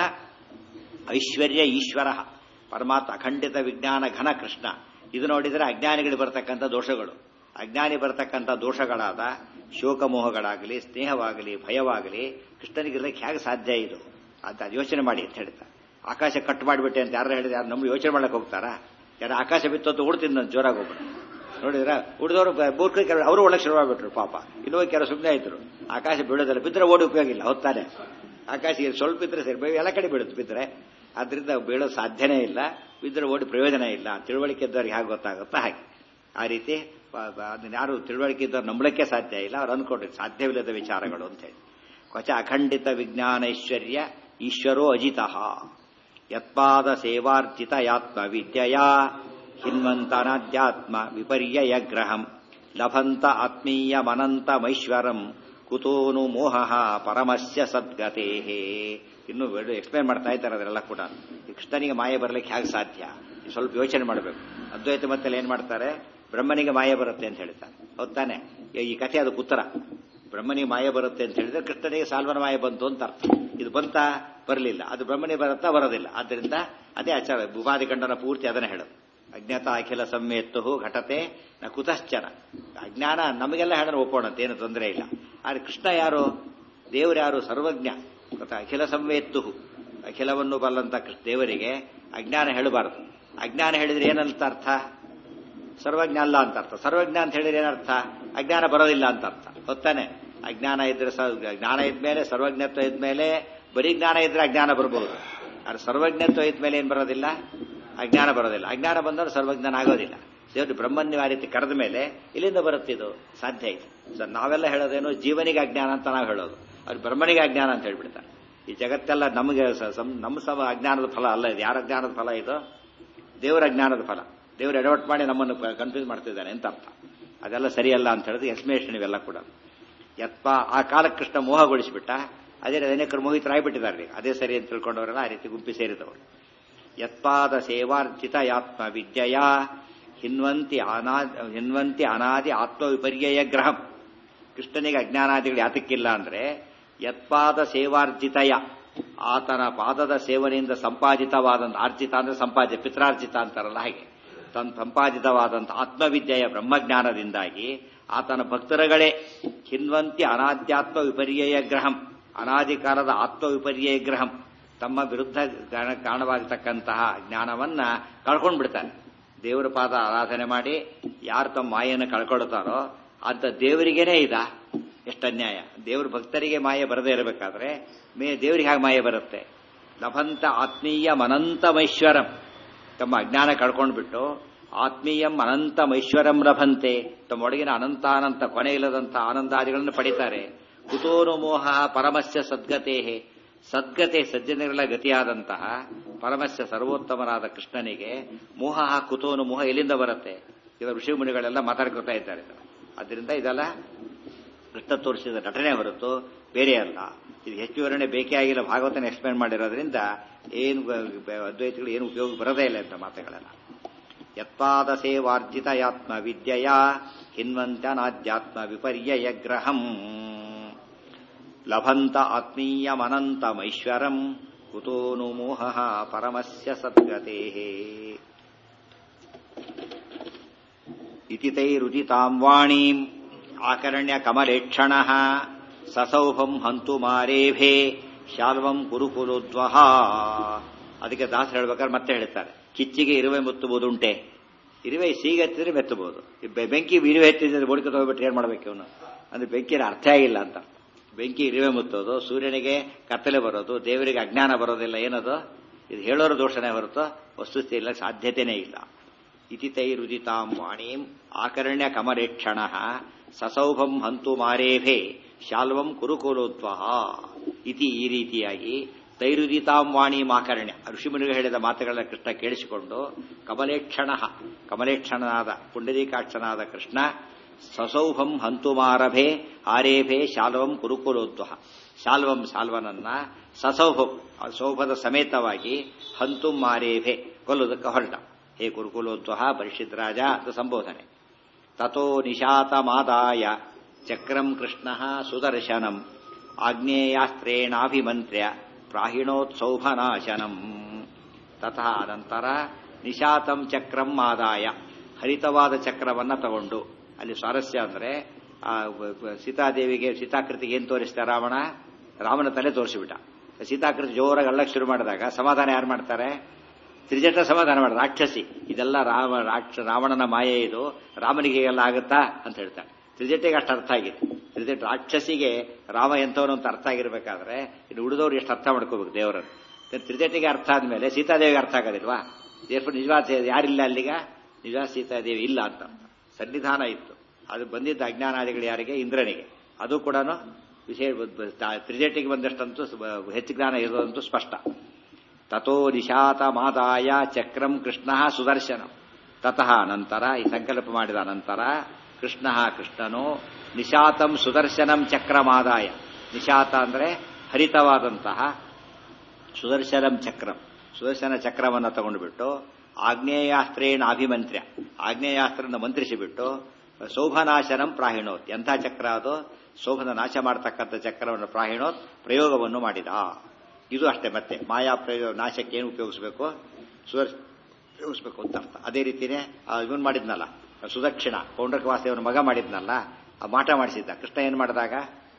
ಐಶ್ವರ್ಯ ಈಶ್ವರ ಪರಮಾತ್ಮ ಅಖಂಡಿತ ವಿಜ್ಞಾನ ಘನ ಕೃಷ್ಣ ಇದು ನೋಡಿದರೆ ಅಜ್ಞಾನಿಗಳಿಗೆ ಬರ್ತಕ್ಕಂಥ ದೋಷಗಳು ಅಜ್ಞಾನಿ ಬರ್ತಕ್ಕಂಥ ದೋಷಗಳಾದ ಶೋಕಮೋಹಗಳಾಗಲಿ ಸ್ನೇಹವಾಗಲಿ ಭಯವಾಗಲಿ ಕೃಷ್ಣನಿಗಿರ್ಲಿಕ್ಕೆ ಹೇಗೆ ಸಾಧ್ಯ ಇದು ಅಂತ ಯೋಚನೆ ಮಾಡಿ ಅಂತ ಹೇಳ್ತಾರೆ ಆಕಾಶ ಕಟ್ ಮಾಡಿಬಿಟ್ಟೆ ಅಂತ ಯಾರು ಹೇಳಿದ್ರೆ ಯಾರು ನಮ್ಮ ಯೋಚನೆ ಮಾಡಕ್ಕೆ ಹೋಗ್ತಾರಾ ಯಾರು ಆಕಾಶ ಬಿತ್ತು ಓಡ್ತೀನಿ ನಾನು ಜೋರಾಗಿ ಹೋಗ್ಬಿಟ್ಟು ನೋಡಿದ್ರ ಉಳಿದವರು ಮೂರ್ಖ ಕೆಲವು ಅವರು ಒಳಗೆ ಶುರುವಾಗ್ಬಿಟ್ರು ಪಾಪ ಇನ್ನೂ ಕೆಲವು ಸುಮ್ಮನೆ ಆಯ್ತರು ಆಕಾಶ ಬೀಳೋದಿಲ್ಲ ಬಿದ್ದರೆ ಓಡಿ ಉಪಯೋಗ ಇಲ್ಲ ಹೊತ್ತಾನೆ ಆಕಾಶ ಸ್ವಲ್ಪ ಇದ್ರೆ ಸರಿ ಎಲ್ಲ ಕಡೆ ಬೀಳುತ್ತೆ ಬಿದ್ದರೆ ಆದ್ರಿಂದ ಬೀಳೋ ಸಾಧ್ಯನೇ ಇಲ್ಲ ಬಿದ್ದರೆ ಓಡಿ ಪ್ರಯೋಜನ ಇಲ್ಲ ತಿಳುವಳಿಕೆ ಇದ್ದವ್ರಿಗೆ ಹೇಗೆ ಗೊತ್ತಾಗುತ್ತಾ ಹಾಗೆ ಆ ರೀತಿ ಅದನ್ನ ಯಾರು ತಿಳುವಳಿಕೆ ಇದ್ದವ್ರು ನಂಬಳಕ್ಕೆ ಸಾಧ್ಯ ಇಲ್ಲ ಅವ್ರು ಅಂದ್ಕೊಂಡ್ರಿ ಸಾಧ್ಯವಿಲ್ಲದ ವಿಚಾರಗಳು ಅಂತ ಹೇಳಿ ಕ್ವಚ ಅಖಂಡಿತ ವಿಜ್ಞಾನೈಶ್ವರ್ಯ ಈಶ್ವರೋ ಅಜಿತಃ ಯತ್ಪಾದ ಸೇವಾರ್ಜಿತ ಯಾತ್ಮ ವಿದ್ಯೆಯ ಹಿನ್ವಂತನಾಧ್ಯಾತ್ಮ ವಿಪರ್ಯಯ ಗ್ರಹಂ ಲಭಂತ ಆತ್ಮೀಯಮನಂತಮೈಶ್ವರಂ ಕುತೋನು ಮೋಹ ಪರಮಸ್ಯ ಸದ್ಗತೆ ಇನ್ನು ಎಕ್ಸ್ಪ್ಲೇನ್ ಮಾಡ್ತಾ ಇದ್ದಾರೆ ಅದರೆಲ್ಲ ಕೂಡ ಕೃಷ್ಣನಿಗೆ ಮಾಯೆ ಬರಲಿಕ್ಕೆ ಹೇಗೆ ಸಾಧ್ಯ ಸ್ವಲ್ಪ ಯೋಚನೆ ಮಾಡಬೇಕು ಅದ್ವೈತ ಮತ್ತೆ ಏನ್ ಮಾಡ್ತಾರೆ ಬ್ರಹ್ಮನಿಗೆ ಮಾಯೆ ಬರುತ್ತೆ ಅಂತ ಹೇಳ್ತಾರೆ ಹೌದಾನೆ ಈ ಕಥೆ ಅದಕ್ಕೆ ಉತ್ತರ ಬ್ರಹ್ಮನಿಗೆ ಮಾಯೆ ಬರುತ್ತೆ ಅಂತ ಹೇಳಿದ್ರೆ ಕೃಷ್ಣನಿಗೆ ಸಾಲ್ವನ ಮಾಯೆ ಬಂತು ಅಂತ ಅರ್ಥ ಇದು ಬಂತಾ ಬರಲಿಲ್ಲ ಅದು ಬ್ರಹ್ಮನಿಗೆ ಬರುತ್ತಾ ಬರೋದಿಲ್ಲ ಆದ್ದರಿಂದ ಅದೇ ಆಚಾರ ಭೂಪಾದಿ ಖಂಡನ ಪೂರ್ತಿ ಅದನ್ನೇ ಹೇಳೋದು ಅಜ್ಞಾತ ಅಖಿಲ ಸಮ್ಮೇತ್ತು ಘಟತೆ ನ ಕುತಶ್ಚನ ಅಜ್ಞಾನ ನಮಗೆಲ್ಲ ಹೇಳೋಣ ಒಪ್ಪೋಣಂತೆ ಏನು ತೊಂದರೆ ಇಲ್ಲ ಆದ್ರೆ ಕೃಷ್ಣ ಯಾರು ದೇವರು ಯಾರು ಸರ್ವಜ್ಞ ಗೊತ್ತಾ ಅಖಿಲ ಸಂವೇತ್ತು ಅಖಿಲವನ್ನು ಬಲ್ಲಂತ ದೇವರಿಗೆ ಅಜ್ಞಾನ ಹೇಳಬಾರದು ಅಜ್ಞಾನ ಹೇಳಿದ್ರೆ ಏನಂತ ಅರ್ಥ ಸರ್ವಜ್ಞ ಅಲ್ಲ ಅಂತ ಅರ್ಥ ಸರ್ವಜ್ಞ ಅಂತ ಹೇಳಿದ್ರೆ ಏನರ್ಥ ಅಜ್ಞಾನ ಬರೋದಿಲ್ಲ ಅಂತ ಅರ್ಥ ಗೊತ್ತಾನೆ ಅಜ್ಞಾನ ಇದ್ರೆ ಜ್ಞಾನ ಇದ್ಮೇಲೆ ಸರ್ವಜ್ಞತ್ವ ಇದ್ಮೇಲೆ ಬರೀ ಜ್ಞಾನ ಇದ್ರೆ ಅಜ್ಞಾನ ಬರಬಹುದು ಆದ್ರೆ ಸರ್ವಜ್ಞತ್ವ ಇದ್ಮೇಲೆ ಏನ್ ಬರೋದಿಲ್ಲ ಅಜ್ಞಾನ ಬರೋದಿಲ್ಲ ಅಜ್ಞಾನ ಬಂದ್ರೆ ಸರ್ವಜ್ಞನಾಗೋದಿಲ್ಲ ದೇವರು ಬ್ರಹ್ಮನ್ಯ ಆ ರೀತಿ ಕರೆದ ಮೇಲೆ ಇಲ್ಲಿಂದ ಬರುತ್ತಿದ್ದು ಸಾಧ್ಯ ಐತೆ ಸರ್ ನಾವೆಲ್ಲ ಹೇಳೋದೇನು ಜೀವನಿಗೆ ಅಜ್ಞಾನ ಅಂತ ನಾವು ಹೇಳೋದು ಅವ್ರು ಬ್ರಹ್ಮನಿಗೆ ಅಜ್ಞಾನ ಅಂತ ಹೇಳ್ಬಿಡ್ತಾರೆ ಈ ಜಗತ್ತೆಲ್ಲ ನಮಗೆ ನಮ್ಮ ಸಮ ಅಜ್ಞಾನದ ಫಲ ಅಲ್ಲ ಇದು ಯಾರ ಅಜ್ಞಾನದ ಫಲ ಇದು ದೇವರ ಅಜ್ಞಾನದ ಫಲ ದೇವರು ಎಡವಟ್ ಮಾಡಿ ನಮ್ಮನ್ನು ಕನ್ಫ್ಯೂಸ್ ಮಾಡ್ತಿದ್ದಾನೆ ಅಂತ ಅರ್ಥ ಅದೆಲ್ಲ ಸರಿಯಲ್ಲ ಅಂತ ಹೇಳಿದ್ರೆ ಎಕ್ಸ್ಪ್ಲೇಷನ್ ಇವೆಲ್ಲ ಕೂಡ ಯತ್ಪ ಆ ಕಾಲಕ್ಕೆ ಕೃಷ್ಣ ಮೋಹಗೊಳಿಸಿಬಿಟ್ಟ ಅದೇ ಅನೇಕರು ಮೋಹಿತರಾಗ್ಬಿಟ್ಟಿದ್ದಾರೆ ಅದೇ ಸರಿ ಅಂತ ತಿಳ್ಕೊಂಡವರೆಲ್ಲ ಆ ರೀತಿ ಗುಂಪಿ ಸೇರಿದವರು ಯತ್ಪಾದ ಸೇವಾರ್ಜಿತ ಯಾತ್ಮ ವಿದ್ಯೆಯ ಹಿನ್ವಂತಿ ಅನಾ ಹಿನ್ವಂತಿ ಅನಾದಿ ಆತ್ಮ ವಿಪರ್ಯಯ ಗ್ರಹಂ ಕೃಷ್ಣನಿಗೆ ಅಜ್ಞಾನಾದಿಗಳು ಯಾತಕ್ಕಿಲ್ಲ ಅಂದ್ರೆ ಯತ್ಪಾದ ಸೇವಾರ್ಜಿತಯ ಆತನ ಪಾದದ ಸೇವನೆಯಿಂದ ಸಂಪಾದಿತವಾದಂಥ ಆರ್ಜಿತ ಅಂದ್ರೆ ಸಂಪಾದ್ಯ ಪಿತ್ರಾರ್ಜಿತ ಅಂತಾರಲ್ಲ ಹಾಗೆ ತನ್ನ ಸಂಪಾದಿತವಾದಂಥ ಆತ್ಮವಿದ್ಯೆಯ ಬ್ರಹ್ಮಜ್ಞಾನದಿಂದಾಗಿ ಆತನ ಭಕ್ತರುಗಳೇ ಹಿನ್ವಂತಿ ಅನಾಧ್ಯಾತ್ಮ ವಿಪರ್ಯಯ ಗ್ರಹಂ ಅನಾದಿ ಕಾಲದ ಆತ್ಮ ವಿಪರ್ಯಯ ಗ್ರಹಂ ತಮ್ಮ ವಿರುದ್ಧ ಕಾರಣ- ಕಾರಣವಾಗತಕ್ಕಂತಹ ಜ್ಞಾನವನ್ನ ಕಳ್ಕೊಂಡು ಬಿಡ್ತಾರೆ ದೇವರ ಪಾದ ಆರಾಧನೆ ಮಾಡಿ ಯಾರು ತಮ್ಮ ಮಾಯನ್ನು ಕಳ್ಕೊಳ್ತಾರೋ ಅಂತ ದೇವರಿಗೇನೆ ಇದ ಎಷ್ಟು ಅನ್ಯಾಯ ದೇವ್ರ ಭಕ್ತರಿಗೆ ಮಾಯೆ ಬರದೇ ಇರಬೇಕಾದ್ರೆ ಮೇ ದೇವರಿಗೆ ಹಾಗೆ ಮಾಯೆ ಬರುತ್ತೆ ಲಭಂತ ಆತ್ಮೀಯ ಮನಂತಮೈಶ್ವರಂ ತಮ್ಮ ಅಜ್ಞಾನ ಕಳ್ಕೊಂಡ್ಬಿಟ್ಟು ಆತ್ಮೀಯಂ ಅನಂತಮೈಶ್ವರಂ ಲಭಂತೆ ತಮ್ಮ ಒಳಗಿನ ಅನಂತಾನಂತ ಕೊನೆ ಇಲ್ಲದಂತ ಆನಂದಾದಿಗಳನ್ನು ಪಡಿತಾರೆ ಕುತೋನು ಮೋಹ ಪರಮಸ್ಯ ಸದ್ಗತೆ ಸದ್ಗತೆ ಸಜ್ಜನಗಳ ಗತಿಯಾದಂತಹ ಪರಮಸ್ಯ ಸರ್ವೋತ್ತಮನಾದ ಕೃಷ್ಣನಿಗೆ ಮೋಹ ಕುತೋನು ಮೋಹ ಎಲ್ಲಿಂದ ಬರುತ್ತೆ ಇವ ಋಷಿ ಮುನಿಗಳೆಲ್ಲ ಮಾತಾಡ್ಕೊತಾ ಇದ್ದಾರೆ ಅದರಿಂದ ಇದೆಲ್ಲ ಕೃಷ್ಣ ತೋರಿಸಿದ ನಟನೆ ಹೊರತು ಬೇರೆ ಅಲ್ಲ ಇದು ಹೆಚ್ಚು ವಿವರಣೆ ಬೇಕೇ ಆಗಿಲ್ಲ ಭಾಗವತನ ಎಕ್ಸ್ಪ್ಲೇನ್ ಮಾಡಿರೋದ್ರಿಂದ ಏನು ಬ- ಅದ್ವೈತಗಳು ಏನು ಉಪಯೋಗ ಬರೋದೇ ಇಲ್ಲ ಅಂತ ಮಾತುಗಳೆಲ್ಲ ಯತ್ಪಾದ ಸೇವಾರ್ಜಿತಯಾತ್ಮ ವಿದ್ಯೆಯ ಹಿನ್ವಂತನಾಧ್ಯಾತ್ಮ ವಿಪರ್ಯಯ ಗ್ರಹಂ ಲಭಂತ ಆತ್ಮೀಯಮನಂತಮೈಶ್ವರಂ ಕುತೋನು ಮೋಹ ಪರಮಸ್ಯ ಸದ್ಗತೆ ಇತಿ ತೈರುಚಿತಾಂ ವಾಣೀಂ ಆಕರ್ಣ್ಯ ಕಮಲೇಕ್ಷಣ ಸಸೌಭಂ ಹಂತು ಮಾರೇಭೆ ಶಾಲ್ವಂ ಕುರುಕುಲೋದ್ವಹ ಅದಕ್ಕೆ ದಾಸ ಹೇಳ್ಬೇಕಾದ್ರೆ ಮತ್ತೆ ಹೇಳ್ತಾರೆ ಕಿಚ್ಚಿಗೆ ಇರುವೆ ಮುತ್ತುವುದುಂಟೆ ಇರುವೆ ಸೀಗೆ ಹತ್ತಿದ್ರೆ ಮೆತ್ತಬಹುದು ಈ ಬೆ- ಬೆಂಕಿ ಇರುವೆ ಹತ್ತಿದ್ರೆ ಬೋಡ್ಕೆ ತಗೋಬಿಟ್ಟು ಏನ್ ಮಾಡ್ಬೇಕು ಇವನು ಅಂದ್ರೆ ಬೆಂಕಿನ ಅರ್ಥ ಆಗಿಲ್ಲ ಅಂತ ಬೆಂಕಿ ಇರುವೆ ಮುತ್ತೋದು ಸೂರ್ಯನಿಗೆ ಕತ್ತಲೆ ಬರೋದು ದೇವರಿಗೆ ಅಜ್ಞಾನ ಬರೋದಿಲ್ಲ ಏನದು ಇದು ಹೇಳೋರ ದೋಷನೇ ಹೊರತು ವಸ್ತುಸ್ಥಿತಿ ಇಲ್ಲ ಸಾಧ್ಯತೆನೇ ಇಲ್ಲ ಇತಿ ತೈರುದಿತಾಂ ವಾಣೀಂ ಆಕರ್ಣ್ಯ ಕಮಲೇಕ್ಷಣ ಸಸೌಭಂ ಹಂತು ಮಾರೇಭೆ ಶಾಲ್ವಂ ಕುರುಕುಲೋದ್ವಹ ಇತಿ ಈ ರೀತಿಯಾಗಿ ತೈರುದಿತಾಂ ವಾಣೀಂ ಆಕರ್ಣ್ಯ ಋಷಿಮುನಿಗಳು ಹೇಳಿದ ಮಾತುಗಳನ್ನ ಕೃಷ್ಣ ಕೇಳಿಸಿಕೊಂಡು ಕಮಲೇಕ್ಷಣ ಕಮಲೇಕ್ಷಣನಾದ ಪುಂಡರೀಕಾಕ್ಷನಾದ ಕೃಷ್ಣ ಸಸೌಭಂ ಹಂತುಮಾರಭೆ ಆರೇಭೆ ಶಾಲ್ವಂ ಕುರುಕುಲೋದ್ವಹ ಶಾಲ್ವಂ ಶಾಲ್ವನನ್ನ ಸಸೌಭಂ ಆ ಸೌಭದ ಸಮೇತವಾಗಿ ಹಂತು ಮಾರೇಭೆ ಕೊಲ್ಲುವುದಕ್ಕೆ ಹೊರಟ ಹೇ ಕುರುಕುಲೋದ್ವಹ ಪರಿಷತ್ ರಾಜ ಅಂತ ಸಂಬೋಧನೆ ತಥೋ ನಿಶಾತಮಾದಾಯ ಚಕ್ರಂ ಕೃಷ್ಣ ಸುದರ್ಶನಂ ಆಗ್ನೇಯಾಸ್ತ್ರೇಣಾಭಿಮಂತ್ರ್ಯ ಪ್ರಾಹಿಣೋತ್ಸೌಭನಾಶನಂ ತತಃ ಅನಂತರ ನಿಶಾತಂ ಚಕ್ರಂ ಆದಾಯ ಹರಿತವಾದ ಚಕ್ರವನ್ನ ತಗೊಂಡು ಅಲ್ಲಿ ಸ್ವಾರಸ್ಯ ಅಂದ್ರೆ ಆ ವ- ವ- ಸೀತಾದೇವಿಗೆ ಸೀತಾಕೃತಿಗೆ ಏನ್ ತೋರಿಸ್ತಾ ರಾವಣ ರಾಮನ ತಲೆ ತೋರಿಸಿಬಿಟ್ಟ ಸೀತಾಕೃತಿ ಜೋರಾಗಿ ಅಳ್ಳಕ್ಕೆ ಶುರು ಮಾಡಿದಾಗ ಸಮಾಧಾನ ಯಾರು ಮಾಡ್ತಾರೆ ತ್ರಿಜಟ ಸಮಾಧಾನ ಮಾಡ ರಾಕ್ಷಸಿ ಇದೆಲ್ಲ ರಾಮ ರಾಕ್ಷ ರಾವಣನ ಮಾಯೆ ಇದು ರಾಮನಿಗೆ ಎಲ್ಲ ಆಗುತ್ತಾ ಅಂತ ಹೇಳ್ತಾನೆ ತ್ರಿಜಟಿಗೆ ಅಷ್ಟು ಅರ್ಥ ಆಗಿದೆ ತ್ರಿಜಟ ರಾಕ್ಷಸಿಗೆ ರಾಮ ಎಂಥವನು ಅಂತ ಅರ್ಥ ಆಗಿರ್ಬೇಕಾದ್ರೆ ಇನ್ನು ಉಳಿದವ್ರು ಎಷ್ಟು ಅರ್ಥ ಮಾಡ್ಕೋಬೇಕು ದೇವರನ್ನು ತ್ರಿಜಟಿಗೆ ಅರ್ಥ ಆದ್ಮೇಲೆ ಸೀತಾದೇವಿಗೆ ಅರ್ಥ ಆಗೋದಿಲ್ವಾ ದೇವ್ರ ನಿಜವಾದ ಯಾರಿಲ್ಲ ಅಲ್ಲಿಗ ನಿಜವಾದ ಸೀತಾದೇವಿ ಇಲ್ಲ ಅಂತ ಸನ್ನಿಧಾನ ಇತ್ತು ಅದು ಬಂದಿದ್ದ ಅಜ್ಞಾನಾದಿಗಳು ಯಾರಿಗೆ ಇಂದ್ರನಿಗೆ ಅದು ಕೂಡ ವಿಶೇಷ ತ್ರಿಜಟಿಗೆ ಬಂದಷ್ಟಂತೂ ಸ- ಹೆಚ್ಚು ಜ್ಞಾನ ಇರೋದಂತೂ ಸ್ಪಷ್ಟ ತಥೋ ನಿಶಾತಮಾದಾಯ ಚಕ್ರಂ ಕೃಷ್ಣ ಸುದರ್ಶನಂ ತತಃ ನಂತರ ಈ ಸಂಕಲ್ಪ ಮಾಡಿದ ನಂತರ ಕೃಷ್ಣ ಕೃಷ್ಣನು ನಿಶಾತಂ ಸುದರ್ಶನಂ ಚಕ್ರಮಾದಾಯ ನಿಶಾತ ಅಂದ್ರೆ ಹರಿತವಾದಂತಹ ಸುದರ್ಶನಂ ಚಕ್ರಂ ಸುದರ್ಶನ ಚಕ್ರವನ್ನು ತಗೊಂಡುಬಿಟ್ಟು ಆಗ್ನೇಯಾಸ್ತ್ರೇಣ ಅಭಿಮಂತ್ರ್ಯ ಆಗ್ನೇಯಾಸ್ತ್ರನ ಮಂತ್ರಿಸಿಬಿಟ್ಟು ಶೋಭನಾಶನಂ ಪ್ರಾಹಿಣೋತ್ ಎಂಥ ಚಕ್ರ ಅದು ಶೋಭನ ನಾಶ ಮಾಡತಕ್ಕಂಥ ಚಕ್ರವನ್ನು ಪ್ರಾಹಿಣೋತ್ ಪ್ರಯೋಗವನ್ನು ಮಾಡಿದ ಇದು ಅಷ್ಟೇ ಮತ್ತೆ ಮಾಯಾ ಪ್ರಯೋಗ ನಾಶಕ್ಕೆ ಏನು ಉಪಯೋಗಿಸಬೇಕು ಸುದರ್ಶ ಉಪಯೋಗಿಸ್ಬೇಕು ಅಂತ ಅರ್ಥ ಅದೇ ರೀತಿನೇ ಇವನ್ ಮಾಡಿದ್ನಲ್ಲ ಸುದಕ್ಷಿಣ ಪೌಂಡ್ರಕ ವಾಸುದೇವನ ಮಗ ಮಾಡಿದ್ನಲ್ಲ ಆ ಮಾಟ ಮಾಡಿಸಿದ್ದ ಕೃಷ್ಣ ಏನ್ ಮಾಡಿದಾಗ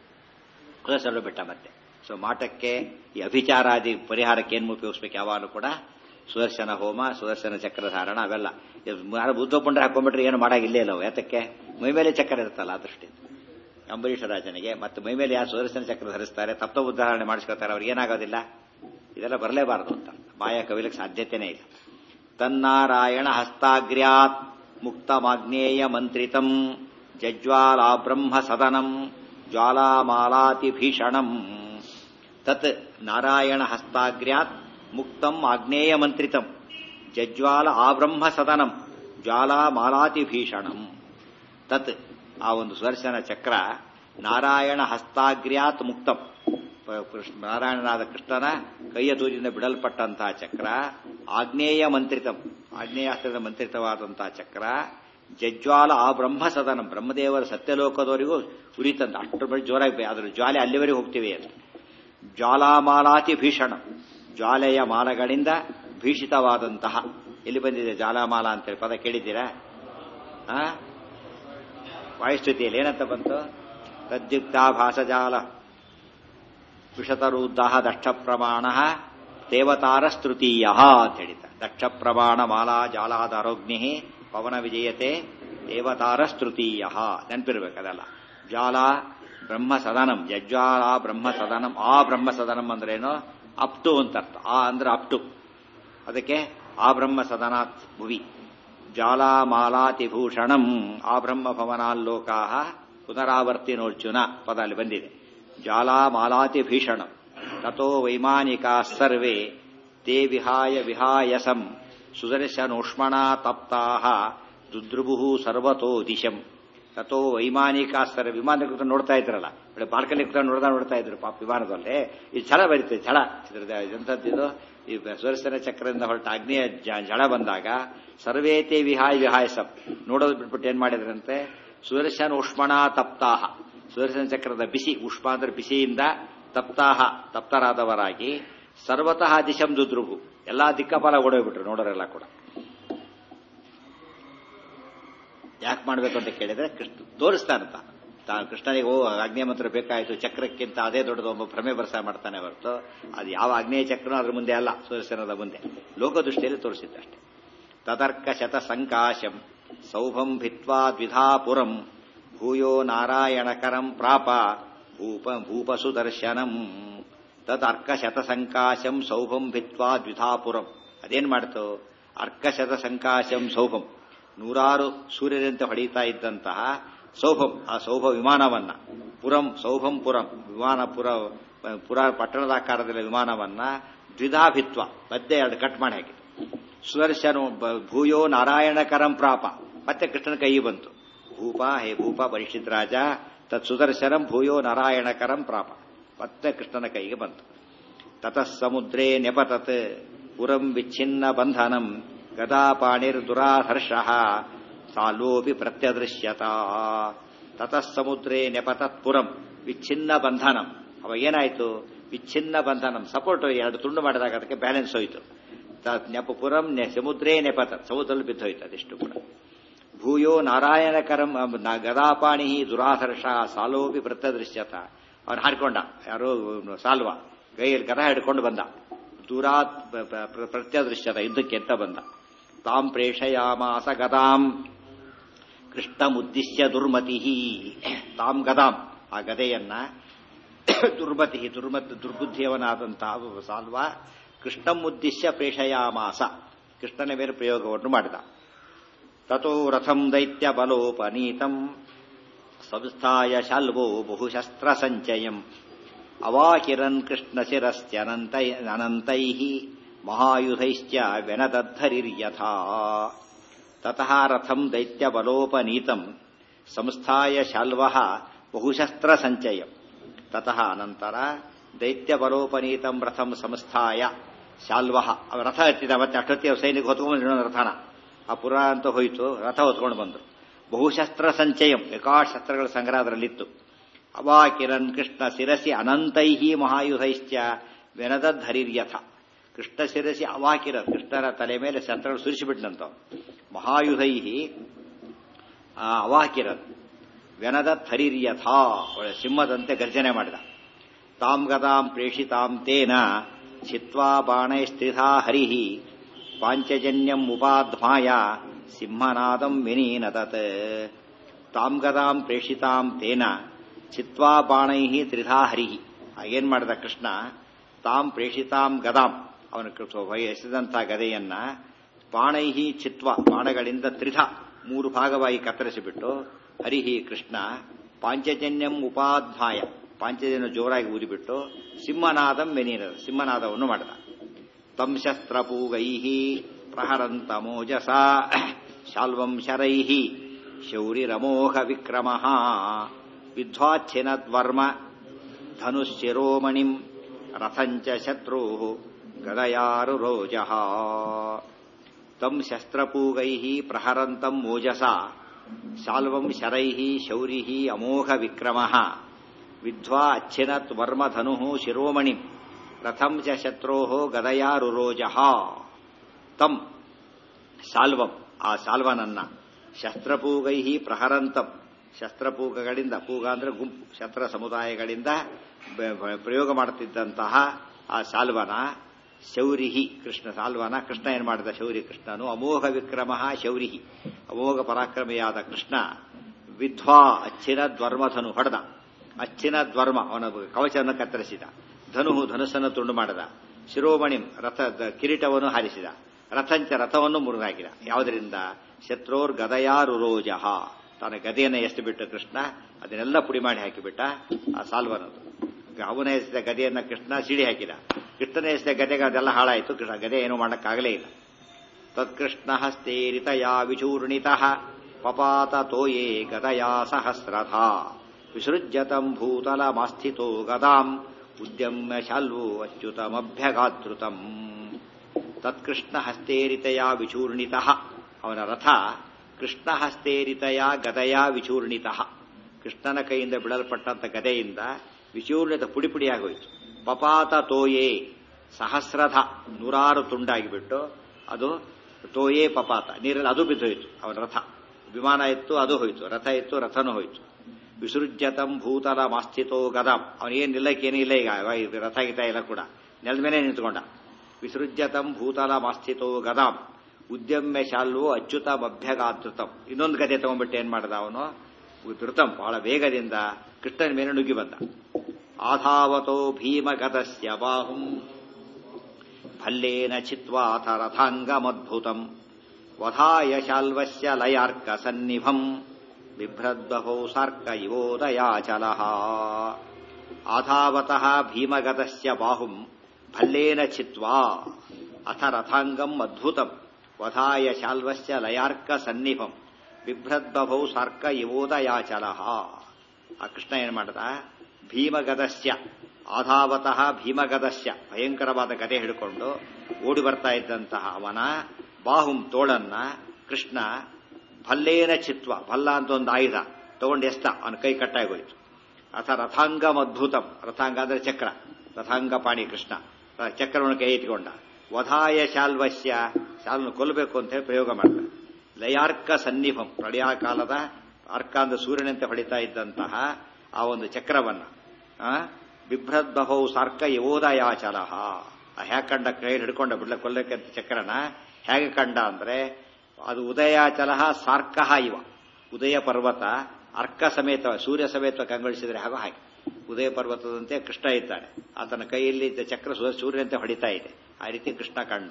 ಕುಲಸಲು ಬಿಟ್ಟ ಮತ್ತೆ ಸೊ ಮಾಟಕ್ಕೆ ಈ ಅಭಿಚಾರಾದಿ ಪರಿಹಾರಕ್ಕೆ ಏನು ಉಪಯೋಗಿಸ್ಬೇಕು ಯಾವಾಗಲೂ ಕೂಡ ಸುದರ್ಶನ ಹೋಮ ಸುದರ್ಶನ ಚಕ್ರ ಧಾರಣ ಅವೆಲ್ಲ ಯಾರು ಬುದ್ಧ ಪುಂಡ್ರೆ ಹಾಕೊಂಡ್ಬಿಟ್ರೆ ಏನು ಮಾಡಾಗಿಲ್ಲೇ ಇಲ್ಲ ಅವು ಯಾತಕ್ಕೆ ಮೈಮೇಲೆ ಚಕ್ರ ಇರುತ್ತಲ್ಲ ಆ ದೃಷ್ಟಿ ಅಂಬರೀಷ ರಾಜನಿಗೆ ಮತ್ತೆ ಮೈಮೇಲೆ ಯಾರು ಸುದರ್ಶನ ಚಕ್ರ ಧರಿಸ್ತಾರೆ ತಪ್ಪ ಉದಾಹರಣೆ ಮಾಡಿಸ್ಕೊತಾರೆ ಅವ್ರಿಗೆ ಏನಾಗೋದಿಲ್ಲ ಇದೆಲ್ಲ ಬರಲೇಬಾರದು ಅಂತ ಮಾಯಾ ಕವಿಲಕ್ಕೆ ಸಾಧ್ಯತೆನೇ ಇಲ್ಲ ತನ್ನಾರಾಯಣ ಹಸ್ತಾಗ್ರ್ಯಾತ್ ಮುಕ್ತಮಾಗ್ನೇಯ ಮಂತ್ರಿತಂ ಜಜ್ವಾಲಾ ಬ್ರಹ್ಮ ಸದನಂ ಜ್ವಾಲಾಮಾಲಾತಿ ಭೀಷಣಂ ತತ್ ನಾರಾಯಣ ಹಸ್ತಾಗ್ರ್ಯಾತ್ ಮುಕ್ತಂ ಆಗ್ನೇಯ ಮಂತ್ರಿತಂ ಜಜ್ವಾಲ ಆಬ್ರಹ್ಮ ಸದನಂ ಜ್ವಾಲಾಮಾಲಾತಿ ಭೀಷಣಂ ತತ್ ಆ ಒಂದು ಸುದರ್ಶನ ಚಕ್ರ ನಾರಾಯಣ ಹಸ್ತಾಗ್ರ್ಯಾತ್ ಮುಕ್ತಂ ಪ- ಕೃಷ್ಣ ನಾರಾಯಣನಾದ ಕೃಷ್ಣನ ಕೈಯ ತೂರಿನಿಂದ ಬಿಡಲ್ಪಟ್ಟಂತಹ ಚಕ್ರ ಆಗ್ನೇಯ ಮಂತ್ರಿತಂ ಆಗ್ನೇಯಾಸ್ತ್ರದ ಮಂತ್ರಿತವಾದಂತಹ ಚಕ್ರ ಜಜ್ವಾಲ ಆ ಬ್ರಹ್ಮ ಸದನ ಬ್ರಹ್ಮದೇವರ ಸತ್ಯಲೋಕದವರಿಗೂ ಉರಿತಂತ ಅಷ್ಟರ ಬಳಿ ಜೋರಾಗಿ ಅದ್ರ ಜ್ವಾಲೆ ಅಲ್ಲಿವರೆಗೆ ಹೋಗ್ತೀವಿ ಅಂತ ಜ್ವಾಲಾಮಾಲಾತಿ ಭೀಷಣ ಜ್ವಾಲೆಯ ಮಾಲಗಳಿಂದ ಭೀಷಿತವಾದಂತಹ ಎಲ್ಲಿ ಬಂದಿದೆ ಜ್ವಾಲಾಮಾಲ ಅಂತೇಳಿ ಪದ ಕೇಳಿದ್ದೀರಾ ಆ ವಾಯುಸ್ತುತಿಯಲ್ಲಿ ಏನಂತ ಬಂತು ತದ್ಯುಕ್ತಾಭಾಸಜಾಲ ವಿಷತರುದ್ದಾಹ ದಕ್ಷ ಪ್ರಮಾಣ ದೇವತಾರಸ್ತೃತೀಯ ಅಂತ ಹೇಳಿದ ದಕ್ಷ ಪ್ರಮಾಣ ಮಾಲಾ ಜಾಲಾದಾರೋಗ್ನಿ ಪವನ ವಿಜಯತೆ ದೇವತಾರಸ್ತೃತೀಯ ನೆನಪಿರ್ಬೇಕು ಅದೆಲ್ಲ ಜ್ವಾಲ ಬ್ರಹ್ಮ ಸದನಂ ಯಜ್ವಾಲ ಬ್ರಹ್ಮ ಸದನಂ ಆ ಬ್ರಹ್ಮ ಸದನಂ ಅಂದ್ರೇನು ಅಪ್ಟು ಅಂತ ಅರ್ಥ ಆ ಅಂದ್ರೆ ಅಪ್ಟು ಅದಕ್ಕೆ ಆ ಬ್ರಹ್ಮ ಸದನಾತ್ ಭುವಿ ಜ್ವಾಲಾಮಾಲಾತಿಭೂಷಣಂ ಆ ಬ್ರಹ್ಮ ಭವನಾಲ್ಲೋಕಾ ಪುನರಾವರ್ತಿನೋರ್ಜುನ ಪದ ಅಲ್ಲಿ ಬಂದಿದೆ ಜ್ವಾಲಾಮಾಲಾತಿ ಭೀಷಣ ತಥೋ ವೈಮಾನಿಕಾ ಸರ್ವೇ ತೇ ವಿಹಾಯ ವಿಹಾಯಸಂ ಸುದರ್ಶನೋಷ್ಮಣಾ ತಪ್ತಾ ದುದ್ರುಭು ಸರ್ವತೋ ದಿಶಂ ತಥೋ ವೈಮಾನಿಕಾ ಸರ್ ವಿಮಾನ ಕೂತ್ಕೊಂಡು ನೋಡ್ತಾ ಇದ್ರಲ್ಲ ಒಳ್ಳೆ ಬಾಲ್ಕಲ್ಲಿ ಕೂತ್ಕೊಂಡು ನೋಡ್ತಾ ನೋಡ್ತಾ ಇದ್ರು ಪಾಪ ವಿಮಾನದಲ್ಲಿ ಈ ಛಳ ಬರೀತದೆ ಛಳ ಇದ್ರದ್ದು ಎಂಥದ್ದಿದು ಈ ಸುದರ್ಶನ ಚಕ್ರದಿಂದ ಹೊರಟ ಅಗ್ನಿಯ ಜಳ ಬಂದಾಗ ಸರ್ವೇತೆ ವಿಹಾಯ ವಿಹಾಯಸಂ ನೋಡೋದು ಬಿಟ್ಬಿಟ್ಟು ಏನ್ ಮಾಡಿದ್ರಂತೆ ಸುದರ್ಶನ ಉಷ್ಮಣಾ ತಪ್ತಾಹ ಸುದರ್ಶನ ಚಕ್ರದ ಬಿಸಿ ಉಷ್ಮ ಅಂದ್ರೆ ಬಿಸಿಯಿಂದ ತಪ್ತಾಹ ತಪ್ತರಾದವರಾಗಿ ಸರ್ವತಃ ದಿಶಂ ದುದ್ರುಗು ಎಲ್ಲಾ ದಿಕ್ಕಪಾಲ ಓಡೋಗ್ಬಿಟ್ರು ನೋಡೋರೆಲ್ಲ ಕೂಡ ಯಾಕೆ ಮಾಡ್ಬೇಕು ಅಂತ ಕೇಳಿದ್ರೆ ಕೃಷ್ಣ ತೋರಿಸ್ತಾನಂತ ತಾನು ಕೃಷ್ಣನಿಗೆ ಓ ಅಗ್ನೇಯ ಮಂತ್ರ ಬೇಕಾಯಿತು ಚಕ್ರಕ್ಕಿಂತ ಅದೇ ದೊಡ್ಡದು ಒಬ್ಬ ಭ್ರಮೆ ಬರ್ಸ ಮಾಡ್ತಾನೆ ಹೊರತು ಅದು ಯಾವ ಆಗ್ನೇಯ ಚಕ್ರನೂ ಅದ್ರ ಮುಂದೆ ಅಲ್ಲ ಸುದರ್ಶನದ ಮುಂದೆ ಲೋಕದೃಷ್ಟಿಯಲ್ಲಿ ತೋರಿಸಿದ್ದಷ್ಟೇ ತದರ್ಕ ಶತ ಸಂಕಾಶಂ ಸೌಭಂ ಭಿತ್ವಾ ದ್ವಿಧಾಪುರಂ ಭೂಯೋ ನಾರಾಯಣಕರಂ ಪ್ರಾಪ ಭೂಪ ಭೂಪ ಸುದರ್ಶನಂ ತದರ್ಕ ಶತ ಸಂಕಾಶಂ ಸೌಭಂ ಭಿತ್ವಾ ದ್ವಿಧಾಪುರಂ ಅದೇನ್ ಮಾಡ್ತು ಅರ್ಕಶತ ಸಂಕಾಶಂ ಸೌಭಂ ನೂರಾರು ಸೂರ್ಯರಂತೆ ಹೊಡೆಯುತ್ತಾ ಇದ್ದಂತಹ ಸೌಭಂ ಆ ಸೌಭ ವಿಮಾನವನ್ನ ಪುರಂ ಸೌಭಂ ಪುರಂ ವಿಮಾನ ಪುರ ಪುರ ಪಟ್ಟಣದ ಆಕಾರದಲ್ಲಿ ವಿಮಾನವನ್ನ ದ್ವಿಧಾಭಿತ್ವ ಮಧ್ಯೆ ಎರಡು ಕಟ್ ಮಾಡಿ ಹಾಕಿತು ಸುದರ್ಶನ ಭೂಯೋ ನಾರಾಯಣಕರಂ ಪ್ರಾಪ ಮತ್ತೆ ಕೃಷ್ಣನ ಕೈ ಬಂತು ಭೂಪ ಹೇ ಭೂಪ ಪರಿಷಿತ್ ರಾಜ ತತ್ ಸುದರ್ಶನಂ ಭೂಯೋ ನಾರಾಯಣಕರಂ ಪ್ರಾಪ ಮತ್ತೆ ಕೃಷ್ಣನ ಕೈಗೆ ಬಂತು ತತಃ ಸಮುದ್ರೇ ನೆಪತತ್ ಪುರಂ ವಿಚ್ಛಿನ್ನ ಬಂಧನಂ ಗದಾಪಾಣಿರ್ ದುರಾಧರ್ಷ ಸಾಲೋಪಿ ಪ್ರತ್ಯದೃಶ್ಯತ ತತಃ ಸಮುದ್ರೇ ನೆಪತತ್ ಪುರಂ ವಿಚ್ಛಿನ್ನ ಬಂಧನಂ ಅವಾಗ ಏನಾಯ್ತು ವಿಚ್ಛಿನ್ನ ಬಂಧನಂ ಸಪೋರ್ಟ್ ಎರಡು ತುಂಡು ಮಾಡಿದಾಗ ಅದಕ್ಕೆ ಬ್ಯಾಲೆನ್ಸ್ ಹೋಯಿತು ನೆಪ ಪುರಂ ಸಮುದ್ರೇ ನೆಪತ ಸಮುದ್ರದಲ್ಲಿ ಬಿದ್ದೋಯ್ತು ಅದಿಷ್ಟು ಕೂಡ ಭೂಯೋ ನಾರಾಯಣಕರಂ ಗದಾಪಾಣಿ ದುರಾಧರ್ಷ ಸಾಲೋಪಿ ಪ್ರತ್ಯದೃಶ್ಯತ ಅವ್ನು ಹಾಡ್ಕೊಂಡ ಯಾರೋ ಸಾಲ್ವ ಕೈಯಲ್ಲಿ ಗದ ಹಿಡ್ಕೊಂಡು ಬಂದ ದೂರಾತ್ ಪ್ರತ್ಯದೃಶ್ಯತ ಯುದ್ಧಕ್ಕೆ ಅಂತ ಬಂದ ತಾಂ ಪ್ರೇಷಯಾಮಾಸ ಗದಾಂ ಕೃಷ್ಣಮುದ್ದಿಶ್ಯ ದುರ್ಮತಿ ತಾಂ ಗದಾಂ ಆ ಗದೆಯನ್ನ ದುರ್ಮತಿ ದುರ್ಮತ್ ದುರ್ಬುದ್ಧಿಯವನಾದಂತಹ ಸಾಲ್ವ ಕೃಷ್ಣಮುದ್ದಿಶ್ಯ ಪ್ರೇಷಯಾಮಾಸ ಕೃಷ್ಣನ ಮೇಲೆ ಪ್ರಯೋಗವನ್ನು ಮಾಡಿದ ತಥೋ ರಥಂ ದೈತ್ಯ ಬಲೋಪನೀತಂ ಸಂಸ್ಥಾಯ ಶಾಲ್ವೋ ಬಹುಶಸ್ತ್ರ ಸಂಚಯಂ ಅವಾಕಿರನ್ ಕೃಷ್ಣ ಶಿರಸ್ತ್ಯನಂತೈ ಅನಂತೈ ಮಹಾಯುಧೈಶ್ಚ ವ್ಯನದದ್ಧರಿರ್ಯಥಾ ತತಃ ರಥಂ ದೈತ್ಯ ಬಲೋಪನೀತಂ ಸಂಸ್ಥಾಯ ಶಾಲ್ವ ಬಹುಶಸ್ತ್ರ ಸಂಚಯಂ ತತಃ ಅನಂತರ ದೈತ್ಯ ಬಲೋಪನೀತಂ ರಥಂ ಸಂಸ್ಥಾಯ ಶಾಲ್ವ ರಥ ಹತ್ತಿದ ಮತ್ತೆ ಅಷ್ಟೊತ್ತಿ ಸೈನಿಕ ಹೊತ್ಕೊಂಡು ರಥನ ಆ ಪುರ ಅಂತ ಹೋಯಿತು ರಥ ಹೊತ್ಕೊಂಡು ಬಂದರು ಬಹುಶಸ್ತ್ರ ಸಂಚಯಂ ಬೇಕಾಟ್ ಶಸ್ತ್ರಗಳ ಸಂಗ್ರಹ ಅದರಲ್ಲಿತ್ತು ಅವಾಕಿರನ್ ಕೃಷ್ಣ ಶಿರಸಿ ಅನಂತೈ ಮಹಾಯುಧೈಶ್ಚ ವೆನದಧರಿರ್ಯಥ ಕೃಷ್ಣ ಶಿರಸಿ ಅವಾಕಿರ ಕೃಷ್ಣನ ತಲೆ ಮೇಲೆ ಶಸ್ತ್ರಗಳು ಸುರಿಸಿಬಿಟ್ನಂತ ಮಹಾಯುಧೈ ಅವಾಕಿರನ್ ವೆನದಧರಿರ್ಯಥ ಒಳ್ಳೆ ಸಿಂಹದಂತೆ ಗರ್ಜನೆ ಮಾಡಿದ ತಾಂ ಗದಾಂ ಪ್ರೇಷಿತಾಂ ತೇನ ಚಿತ್ವಾ ಬಾಣೈಸ್ತ್ರಿಧಾ ಹರಿಃ ಪಾಂಚಜನ್ಯಂ ಉಪಾಧ್ಮಾಯ ಸಿಂಹನಾದಂ ವಿನೀನದತ್ ತಾಂ ಗದಾಂ ಪ್ರೇಷಿತಾಂ ತೇನ ಚಿತ್ವಾ ಬಾಣೈ ತ್ರಿಧಾ ಹರಿಃ ಏನ್ ಮಾಡಿದ ಕೃಷ್ಣ ತಾಂ ಪ್ರೇಷಿತಾಂ ಗದಾಂ ಅವನು ಎಸೆದಂಥ ಗದೆಯನ್ನ ಬಾಣೈಹಿ ಚಿತ್ವ ಬಾಣಗಳಿಂದ ತ್ರಿಧ ಮೂರು ಭಾಗವಾಗಿ ಕತ್ತರಿಸಿಬಿಟ್ಟು ಹರಿಹಿ ಕೃಷ್ಣ ಪಾಂಚಜನ್ಯಂ ಉಪಾಧ್ಮಾಯ ಪಾಂಚಜನ್ಯ ಜೋರಾಗಿ ಊದಿಬಿಟ್ಟು ಸಿಂಹನಾದಂ ವೆನೀರದ ಸಿಂಹನಾದವನ್ನು ಮಾಡಿದ ತಂ ಶಸ್ತ್ರಪೂಗೈ ಪ್ರಹರಂತ ಮೋಜಸ ಶಾಲ್ವಂ ಶರೈ ಶೌರಿರಮೋಘ ವಿಕ್ರಮ ವಿದ್ವಾಚ್ಛಿನದ್ವರ್ಮ ಧನುಶಿರೋಮಣಿಂ ರಥಂಚ ಶತ್ರು ಗದಯಾರುರೋಜ ತಂ ಶಸ್ತ್ರಪೂಗೈ ಪ್ರಹರಂತಂ ಮೋಜಸ ಶಾಲ್ವಂ ಶರೈ ಶೌರಿ ಅಮೋಘ ವಿಕ್ರಮ ವಿದ್ವಾ ಅಚ್ಛಿನತ್ ವರ್ಮಧನು ಶಿರೋಮಣಿ ರಥಂ ಚ ಶತ್ರೋ ಗದಯಾರುರೋಜ ತಂ ಶಾಲ್ವಂ ಆ ಶಾಲ್ವನನ್ನ ಶಸ್ತ್ರಪೂಗೈ ಪ್ರಹರಂತಂ ಶಸ್ತ್ರಪೂಗಗಳಿಂದ ಪೂಗ ಅಂದ್ರೆ ಗುಂಪು ಶಸ್ತ್ರ ಸಮುದಾಯಗಳಿಂದ ಪ್ರಯೋಗ ಮಾಡುತ್ತಿದ್ದಂತಹ ಆ ಶಾಲ್ವನ ಶೌರಿಹಿ ಕೃಷ್ಣ ಸಾಲ್ವನ ಕೃಷ್ಣ ಏನ್ ಮಾಡಿದ ಶೌರಿ ಕೃಷ್ಣನು ಅಮೋಘ ವಿಕ್ರಮ ಶೌರಿಹಿ ಅಮೋಘ ಪರಾಕ್ರಮಿಯಾದ ಕೃಷ್ಣ ವಿಧ್ವಾ ಅಚ್ಚಿನ ದ್ವರ್ಮಧನು ಹೊಡೆದ ಅಚ್ಚಿನ ದ್ವರ್ಮ ಅವನ ಕವಚವನ್ನು ಕತ್ತರಿಸಿದ ಧನು ಧನುಸ್ಸನ್ನು ತುಂಡು ಮಾಡಿದ ಶಿರೋಮಣಿಂ ರಥ ಕಿರೀಟವನ್ನು ಹಾರಿಸಿದ ರಥಂಚ ರಥವನ್ನು ಮುರುಗಾಕಿದ ಯಾವುದರಿಂದ ಶತ್ರೋರ್ ಗದಯಾರುರೋಜ ತನ್ನ ಗದೆಯನ್ನು ಎಷ್ಟು ಬಿಟ್ಟು ಕೃಷ್ಣ ಅದನ್ನೆಲ್ಲ ಪುಡಿ ಮಾಡಿ ಹಾಕಿಬಿಟ್ಟ ಆ ಸಾಲ್ವನದು ಅವನ ಎಸೆದ ಗದೆಯನ್ನ ಕೃಷ್ಣ ಸಿಡಿ ಹಾಕಿದ ಕೃಷ್ಣನ ಎಸೆದ ಗದೆಗೆ ಅದೆಲ್ಲ ಹಾಳಾಯಿತು ಕೃಷ್ಣ ಗದೆ ಏನು ಮಾಡಕ್ಕಾಗಲೇ ಇಲ್ಲ ತತ್ಕೃಷ್ಣ ಹಸ್ತೇರಿತಯಾ ವಿಚೂರ್ಣಿತ ಪಪಾತ ತೋಯೇ ಗದಯಾ ಸಹಸ್ರಥ ವಿಸೃಜ್ಯತಂ ಭೂತಲ ಮಾಸ್ಥಿತೋ ಗದಾಂ ಉದ್ಯಮ್ಯ ಶಾಲ್ವೋ ಅಚ್ಯುತಮಭ್ಯಗಾತೃತಂ ತತ್ಕೃಷ್ಣ ಹಸ್ತೇರಿತಯಾ ವಿಚೂರ್ಣಿತ ಅವನ ರಥ ಕೃಷ್ಣ ಹಸ್ತೇರಿತಯ ಗದಯ ವಿಚೂರ್ಣಿತ ಕೃಷ್ಣನ ಕೈಯಿಂದ ಬಿಡಲ್ಪಟ್ಟಂತ ಗದೆಯಿಂದ ವಿಚೂರ್ಣಿತ ಪುಡಿ ಪುಡಿಯಾಗೋಯ್ತು ಪಪಾತ ತೋಯೇ ಸಹಸ್ರಥ ನೂರಾರು ತುಂಡಾಗಿಬಿಟ್ಟು ಅದು ತೋಯೇ ಪಪಾತ ನೀರಲ್ಲಿ ಅದು ಬಿದ್ದೋಯ್ತು ಅವನ ರಥ ವಿಮಾನ ಇತ್ತು ಅದು ಹೋಯ್ತು ರಥ ಇತ್ತು ರಥನೂ ಹೋಯ್ತು ವಿಸೃಜ್ಯತಂ ಭೂತಲ ಮಾಸ್ಥಿತೋ ಗದಾಂ ಅವನೇನು ನಿಲ್ಲಕ್ಕೇನೂ ಇಲ್ಲ ಈಗ ರಥ ಗೀತ ಇಲ್ಲ ಕೂಡ ನೆಲದ ಮೇಲೆ ನಿಂತ್ಕೊಂಡ ವಿಸೃಜ್ಯತಂ ಭೂತಲ ಮಾಸ್ಥಿತೋ ಗದಾಂ ಉದ್ಯಮ್ಯ ಶಾಲ್ವು ಅಚ್ಯುತ ಮಭ್ಯಗಾತೃತಂ ಇನ್ನೊಂದು ಗದೆ ತಗೊಂಡ್ಬಿಟ್ಟು ಏನ್ ಮಾಡ್ದ ಅವನು ಧೃತಂ ಬಹಳ ವೇಗದಿಂದ ಕೃಷ್ಣನ ಮೇಲೆ ನುಗ್ಗಿ ಬಂದ ಆಧಾವತೋ ಭೀಮಗತಸ್ಯ ಬಾಹುಂ ಭಲ್ಲೇನ ಚಿತ್ವಾಥ ರಥಾಂಗಮದ್ಭುತಂ ವಧಾಯ ಶಾಲ್ವಸ್ಯ ಲಯಾರ್ಕ ಸನ್ನಿಭಂ ಬಿಭ್ರದ್ಬಹೋ ಸಾರ್ಕ ಇವೋದಯಾಚಲಃ ಆಧಾವತಃ ಭೀಮಗತಸ್ಯ ಬಾಹುಂ ಭಲ್ಲೇನ ಚಿತ್ವಾ ಅಥ ರಥಾಂಗಂ ಅದ್ಭುತಂ ವಧಾಯ ಶಾಲ್ವಸ್ಯ ಲಯಾರ್ಕ ಸನ್ನಿಭಂ ಬಿಭ್ರದ್ಬಭೌ ಸಾರ್ಕ ಇವೋದಯಾಚಲಃ ಆ ಕೃಷ್ಣ ಏನ್ ಮಾಡದ ಭೀಮಗದಸ್ಯ ಆಧಾವತಃ ಭೀಮಗದಸ್ಯ ಭಯಂಕರವಾದ ಗದೆ ಹಿಡ್ಕೊಂಡು ಓಡಿ ಬರ್ತಾ ಇದ್ದಂತಹ ಅವನ ಬಾಹುಂ ತೋಳನ್ನ ಕೃಷ್ಣ ಭಲ್ಲೇನ ಚಿತ್ವ ಭಲ್ಲ ಅಂತ ಒಂದು ಆಯುಧ ತಗೊಂಡು ಎಸ್ತ ಅವನ ಕೈ ಕಟ್ಟಾಗೋಯ್ತು ಅಥ ರಥಾಂಗಂ ಅದ್ಭುತಂ ರಥಾಂಗ ಅಂದ್ರೆ ಚಕ್ರ ರಥಾಂಗ ಪಾಣಿ ಕೃಷ್ಣ ಚಕ್ರವನ್ನು ಕೈ ಎತ್ಕೊಂಡ ವಧಾಯ ಶಾಲ್ವಸ್ಯ ಶಾಲ್ವನ್ನು ಕೊಲ್ಲಬೇಕು ಅಂತ ಹೇಳಿ ಪ್ರಯೋಗ ಮಾಡ್ತಾರೆ ಲಯಾರ್ಕ ಸನ್ನಿಭಂ ಪ್ರಳಯ ಕಾಲದ ಅರ್ಕ ಅಂದ್ರೆ ಸೂರ್ಯನಂತೆ ಹೊಡಿತಾ ಇದ್ದಂತಹ ಆ ಒಂದು ಚಕ್ರವನ್ನ ಬಿಭ್ರದ್ಬಹೌ ಸಾರ್ಕ ಯವೋದಯಾಚಲಹ ಹೇಗೆ ಕಂಡ ಕೈ ಹಿಡ್ಕೊಂಡ ಬಿಡ್ಲ ಕೊಲ್ಲಕ್ಕೆ ಅಂತ ಚಕ್ರನ ಹೇಗೆ ಕಂಡ ಅಂದ್ರೆ ಅದು ಉದಯಾಚಲಹ ಸಾರ್ಕಹ ಇವ ಉದಯ ಪರ್ವತ ಅರ್ಕ ಸಮೇತ ಸೂರ್ಯ ಸಮೇತ ಕಂಗೊಳಿಸಿದ್ರೆ ಹಾಗೋ ಹಾಗೆ ಉದಯ ಪರ್ವತದಂತೆ ಕೃಷ್ಣ ಇದ್ದಾನೆ ಆತನ ಕೈಯಲ್ಲಿ ಇದ್ದ ಚಕ್ರ ಸೂರ್ಯನಂತೆ ಹೊಡಿತಾ ಇದೆ ಆ ರೀತಿ ಕೃಷ್ಣ ಕಂಡ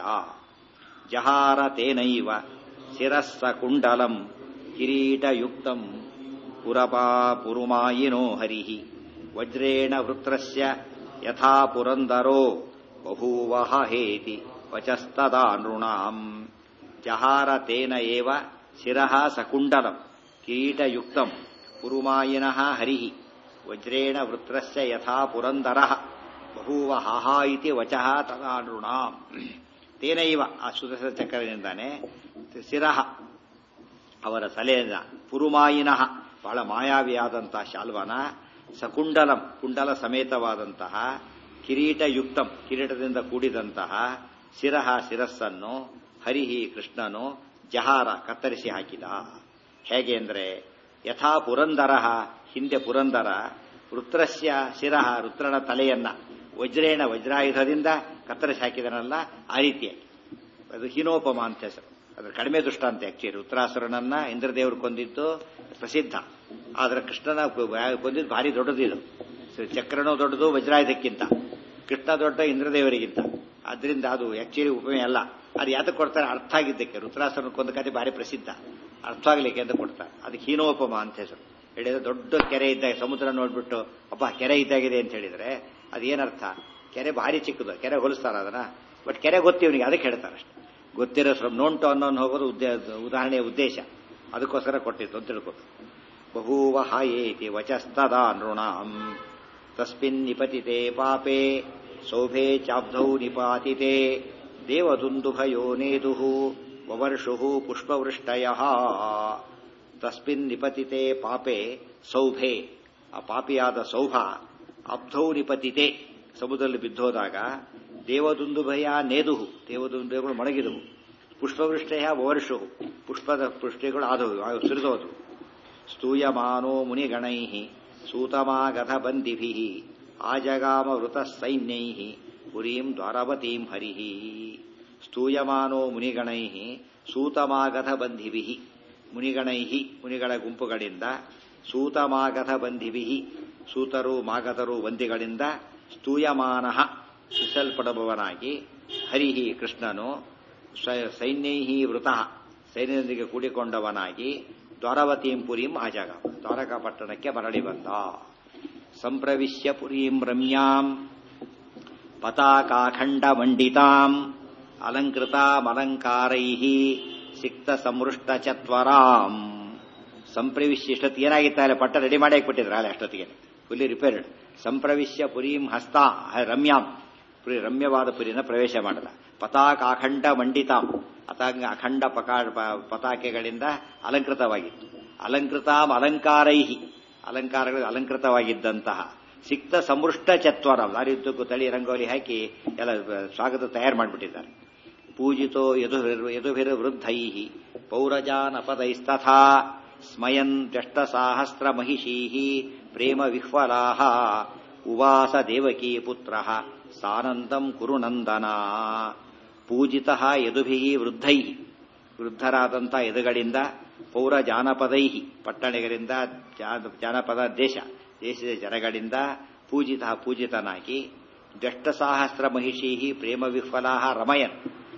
ಜಹಾರ ತೇನೈವ ಶಿರಸ್ಸ ಕುಂಡಲಂ ಕಿರೀಟಯುಕ್ತಂ ಪುರಪಾ ಪುರುಮಾಯಿನೋ ಹರಿಹಿ ವಜ್ರೇಣ ವೃತ್ರಸ್ಯ ಯಥಾ ಪುರಂದರೋ ಬಭೂವ ಹೇತಿ ವಚಸ್ತದಾ ನೃಣಾಂ ಜಹಾರ ತೇನ ಏವ ಶಿರಃ ಸಕುಂಡಲಂ ಕಿರೀಟಯುಕ್ತಂ ಪುರುಮಾಯಿನಃ ಹರಿಹಿ ವಜ್ರೇಣ ವೃತ್ರಸ್ಯ ಯಥಾ ಪುರಂದರಃ ಬಹೂವ ಹಾಹಾ ಇತಿ ವಚಃ ತದಾ ನೃಣಾಂ ತೇನೈವ ಆ ಸುದರ್ಶನ ಚಕ್ರದಿಂದಾನೆ ಶಿರಃ ಅವರ ತಲೆಯಿಂದ ಪುರುಮಾಯಿನಃ ಬಹಳ ಮಾಯಾವಿಯಾದಂತಹ ಶಾಲ್ವನ ಸಕುಂಡಲಂ ಕುಂಡಲ ಸಮೇತವಾದಂತಹ ಕಿರೀಟಯುಕ್ತಂ ಕಿರೀಟದಿಂದ ಕೂಡಿದಂತಹ ಶಿರಹ ಶಿರಸ್ಸನ್ನು ಹರಿಹಿ ಕೃಷ್ಣನು ಜಹಾರ ಕತ್ತರಿಸಿ ಹಾಕಿದ ಹೇಗೆ ಅಂದ್ರೆ ಯಥಾ ಪುರಂದರ ಹಿಂದೆ ಪುರಂದರ ವೃತ್ರಸ್ಯ ಶಿರಹ ರುದ್ರನ ತಲೆಯನ್ನ ವಜ್ರೇಣ ವಜ್ರಾಯುಧದಿಂದ ಕತ್ತರಿಸಿ ಹಾಕಿದನಲ್ಲ ಆ ರೀತಿಯಾಗಿ ಅದು ಹೀನೋಪಮ ಅಂತ ಹೆಸರು ಅದ್ರ ಕಡಿಮೆ ದುಷ್ಟಾಂತ ಆಕ್ಚುಲಿ ಉತ್ತರಾಸುರನನ್ನ ಇಂದ್ರದೇವರು ಕೊಂದಿದ್ದು ಪ್ರಸಿದ್ಧ ಆದ್ರೆ ಕೃಷ್ಣನ ಕೊಂದಿದ್ದು ಭಾರಿ ದೊಡ್ಡದಿದು ಚಕ್ರನೂ ದೊಡ್ಡದು ವಜ್ರಾಯುಧಕ್ಕಿಂತ ಕೃಷ್ಣ ದೊಡ್ಡ ಇಂದ್ರದೇವರಿಗಿಂತ ಅದರಿಂದ ಅದು ಆಕ್ಚುಲಿ ಉಪಮೆ ಅಲ್ಲ ಅದು ಯಾತಕ್ಕೆ ಕೊಡ್ತಾರೆ ಅರ್ಥ ಆಗಿದ್ದಕ್ಕೆ ರುದ್ರಾಸುರನ ಕೊಂದ ಕಥೆ ಭಾರಿ ಪ್ರಸಿದ್ಧ ಅರ್ಥ ಆಗ್ಲಿಕ್ಕೆ ಅಂತ ಕೊಡ್ತಾರೆ ಅದಕ್ಕೆ ಹೀನೋಪಮ ಅಂತ ಹೆಸರು ಹೇಳಿದ್ರೆ ದೊಡ್ಡ ಕೆರೆ ಇದ್ದಾಗ ಸಮುದ್ರ ನೋಡ್ಬಿಟ್ಟು ಅಪ್ಪ ಕೆರೆ ಇದ್ದಾಗಿದೆ ಅಂತ ಹೇಳಿದ್ರೆ ಅದೇನರ್ಥ ಕೆರೆ ಭಾರಿ ಚಿಕ್ಕದು ಕೆರೆ ಹೋಲಿಸ್ತಾರ ಅದನ್ನ ಬಟ್ ಕೆರೆ ಗೊತ್ತಿವನಿಗೆ ಅದಕ್ಕೆ ಹೇಳ್ತಾರೆ ಅಷ್ಟೇ ಗೊತ್ತಿರೋ ಸ್ವಲ್ಪ ನೋಂಟು ಅನ್ನೋನ್ ಹೋಗೋದು ಉದಾಹರಣೆಯ ಉದ್ದೇಶ ಅದಕ್ಕೋಸ್ಕರ ಕೊಟ್ಟಿತ್ತು ಅಂತ ತಿಳ್ಕೊತು ಬಹೂವ ಹಾಯೇತಿ ವಚಸ್ತದಾ ನೃಣಾಂ ತಸ್ಮಿನ್ ನಿಪತಿತೆ ಪಾಪೆ ಸೌಭೆ ಚಾಬ್ಧೌ ನಿಪಾತಿತೆ ದೇವದುಂದುಭಯೋ ನೇದು ವವರ್ಷು ಪುಷ್ಪವೃಷ್ಟಯ ತಸ್ಮಿನ್ ನಿಪತಿತೆ ಪಾಪೆ ಸೌಭೆ ಆ ಪಾಪಿಯಾದ ಸೌಭ ಅಬ್ಧೌ ನಿಪತಿತೆ ಸಮುದ್ರದಲ್ಲಿ ಬಿದ್ದೋದಾಗ ದೇವದುಂದುಭಯ ನೇದುಹು ದೇವದುಂದುಗಳು ಮಡಗಿದವು ಪುಷ್ಪವೃಷ್ಟಯ ವರ್ಷು ಪುಷ್ಪದ ಪುಷ್ಟಿಗಳು ಆದವು ಸುರಿದೋದು ಸ್ತೂಯಮಾನೋ ಮುನಿಗಣೈ ಸೂತಮಾಗಧ ಬಂದಿಭಿ ಆಜಗಾಮ ವೃತ ಸೈನ್ಯೈ ಪುರೀಂ ದ್ವಾರವತೀಂ ಹರಿ ಸ್ತೂಯಮಾನೋ ಮುನಿಗಣೈ ಸೂತಮಾಗಧ ಬಂಧಿಭಿ ಮುನಿಗಣೈ ಮುನಿಗಳ ಗುಂಪುಗಳಿಂದ ಸೂತಮಾಗಧ ಬಂಧಿಭಿ ಸೂತರು ಮಾಗಧರು ವಂದಿಗಳಿಂದ ಸ್ತೂಯಮಾನ ಶಿಸಲ್ಪಡುವವನಾಗಿ ಹರಿಹಿ ಕೃಷ್ಣನು ಸೈನ್ಯೈ ವೃತ ಸೈನ್ಯದೊಂದಿಗೆ ಕೂಡಿಕೊಂಡವನಾಗಿ ದ್ವಾರವತೀಂ ಪುರೀಂ ಆಜಾಗ ದ್ವಾರಕಾ ಪಟ್ಟಣಕ್ಕೆ ಮರಳಿ ಬಂದ ಸಂಪ್ರವಿಶ್ಯ ಪುರೀಂ ರಮ್ಯಾಂ ಪತಾಕಾಖಂಡ ಮಂಡಿತಾಂ ಅಲಂಕೃತಾಮಲಂಕಾರೈ ಸಿಕ್ತ ಸಮೃಷ್ಟ ಚತ್ವರಾಂ ಸಂಪ್ರವಿಶ್ಯ ಇಷ್ಟೊತ್ತಿಗೆ ಏನಾಗಿತ್ತ ಅಲ್ಲಿ ಪಟ್ಟ ರೆಡಿ ಮಾಡಿ ಹಾಕ್ಬಿಟ್ಟಿದ್ರ ಅಲ್ಲಿ ಅಷ್ಟೊತ್ತಿಗೆ ಫುಲ್ಲಿ ರಿಪೇರ್ಡ್ ಸಂಪ್ರವಿಶ್ಯ ಪುರೀಂ ಹಸ್ತ ರಮ್ಯಾಂ ಪುರಿ ರಮ್ಯವಾದ ಪುರಿನ ಪ್ರವೇಶ ಮಾಡದ ಪತಾಕಾಖಂಡ ಮಂಡಿತಾಂ ಅತಾಂಗ ಅಖಂಡ ಪಕಾ ಪತಾಕೆಗಳಿಂದ ಅಲಂಕೃತವಾಗಿತ್ತು ಅಲಂಕೃತಾಂ ಅಲಂಕಾರೈಹಿ ಅಲಂಕಾರಗಳು ಅಲಂಕೃತವಾಗಿದ್ದಂತಹ ಸಿಕ್ತ ಸಮೃಷ್ಟ ಚತ್ವರ ದಾರಿಯುದ್ದಕ್ಕೂ ತಳಿ ರಂಗೋಲಿ ಹಾಕಿ ಎಲ್ಲ ಸ್ವಾಗತ ತಯಾರು ಮಾಡಿಬಿಟ್ಟಿದ್ದಾರೆ ಪೂಜಿತೋ ಯದು ಯದುಭಿರ ವೃದ್ಧೈ ಪೌರಜಾನಪದೈಸ್ತಥಾ ಸ್ಮಯನ್ ದ್ಯಷ್ಟಸಾಹಸ್ರ ಮಹಿಷೀ ಪ್ರೇಮ ವಿಹ್ವಲಾ ಉವಾಸ ದೇವಕೀ ಪುತ್ರ ಸಾನಂದಂ ಕುರುನಂದನ ಪೂಜಿತ ಯದುಭಿ ವೃದ್ಧೈ ವೃದ್ಧರಾದಂಥ ಯದುಗಳಿಂದ ಪೌರ ಜಾನಪದೈ ಪಟ್ಟಣಿಗರಿಂದ ಜಾನಪದ ದೇಶ ದೇಶದ ಜನಗಳಿಂದ ಪೂಜಿತ ಪೂಜಿತನಾಗಿ ದಷ್ಟಸಾಹಸ್ರ ಮಹಿಷೀ ಪ್ರೇಮ ವಿಫಲಾ ರಮಯನ್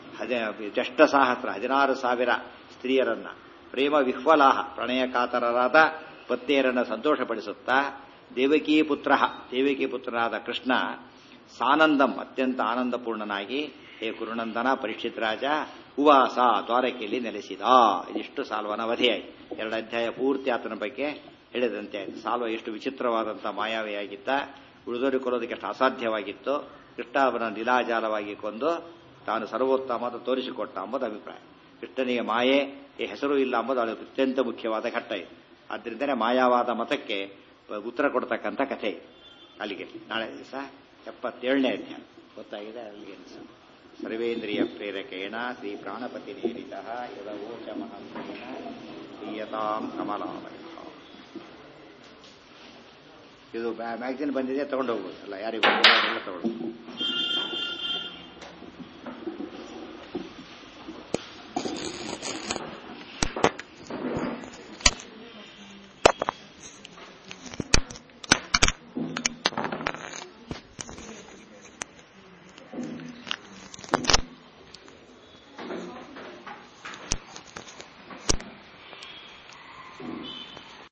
ದಷ್ಟಸಾಹಸ್ರ ಹದಿನಾರು ಸಾವಿರ ಸ್ತ್ರೀಯರನ್ನ ಪ್ರೇಮ ವಿಹ್ವಲಾಹ ಪ್ರಣಯ ಕಾತರರಾದ ಪತ್ನಿಯರನ್ನು ಸಂತೋಷಪಡಿಸುತ್ತಾ ದೇವಕೀ ಪುತ್ರ ದೇವಕಿ ಪುತ್ರನಾದ ಕೃಷ್ಣ ಸಾನಂದಂ ಅತ್ಯಂತ ಆನಂದಪೂರ್ಣನಾಗಿ ಹೇ ಕುರುನಂದನ ಪರೀಕ್ಷಿತ್ ರಾಜ ಉವಾಸ ದ್ವಾರಕೆಯಲ್ಲಿ ನೆಲೆಸಿದ ಇದಿಷ್ಟು ಸಾಲ್ವನ ಅವಧಿಯಾಗಿ ಎರಡು ಅಧ್ಯಾಯ ಪೂರ್ತಿ ಆತನ ಬಗ್ಗೆ ಹೇಳಿದಂತೆ ಆಯ್ತು ಸಾಲ್ವ ಎಷ್ಟು ವಿಚಿತ್ರವಾದಂಥ ಮಾಯಾವಿಯಾಗಿದ್ದ ಉಳಿದೋರಿ ಕೊಲ್ಲೋದಕ್ಕೆ ಎಷ್ಟು ಅಸಾಧ್ಯವಾಗಿತ್ತು ಕೃಷ್ಣ ಅವನ ಲೀಲಾಜಾಲವಾಗಿ ಕೊಂದು ತಾನು ಸರ್ವೋತ್ತಮ ತೋರಿಸಿಕೊಟ್ಟ ಎಂಬುದು ಅಭಿಪ್ರಾಯ ಕೃಷ್ಣನಿಗೆ ಮಾಯೆ ಈ ಹೆಸರು ಇಲ್ಲ ಎಂಬುದು ಅವಳು ಅತ್ಯಂತ ಮುಖ್ಯವಾದ ಘಟ್ಟ ಇದು ಆದ್ದರಿಂದಲೇ ಮಾಯಾವಾದ ಮತಕ್ಕೆ ಉತ್ತರ ಕೊಡ್ತಕ್ಕಂಥ ಕಥೆ ಅಲ್ಲಿಗೆ ನಾಳೆ ದಿವಸ ಎಪ್ಪತ್ತೇಳನೇ ಅಧ್ಯಾಯ ಗೊತ್ತಾಗಿದೆ ಅಲ್ಲಿಗೆ ಸರ್ವೇಂದ್ರಿಯ ಪ್ರೇರಕೇಣ ಶ್ರೀ ಪ್ರಾಣಪತಿ ನೀಡಿತ ಯದವೋಚ ಮಹಂತೇನ ಪ್ರಿಯತಾಂ ಕಮಲಾಲಯ ಇದು ಮ್ಯಾಗ್ಝಿನ್ ಬಂದಿದೆ ತಗೊಂಡು ಹೋಗ್ಬೋದು ಅಲ್ಲ ಯಾರಿಗೂ ತಗೊಂಡು